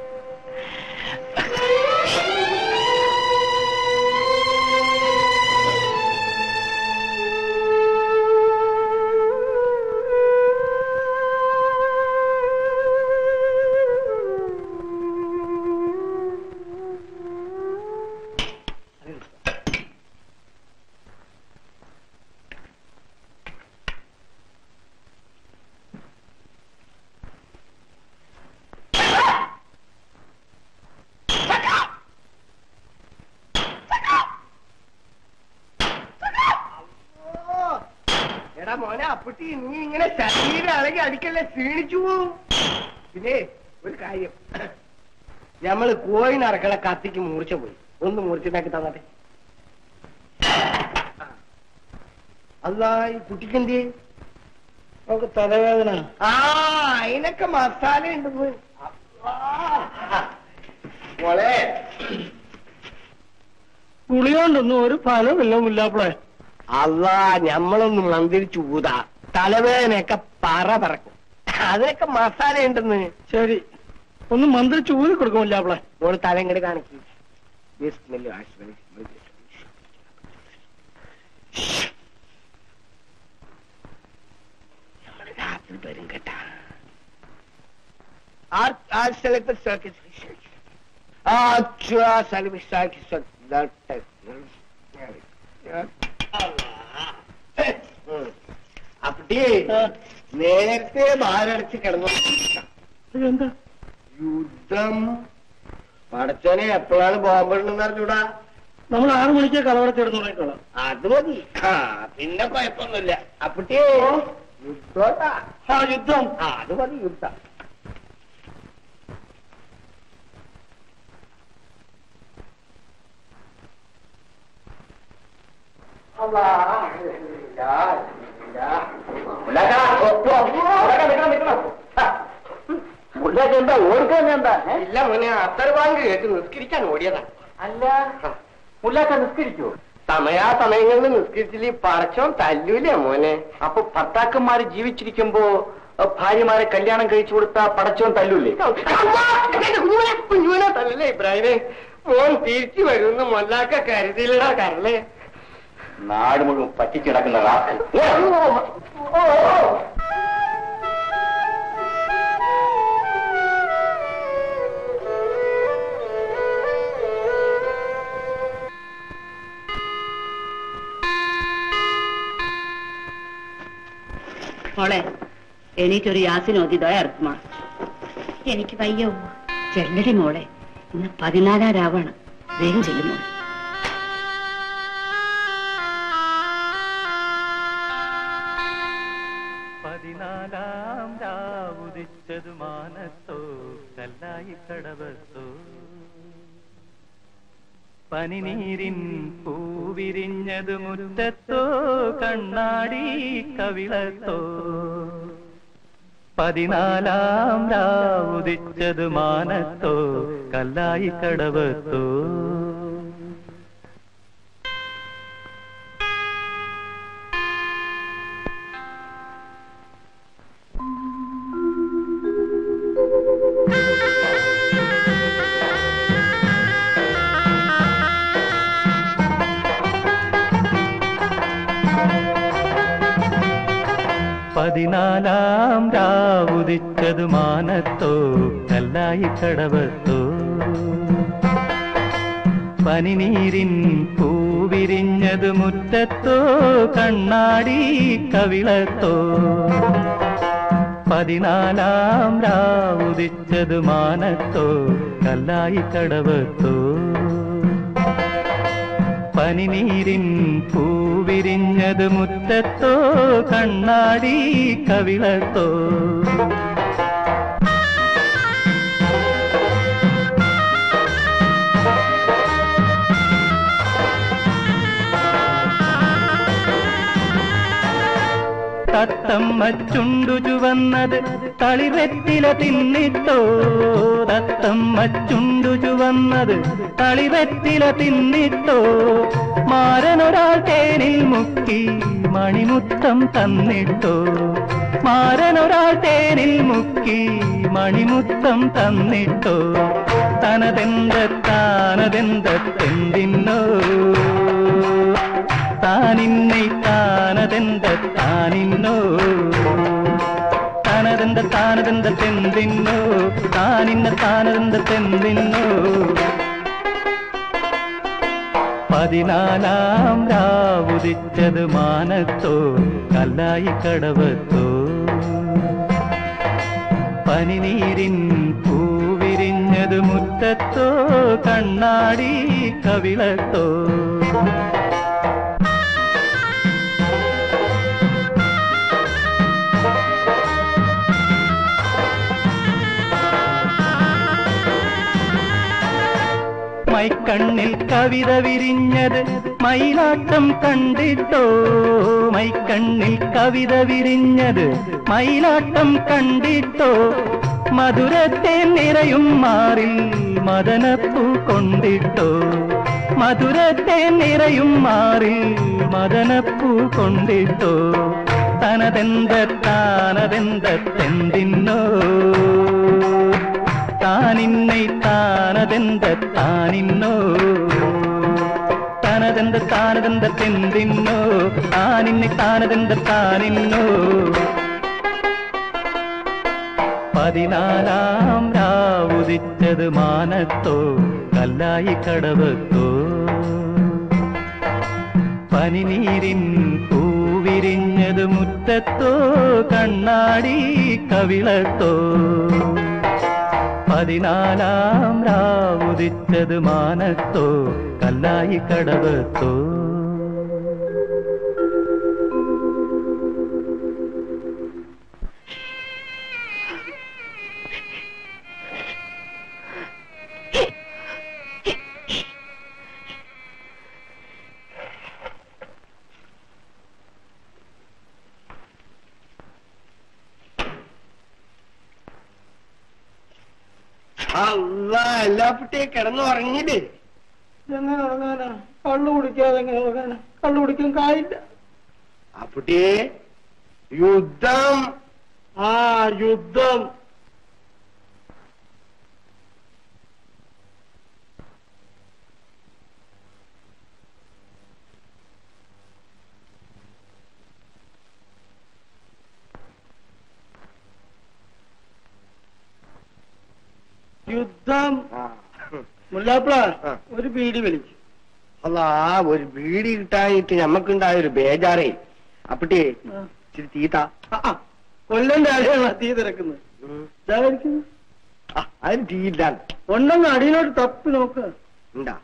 എടാ മോനെ അപ്പുട്ടി നീ ഇങ്ങനെ ശരീരം അളകി അടിക്കല്ലേ ക്ഷീണിച്ചു പോവും പിന്നെ ഒരു കാര്യം ഞമ്മള് കോയിനറക്കളെ കത്തിക്ക് മൂർച്ച പോയി ഒന്ന് മൂർച്ചുണ്ടാക്കി തന്നട്ടെ അല്ല ഈ കുട്ടിക്ക് എന്ത് നമുക്ക് തലവേദന ആ അതിനൊക്കെ മസാല ഉണ്ട് പോയി മോളെ ഗുളികൊണ്ടൊന്നും ഒരു ഫലമില്ല മുല്ലാപ്പിളെ അല്ല ഞമ്മളൊന്ന് മന്ദിരിച്ചു ഊതാ തലവേദനയൊക്കെ പറ പറക്കും അതിനൊക്കെ മസാല ഉണ്ടെന്ന് ശരി ഒന്ന് മന്ത്രിച്ച് ഊരി കൊടുക്കും മുല്ലാപ്പിളെ മോള് തലങ്ങട് കാണിക്കും ബിസ്മില്ലാ, ആശ്വലി, ബിസ്മില്ലാ. നമ്മള് രാത്രി വരും കേട്ടാ ആ- ആ സ്ഥലത്ത് സർക്കസ് വിശേഷം. ആ ചുവ സ്ഥലം വിശാഖി ദാട്ടെ. ഉം. അപ്പട്ടിയേ നേരത്തെ ബാലടച്ച് കിടന്നു എന്താ യുദ്ധം പടച്ചോനെ എപ്പോഴാണ് ബോംബിടുന്നെന്ന് അറിഞ്ഞൂടാ നമ്മൾ ആറു മണിക്ക് കലവടച്ചിടുന്നു തുടങ്ങിക്കോളാം അത് മതി ആ പിന്നെ കുഴപ്പമൊന്നുമില്ല അപ്പട്ടിയേ യുദ്ധോട്ടാ ആ യുദ്ധം ആ അത് മതി യുദ്ധം എന്താ ഓർക്കാൻ എന്താ ഇല്ല മോനെ അത്തർ ബാങ്ക് കേട്ട് നിസ്കരിക്കാൻ ഓടിയതാ അല്ല മുല്ലാക്ക നിസ്കരിക്കോ സമയാസമയങ്ങളിൽ നിസ്കരിച്ചില്ല പടച്ചോൻ തല്ലൂലേ മോനെ അപ്പൊ ഭർത്താക്കന്മാര് ജീവിച്ചിരിക്കുമ്പോ അഹ് ഭാര്യമാരെ കല്യാണം കഴിച്ചു കൊടുത്ത പടച്ചോൻ തല്ലൂല്ലേ കുഞ്ഞുമനെ കുഞ്ഞുമനെ തല്ലല്ലേ ഇബ്രാഹിമേ മോൻ തിരിച്ചു വരുമെന്ന് മൊല്ലാക്ക കരുതിയില്ലടാ കരളേ നാട് മുഴുവൻ പറ്റിക്കിടക്കുന്ന റാസ്കൽ. മോളെ എണീറ്റൊരു യാസിനോതി ദയർത്തുമാ എനിക്ക് വയ്യ ഉമ്മ ചെല്ലടി മോളെ ഇന്ന് പതിനാലാം രാവാണ് വേഗം ചെല്ലുമോ പതിനാലാം രാവുദിച്ചതു മാനത്തോ കല്ലായി കടവത്തോ പനിനീരിൻ പൂവിരിഞ്ഞതു മുറ്റത്തോ കണ്ണാടി കവിളത്തോ പതിനാലാം രാവുദിച്ചതു മാനത്തോ കല്ലായി കടവത്തോ പതിനാലാം രാവുദിച്ചതു മാനത്തോ കല്ലായി കടവത്തോ പനിനീരിൻ പൂവിരിഞ്ഞതു മുറ്റത്തോ കണ്ണാടി കവിളത്തോ പതിനാലാം രാവുദിച്ചതു മാനത്തോ കല്ലായി കടവത്തോ പനിനീരിൻ പൂ പൂവിരിഞ്ഞത് മുറ്റത്തോ കണ്ണാടി കവിളത്തോ തത്തമ്മ ചുണ്ടു ചുവന്നത് തളിവെറ്റില തിന്നിട്ടോ തത്തമ്മ ചുണ്ടു ചുവന്നത് തളിവെറ്റില തിന്നിട്ടോ മാരനൊരാൾ തേനിൽ മുക്കി മണിമുത്തം തന്നിട്ടോ മാരനൊരാൾ തേനിൽ മുക്കി മണിമുത്തം തന്നിട്ടോ തനതെന്ത താനതെന്തെന്തിന്നോ താനിന്നൈ താനതെന്ത താനിന്നോ താനതെന്ത താനതെന്ത തെന്തിന്നോ താനിന്ന താനതെന്ത തെന്തിന്നോ പതിനാലാം രാവുദിച്ചത് മാനത്തോ കല്ലായി കടവത്തോ പനിനീരിൻ പൂവിരിഞ്ഞത് മുറ്റത്തോ കണ്ണാടി കവിളത്തോ മൈക്കണ്ണിൽ കവിത വിരിഞ്ഞത് മയിലാട്ടം കണ്ടിട്ടോ മൈക്കണ്ണിൽ കവിത വിരിഞ്ഞത് മയിലാട്ടം കണ്ടിട്ടോ മധുരത്തെ നിറയും മാറിൽ മദനപ്പൂ കൊണ്ടിട്ടോ മധുരത്തെ നിറയും മാറിൽ മദനപ്പൂ കൊണ്ടിട്ടോ തനതെന്ത താനതെന്തെന്തിന്നോ താനിന്നൈ താനതെന്ത താനിന്നോ താനതെന്ത താനതെന്ത തെന്തിന്നോ താനിന്നെ താനതെന്ത താനിന്നോ പതിനാലാം രാവുദിച്ചത് മാനത്തോ കല്ലായി കടവത്തോ പനിനീരിൻ പൂവിരിഞ്ഞത് മുറ്റത്തോ കണ്ണാടി കവിളത്തോ പതിനാലാം രാവുദിച്ചത് മാനത്തോ കല്ലായി കടവത്തോ അല്ല എല്ലാ കുട്ടിയെ കിടന്നു ഉറങ്ങിയില്ലേ എങ്ങനെ ഉറങ്ങാനാ കള്ളു കുടിക്കാതെ എങ്ങനെ ഉറങ്ങാനാ കള്ളു കുടിക്കാൻ കായില്ല അപ്പുട്ടിയെ യുദ്ധം ആ യുദ്ധം യുദ്ധം മുല്ലാപ്പിള ഒരു ബീഡി വലിക്കും അല്ല ഒരു ബീഡി കിട്ടാനായിട്ട് ഞമ്മക്കുണ്ടായ ഒരു ബേജാറേ അപ്പട്ടിയെ ഇച്ചിരി തീത്ത കൊല്ലന്റെ അടിയാണ് തീ തിരക്കുന്നത് അതിന് തീയില്ല ഒന്നൊന്ന് അടിയിലോട്ട് തപ്പി നോക്ക് ഉണ്ടാ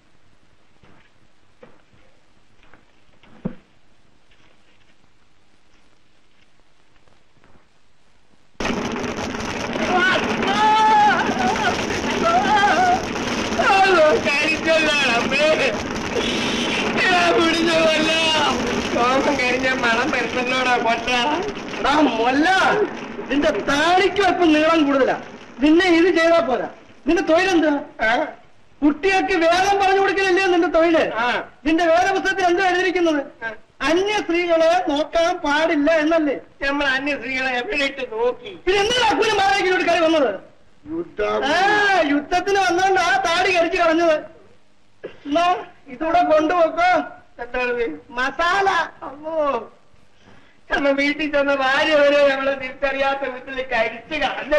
മൊല്ല നിന്റെ താടിക്ക് അല്പം നീളം കൂടുതലാ നിന്നെ ഇത് ചെയ്താ പോരാ നിന്റെ തൊഴിലെന്താ കുട്ടികൾക്ക് വേദം പറഞ്ഞു കൊടുക്കലല്ലേ നിന്റെ തൊഴില് നിന്റെ വേദപുസ്തകത്തിൽ എന്താ എഴുതിയിരിക്കുന്നത് അന്യ സ്ത്രീകളെ നോക്കാൻ പാടില്ല എന്നല്ലേ നമ്മൾ അന്യ സ്ത്രീകളെ എവിടെയിട്ട് നോക്കി പിന്നെ എന്താണ് അപ്പനും മാറേക്കിലോട്ട് കയറി വന്നത് ആ യുദ്ധത്തിന് വന്നോണ്ട് ആ താടി കരിച്ചു കളഞ്ഞത് എന്നാ ഇതൂടെ കൊണ്ടുപോക്കോ മസാല അമ്മോ നമ്മ വീട്ടിൽ ചെന്ന ഭാര്യ വരെ നമ്മളെ തിരിച്ചറിയാത്ത വീട്ടിൽ കഴിച്ചു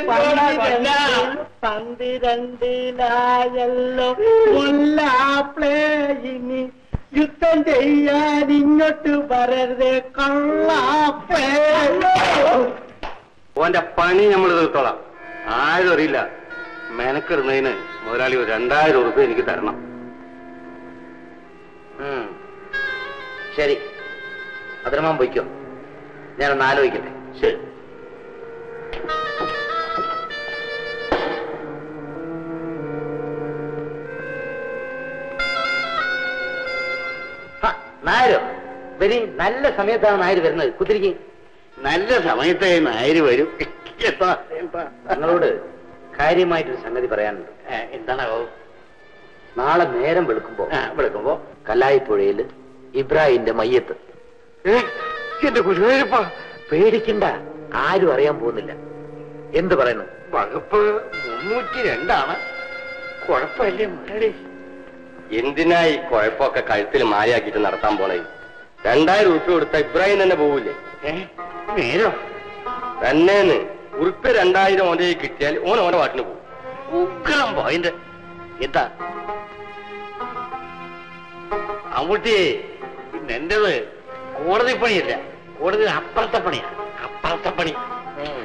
പന്തിരണ്ടിലായല്ലോ മുല്ലാപ്ലേ ഇനി യുദ്ധം ചെയ്യാൻ ഇങ്ങോട്ട് വരരുത് കള്ളാപ്ലേ ഓന്റെ പണി നമ്മൾ തീർത്തോളാം ആരും അറിയില്ല മെനക്കിടുന്നതിന് മുതലാളി ഒരു രണ്ടായിരം ഉറുപ്പ്യ എനിക്ക് തരണം ഉം. ശരി അതിരമാൻ പൊയ്ക്കോ ഞാനൊന്ന് ആലോചിക്കട്ടെ ശരി ഹ, നായരോ വരി നല്ല സമയത്താണ് നായർ വരുന്നത് കുത്തിരിക്കും നല്ല സമയത്തെ നായര് വരും എന്താ എന്താ നിങ്ങളോട് കാര്യമായിട്ടൊരു സംഗതി പറയാനുണ്ട് എന്താണാവോ നാളെ നേരം വെളുക്കുമ്പോ വിളിക്കുമ്പോ കല്ലായിപ്പുഴയിൽ ഇബ്രാഹിമിന്റെ മയ്യത്ത് എന്റെ ഗുരുവായൂരപ്പ പേടിക്കണ്ട ആരും അറിയാൻ പോകുന്നില്ല എന്ത് പറയുന്നു വകുപ്പ് മുന്നൂറ്റി രണ്ടാണ് കുഴപ്പമില്ലേ മുരളി എന്തിനാ ഈ കുഴപ്പമൊക്കെ കഴുത്തിൽ മാലയാക്കിയിട്ട് നടത്താൻ പോണേ രണ്ടായിരം ഉറുപ്പ്യ കൊടുത്ത ഇബ്രാഹിം തന്നെ പോവില്ലേ ഏ നേരോ തന്നേന്ന് ഉറുപ്പ്യ രണ്ടായിരം ഓന്റെ കയ്യിൽ കിട്ടിയാൽ ഓൻ ഓന്റെ വാട്ടിന് പോകും ഉഗ്രം പോയിന്റ് എന്താ അമ്മൂട്ടി പിന്നെ എന്റേത് കോടതി പണിയല്ല കോടതി അപ്പുറത്തെ പണിയാ അപ്പുറത്തെ പണി ഉം.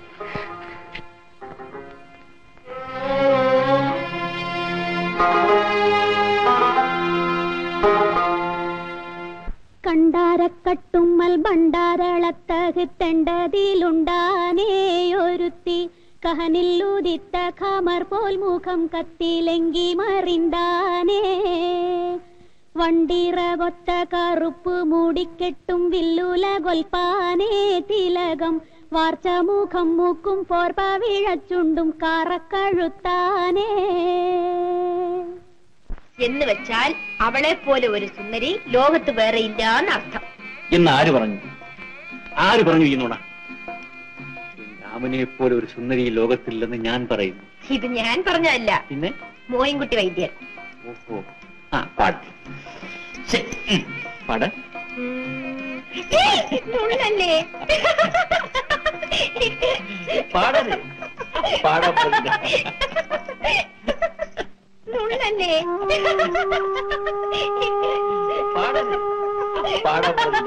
കണ്ടാരക്കട്ടുമ്മൽ ഭണ്ഡാരളത്തകത്തെണ്ടതിലുണ്ടാനേയൊരുത്തി കഹനില്ലുദിത്ത ഖമർ പോൽ മുഖം കത്തിലെങ്കി മറിന്താനേ വണ്ടിറകൊത്ത കറുപ്പ് മൂടിക്കെട്ടും വില്ലുല കൊൽപ്പാനേ തിലകം വാർച്ച മുഖം മൂക്കും പോർപ്പ വിഴച്ചുണ്ടും കാറക്കഴുത്താനേ എന്ന് വെച്ചാൽ അവളെ പോലെ ഒരു സുന്ദരി ലോകത്ത് വേറെ ഇല്ല എന്നർത്ഥം എന്ന് ആര് പറഞ്ഞു ആര് പറഞ്ഞു ഈ നുണ രാമനെ പോലെ ഒരു സുന്ദരി ഈ ലോകത്തില്ലെന്ന് ഞാൻ പറയുന്നു ഇത് ഞാൻ പറഞ്ഞതല്ല പിന്നെ മോയിൻകുട്ടി വൈദ്യർ ഓഹോ ആ പാട് ശരി, ഉം, പാട് നുള്ളല്ലേ പാടരുത്. പാടാൻ പറ്റില്ല. നുള്ളല്ലേ പാടരുത്. പാടാൻ പറ്റില്ല.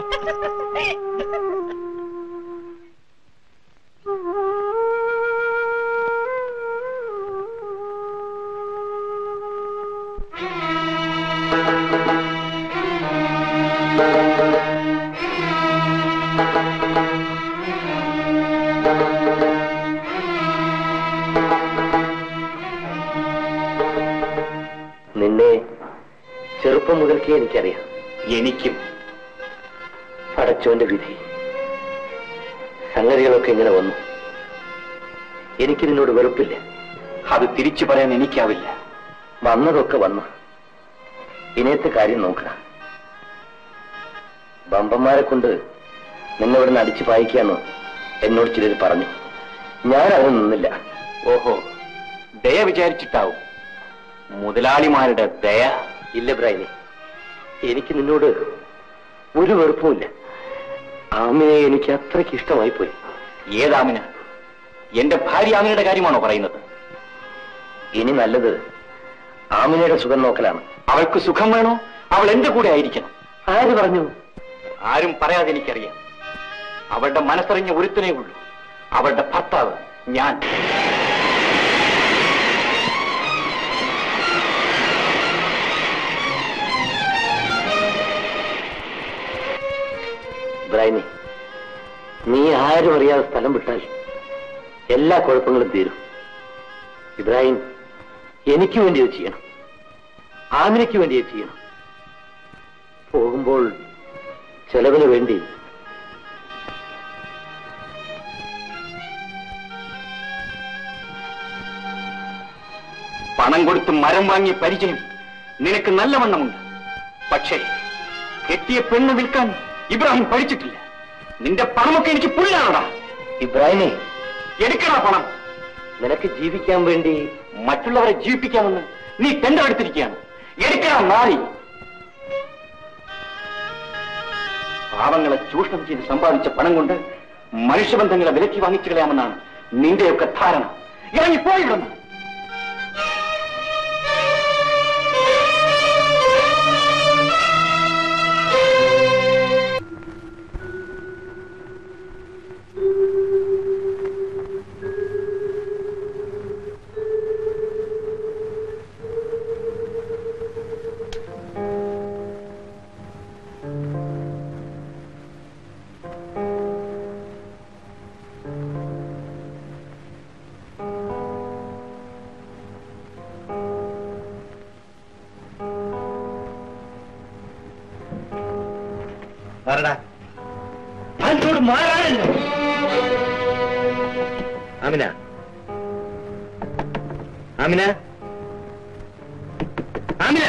നിന്നെ ചെറുപ്പം മുതൽക്കേ എനിക്കറിയാം എനിക്കും പടച്ചോന്റെ വിധി സംഗതികളൊക്കെ ഇങ്ങനെ വന്നു എനിക്ക് നിന്നോട് വെറുപ്പില്ല അത് തിരിച്ചു പറയാൻ എനിക്കാവില്ല വന്നതൊക്കെ വന്നു ഇനിയത്തെ കാര്യം നോക്കുക ബമ്പന്മാരെ കൊണ്ട് നിന്നെ ഇവിടുന്ന് അടിച്ചു പായിക്കാന്ന് എന്നോട് ചിലർ പറഞ്ഞു ഞാൻ അത് നിന്നില്ല ഓഹോ ദയ വിചാരിച്ചിട്ടാവും മുതലാളിമാരുടെ ദയ ഇല്ല ബ്രൈനെ എനിക്ക് നിന്നോട് ഒരു വെറുപ്പുമില്ല ആമിനെ എനിക്ക് അത്രയ്ക്ക് ഇഷ്ടമായി പോയി ഏതാമിന എന്റെ ഭാര്യ ആമിനയുടെ കാര്യമാണോ പറയുന്നത് ഇനി നല്ലത് ആമിനയുടെ സുഖം നോക്കലാണ് അവൾക്ക് സുഖം വേണോ അവൾ എന്റെ കൂടെ ആയിരിക്കണം ആര് പറഞ്ഞു ആരും പറയാതെ എനിക്കറിയാം അവളുടെ മനസ്സറിഞ്ഞ ഒരുത്തനേ ഉള്ളൂ അവളുടെ ഭർത്താവ് ഞാൻ ബ്രൈനി നീ ആരും അറിയാതെ സ്ഥലം വിട്ടാൽ എല്ലാ കുഴപ്പങ്ങളും തീരും ഇബ്രാഹിം എനിക്ക് വേണ്ടി അത് ചെയ്യണം ആമിനയ്ക്ക് വേണ്ടി അത് ചെയ്യണം പോകുമ്പോൾ ചെലവിന് വേണ്ടി പണം കൊടുത്ത് മരം വാങ്ങിയ പരിചയം നിനക്ക് നല്ല വണ്ണമുണ്ട് പക്ഷേ കെട്ടിയ പെണ്ണ് വിൽക്കാൻ ഇബ്രാഹിം പഠിച്ചിട്ടില്ല നിന്റെ പണമൊക്കെ എനിക്ക് പുല്ലാണോടാ ഇബ്രാഹിമേ എടുക്കടാ പണം നിനക്ക് ജീവിക്കാൻ വേണ്ടി മറ്റുള്ളവരെ ജീവിപ്പിക്കാമെന്ന് നീ ടെൻഡർ എടുത്തിരിക്കുകയാണ് എടുക്കടാ നാരി പാവങ്ങളെ ചൂഷണം ചെയ്ത് സമ്പാദിച്ച പണം കൊണ്ട് മനുഷ്യബന്ധങ്ങളെ വിലക്കി വാങ്ങിച്ചു കളയാമെന്നാണ് നിന്റെയൊക്കെ ധാരണ ഇറങ്ങി പോയിടുന്നു പറടാ താനോട് മാറാനല്ലോ ആമിന ആമിന ആമിന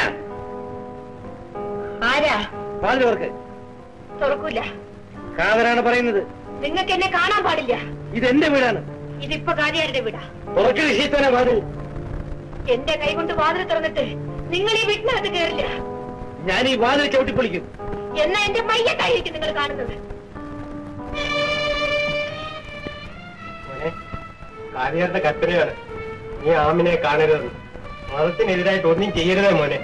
ആരാ വാതിലോർക്ക് തുറക്കൂല കാതരാണ് പറയുന്നത് നിങ്ങൾക്ക് എന്നെ കാണാൻ പാടില്ല ഇത് എന്റെ വീടാണ് ഇതിപ്പോ കാര്യാരുടെ വീടാ തുറക്ക് വിഷയത്തന്നെ വാതിൽ എന്റെ കൈ കൊണ്ട് വാതിൽ തുറന്നിട്ട് നിങ്ങൾ ഈ വീട്ടിനകത്ത് കയറില്ല ഞാൻ ഈ വാതിൽ ചവിട്ടിപ്പൊളിക്കും എന്നാ എന്റെ മയ്യത്തായിരിക്കും നിങ്ങൾ കാണുന്നത് കാര്യാരുടെ കത്തരയാണ് നീ ആമിനെ കാണരുത് മതത്തിനെതിരായിട്ട് ഒന്നും ചെയ്യരുതേ മോനെ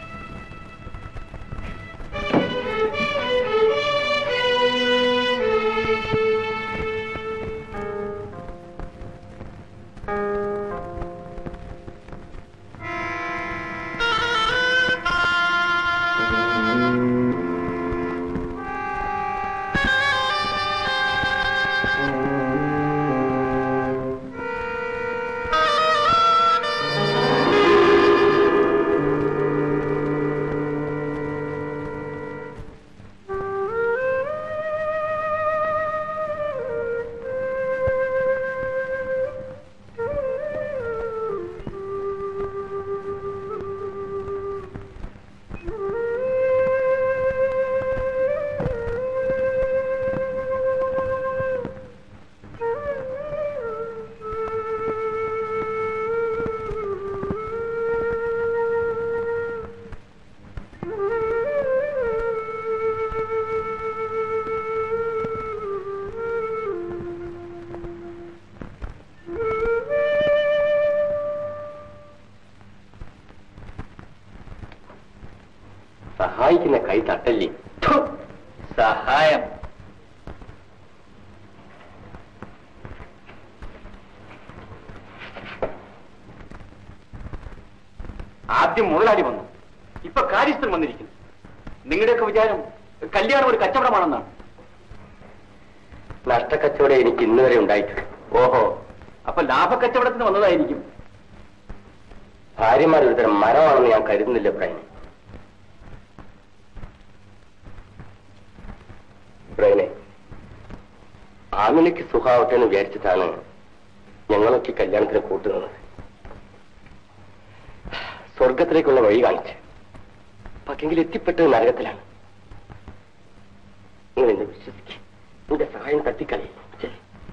സഹായിക്കുന്ന കൈ തട്ടല്ലേ സഹായം ആദ്യം മുതലാളി വന്നു ഇപ്പൊ കാര്യസ്ഥൻ വന്നിരിക്കുന്നു നിങ്ങളുടെയൊക്കെ വിചാരം കല്യാണം ഒരു കച്ചവടമാണെന്നാണ് നഷ്ടക്കച്ചവടം എനിക്ക് ഇന്ന് വരെ ഉണ്ടായിട്ടില്ല ഓഹോ അപ്പൊ ലാഭക്കച്ചവടത്തിന് വന്നതായിരിക്കും ഭാര്യമാർ ഒരുതരം മരമാണെന്ന് ഞാൻ കരുതുന്നില്ല ബ്രൈനെ ബ്രൈനെ ആമിനയ്ക്ക് സുഖാവട്ടെ എന്ന് വിചാരിച്ചിട്ടാണ് ഞങ്ങളൊക്കെ ഈ കല്യാണത്തിന് കൂട്ടുന്നത് സ്വർഗത്തിലേക്കുള്ള വഴി കാണിച്ച് പക്ഷെങ്കിൽ എത്തിപ്പെട്ടത് നരകത്തിലാണ് നിങ്ങൾ എന്നെ വിശ്വസിക്കും എന്റെ സഹായം തട്ടിക്കളയും ശരി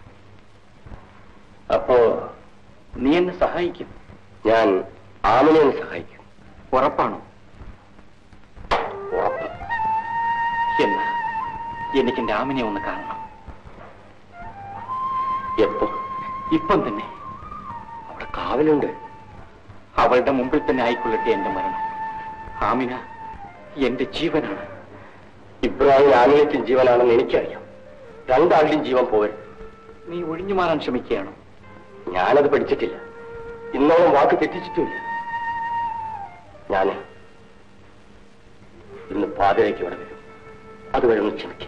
അപ്പോ നീ എന്നെ സഹായിക്കും ഞാൻ ആമിനെ ഒന്ന് സഹായിക്കും ഉറപ്പാണോ ഉറപ്പ് എന്നാ എനിക്ക് എന്റെ ആമിനെ ഒന്ന് കാണണം എപ്പോ ഇപ്പം തന്നെ അവിടെ കാവലുണ്ട് അവളുടെ മുമ്പിൽ തന്നെ ആയിക്കൊള്ളട്ടെ എന്റെ മരണം ആമിന എന്റെ ജീവനാണ് ഇബ്രാഹിം ആമിനയ്ക്കും ജീവനാണെന്ന് എനിക്കറിയാം രണ്ടാളുടെയും ജീവൻ പോകരുത് നീ ഒഴിഞ്ഞു മാറാൻ ശ്രമിക്കുകയാണോ ഞാനത് പഠിച്ചിട്ടില്ല ഇന്നോളം വാക്ക് തെറ്റിച്ചിട്ടുമില്ല ഞാന് ഇന്ന് പാതിരയ്ക്ക് ഇവിടെ വരും അതുവരെ ഒന്ന് ക്ഷമിക്കും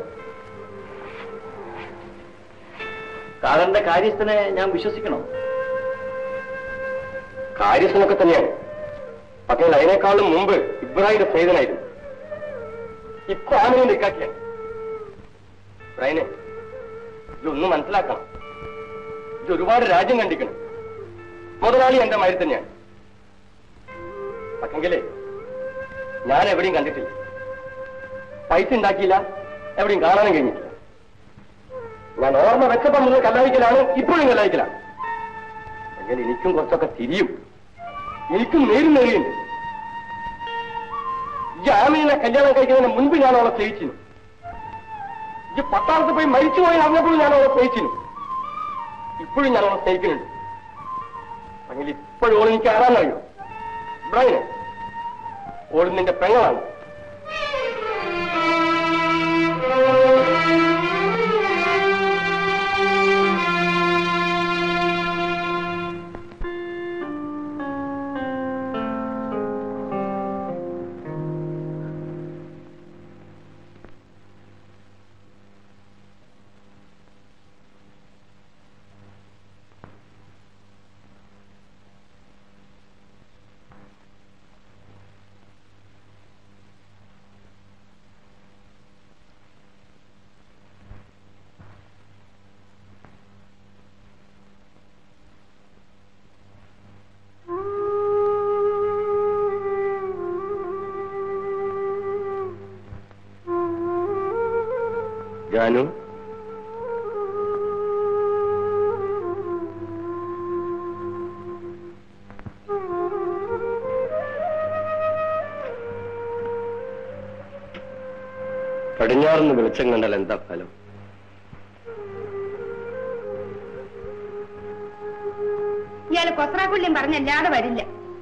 കാതറിന്റെ കാര്യസ്ഥനെ ഞാൻ വിശ്വസിക്കണോ കാര്യസ്ഥനൊക്കെ തന്നെയാണ് പക്ഷേ അതിനേക്കാളും മുമ്പ് ഇബ്രാഹിന്റെ സേതനായിരുന്നു ഇപ്പൊ ആമിനെ നിൽക്കാക്കിയാണ് ഇബ്രാഹിനെ ഇതൊന്നും മനസ്സിലാക്കണം ഇത് ഒരുപാട് രാജ്യം കണ്ടിക്കണം മുതലാളി എന്റെ മാതിരി തന്നെയാണ് പക്ഷെങ്കിലേ ഞാൻ എവിടെയും കണ്ടിട്ടില്ല പൈസ ഉണ്ടാക്കിയില്ല എവിടെയും കാണാനും കഴിഞ്ഞിട്ടില്ല ഞാൻ ഓർമ്മ വെച്ചപ്പം മുതൽ കല്ലായിക്കലാണ് ഇപ്പോഴും കല്ലായിക്കലാണ് എങ്കിൽ എനിക്കും കുറച്ചൊക്കെ തിരിയും എനിക്കും നേരും നേരിയുണ്ട് ഈ ആമീനെ കല്യാണം കഴിക്കുന്നതിന് മുൻപ് ഞാൻ അവളെ സ്നേഹിച്ചിരുന്നു ഈ പട്ടാളത്ത് പോയി മരിച്ചുപോയി അറിഞ്ഞപ്പോഴും ഞാൻ അവളെ സ്നേഹിച്ചിരുന്നു ഇപ്പോഴും ഞാൻ അവളെ സ്നേഹിക്കുന്നുണ്ട് അല്ലെങ്കിൽ ഇപ്പോഴും ഓൾ എനിക്ക് ആരാന്നറിയോ ഇബ്രാഹിനെ ഓൾ നിന്റെ പെങ്ങളാണ് ജാനു പടിഞ്ഞാറുന്ന് വെളിച്ചം കണ്ടാൽ എന്താ ഫലം ഇയാള് കൊസ്രാക്കുള്ളിയും പറഞ്ഞല്ലാതെ വരില്ല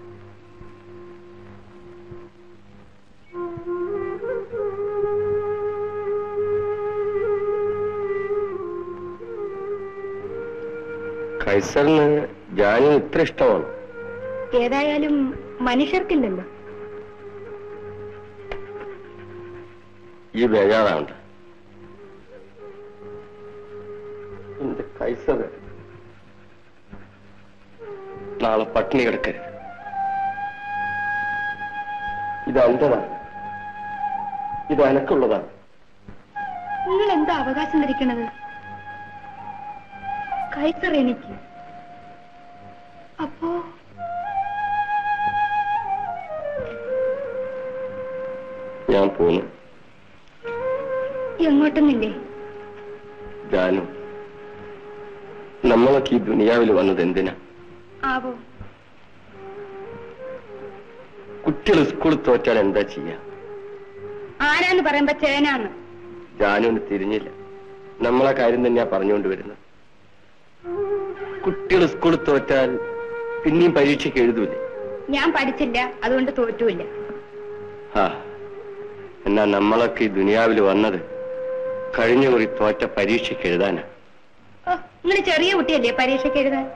കൈസറിന് ജാനു ഇത്ര ഇഷ്ടമാണ് ഏതായാലും മനുഷ്യർക്കില്ലല്ലോ ഈ ബേജാറാവണ്ട എന്റെ കൈസർ നാളെ പട്ടിണി കിടക്കരുത് ഇത് അന്ധതാണ് ഇത് അനക്കുള്ളതാണ് നിങ്ങൾ എന്താ അവകാശം ധരിക്കണത് കൈസർ എനിക്ക് അപ്പോ ഞാൻ പോന്നു എങ്ങോട്ടൊന്നില്ലേ ജാനു നമ്മളൊക്കെ ഈ ദുനിയാവിൽ വന്നത് എന്തിനാ ആവോ കുട്ടികൾ സ്കൂളിൽ തോറ്റാൽ എന്താ ചെയ്യാ ആരാന്ന് പറയുമ്പോ ചേനാന്ന് ജാനുവിന് തിരിഞ്ഞില്ല നമ്മളെ കാര്യം തന്നെയാ പറഞ്ഞുകൊണ്ട് വരുന്നത് കുട്ടികൾ സ്കൂളിൽ തോറ്റാൽ പിന്നെയും പരീക്ഷയ്ക്ക് എഴുതൂലേ ഞാൻ പഠിച്ചില്ല അതുകൊണ്ട് തോറ്റുമില്ല ആ എന്നാ നമ്മളൊക്കെ ഈ ദുനിയാവിൽ വന്നത് കഴിഞ്ഞ കുറി തോറ്റ പരീക്ഷയ്ക്ക് എഴുതാനാ ഓ നിങ്ങൾ ചെറിയ കുട്ടിയല്ലേ പരീക്ഷയ്ക്ക് എഴുതാൻ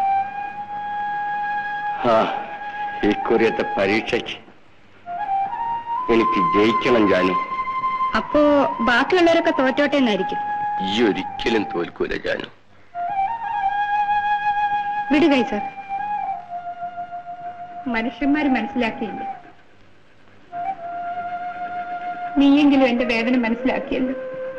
ആ ഈ കുറിയത്തെ പരീക്ഷയ്ക്ക് എനിക്ക് ജയിക്കണം ജാനു അപ്പോ ബാക്കിയുള്ളവരൊക്കെ തോറ്റോട്ടെ എന്നായിരിക്കും ഈ ഒരിക്കലും തോൽക്കൂല ജാനു വിടുകൈ സർ മനുഷ്യന്മാര് മനസ്സിലാക്കിയില്ല നീയെങ്കിലും എന്റെ വേദന മനസ്സിലാക്കിയല്ലോ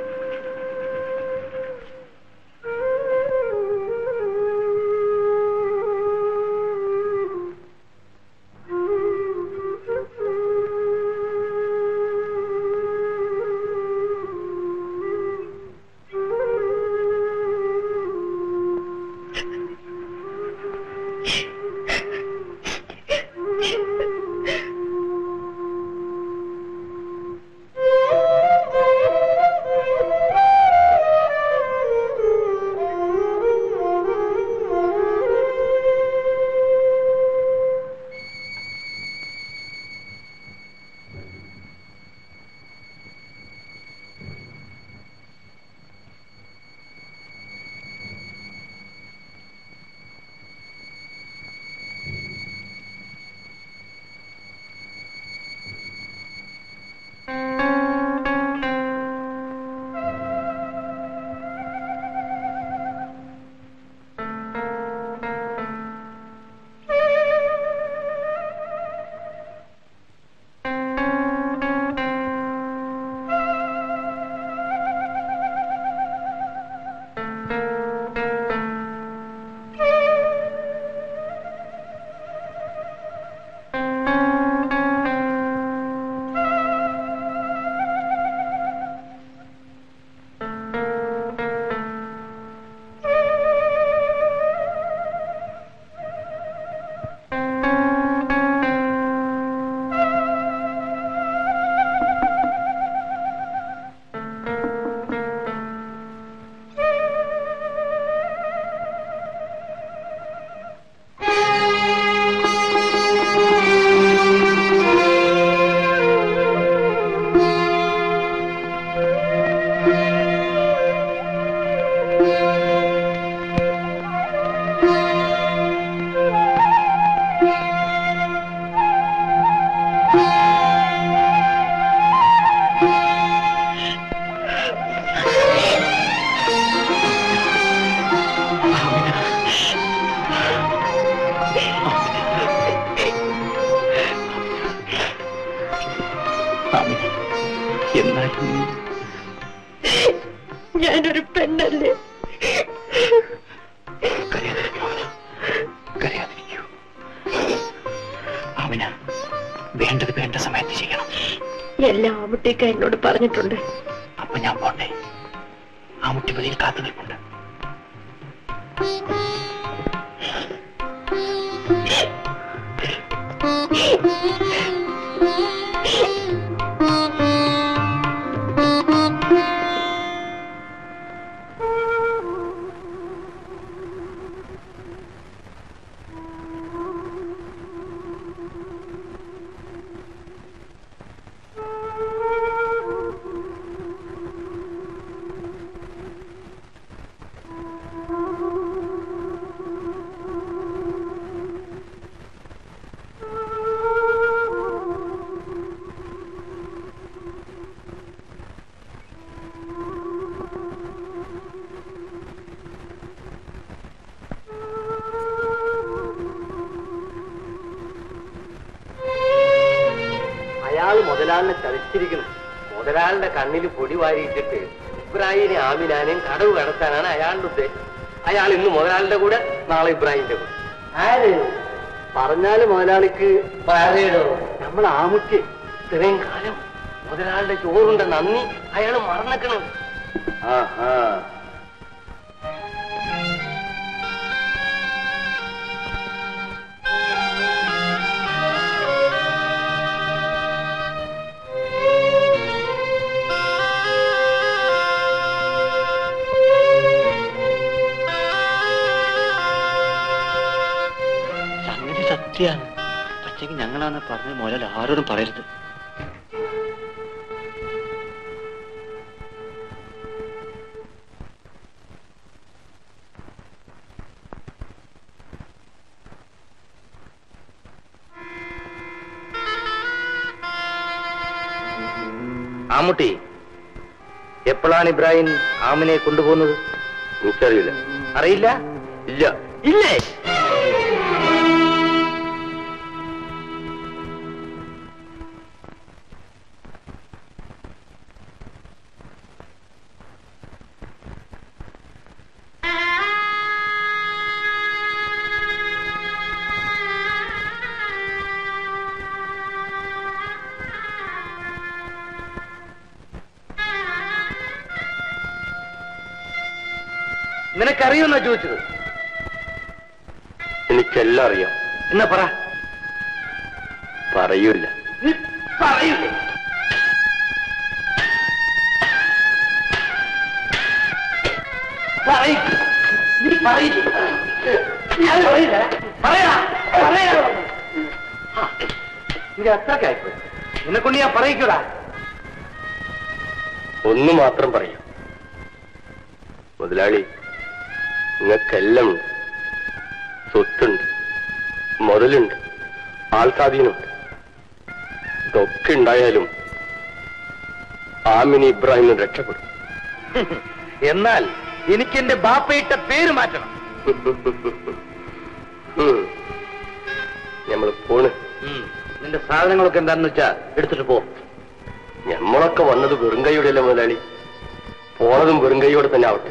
എന്നാലും നീ ഞാനൊരു പെണ്ണല്ലേ കരയാതിരിക്കൂ അവന കരയാതിരിക്കൂ അവന വേണ്ടത് വേണ്ട സമയത്ത് ചെയ്യണം എല്ലാ ആമുട്ടിക്ക എന്നോട് പറഞ്ഞിട്ടുണ്ട് അപ്പൊ ഞാൻ പോട്ടെ ആമുട്ടി വെളിയിൽ കാത്തു നിൽപ്പുണ്ട് അയാൾ മുതലാളിനെ ചതിച്ചിരിക്കണം മുതലാളിന്റെ കണ്ണിൽ പൊടി വാരിയിട്ടിട്ട് ഇബ്രാഹിമിനെ ആമിനാനെയും കടവ് കടത്താനാണ് അയാളുടെ ഉദ്ദേശം അയാൾ ഇന്ന് മുതലാളിന്റെ കൂടെ നാളെ ഇബ്രാഹിമിന്റെ കൂടെ ആര് പറഞ്ഞാല് മുതലാളിക്ക് പറയടോ നമ്മൾ ആമുക്ക് ഇത്രയും കാലം മുതലാളിയുടെ ചോറുണ്ട നന്ദി അയാൾ മറന്നേക്കണം ആഹാ സംഗതി സത്യാണ് പക്ഷേ ഞങ്ങളാണ് പറഞ്ഞ മുതൽ ആരോടും പറയരുത് ആമുട്ടി എപ്പോഴാണ് ഇബ്രാഹിം ആമിനെ കൊണ്ടുപോകുന്നത് എനിക്കറിയില്ല അറിയില്ല ഇല്ല ഇല്ലേ നിനക്കറിയുമെന്നാ ചോദിച്ചത് എനിക്കെല്ലാം അറിയാം എന്നാ പറ പറയൂല നീ പറയില്ലേ പറയ്. നീ പറയില്ലേ നീ അത് പറയില്ല പറയാ പറയാ ഇത് അത്രക്കായിപ്പോയി നിന്നെ കൊണ്ട് ഞാൻ പറയിക്കൂടാ ഒന്ന് മാത്രം പറയാം മുതലാളി നിങ്ങൾക്കെല്ലാം ഉണ്ട് സ്വത്തുണ്ട് മുതലുണ്ട് ആൾസ്വാധീനമുണ്ട് ഇതൊക്കെ ഉണ്ടായാലും ആമിനി ഇബ്രാഹിമിന് രക്ഷപ്പെടും എന്നാൽ എനിക്ക് എന്റെ ബാപ്പയിട്ട പേര് മാറ്റണം നമ്മൾ പോണ് നിന്റെ സാധനങ്ങളൊക്കെ എന്താണെന്ന് വെച്ചാ എടുത്തിട്ട് പോ ഞമ്മളൊക്കെ വന്നത് വെറും കൈയോടെയല്ല മുതലാളി പോണതും വെറും കൈയോടെ തന്നെ ആവട്ടെ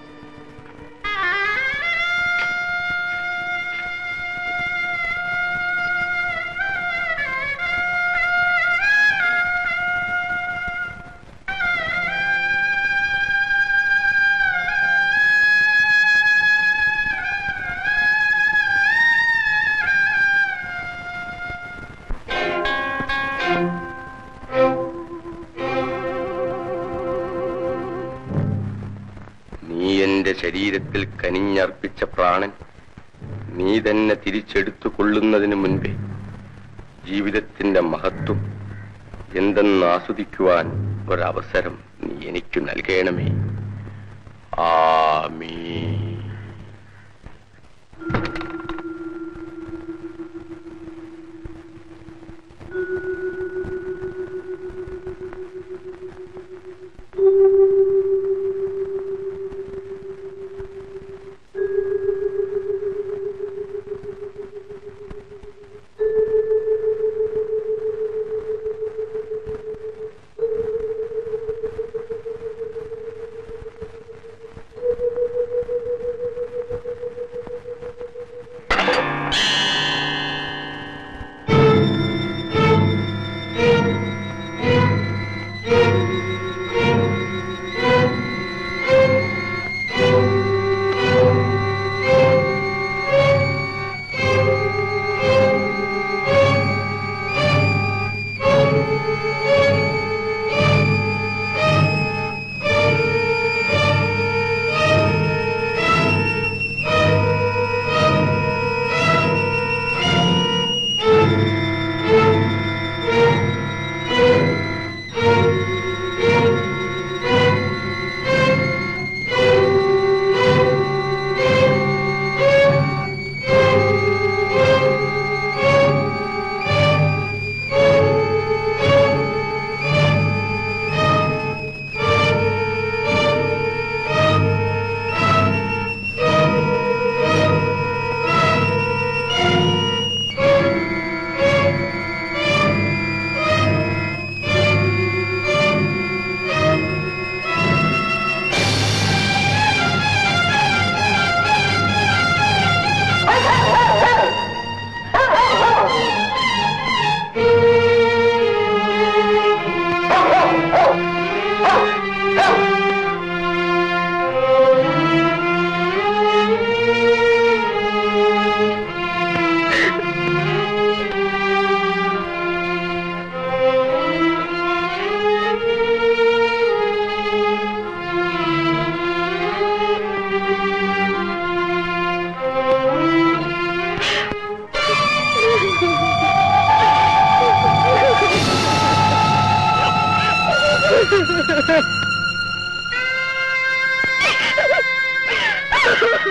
നീ എന്റെ ശരീരത്തിൽ കനിഞ്ഞർപ്പിച്ച പ്രാണൻ നീ തന്നെ തിരിച്ചെടുത്തു കൊള്ളുന്നതിന് മുൻപേ ജീവിതത്തിന്റെ മഹത്വം എന്തെന്ന് ആസ്വദിക്കുവാൻ ഒരവസരം നീ എനിക്ക് നൽകണമേ ആമീ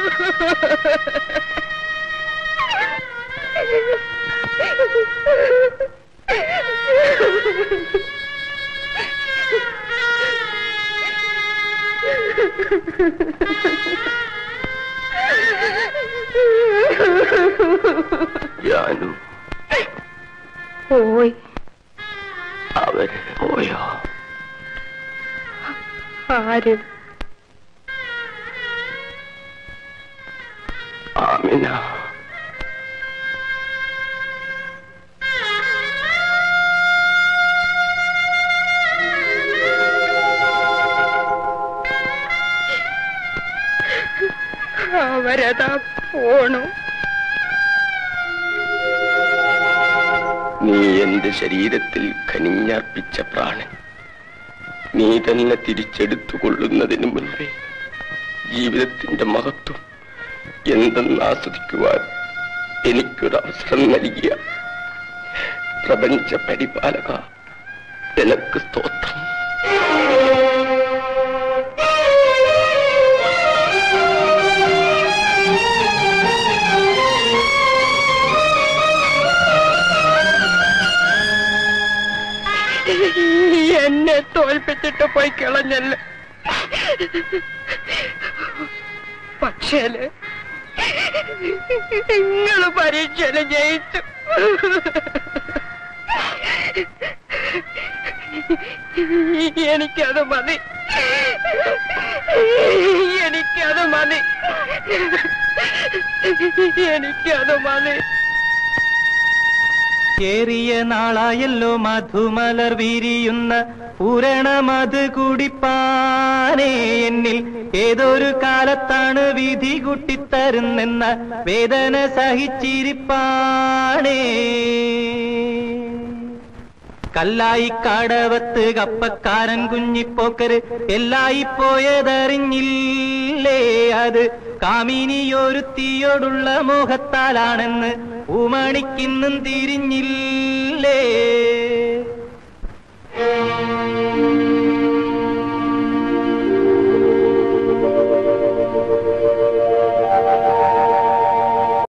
ജാനു പോയി അവര് പോയോ ആര് ആമിന അവരതാ പോണു നീ എന്റെ ശരീരത്തിൽ കനിഞ്ഞർപ്പിച്ച പ്രാണൻ നീ തന്നെ തിരിച്ചെടുത്തുകൊള്ളുന്നതിന് മുൻപേ ജീവിതത്തിന്റെ മഹത്വം എന്തെന്ന് ആസ്വദിക്കുവാൻ എനിക്കൊരു അവസരം നൽകിയ പ്രപഞ്ച പരിപാലക എനക്ക് സ്തോത്രം എന്നെ തോൽപ്പിച്ചിട്ട് പോയി കളഞ്ഞല്ല പക്ഷേല് നിങ്ങള് പരീക്ഷയില് ജയിച്ചു എനിക്കത് മതി എനിക്കത് മതി എനിക്കത് മതി ഏറിയ നാളായല്ലോ മധുമലർ വിരിയുന്ന പൂരണമത് കുടിപ്പാനേ എന്നിൽ ഏതൊരു കാലത്താണ് വിധി കുട്ടിത്തരുന്നെന്ന വേദന സഹിച്ചിരിപ്പാനേ കല്ലായി കാടവത്ത് കപ്പക്കാരൻ കുഞ്ഞിപ്പോക്കര് എല്ലായി പോയതറിഞ്ഞില്ലേ അത് കാമിനിയൊരുത്തിയോടുള്ള മോഹത്താലാണെന്ന് ഊമണിക്കിന്നും തിരിഞ്ഞില്ലേ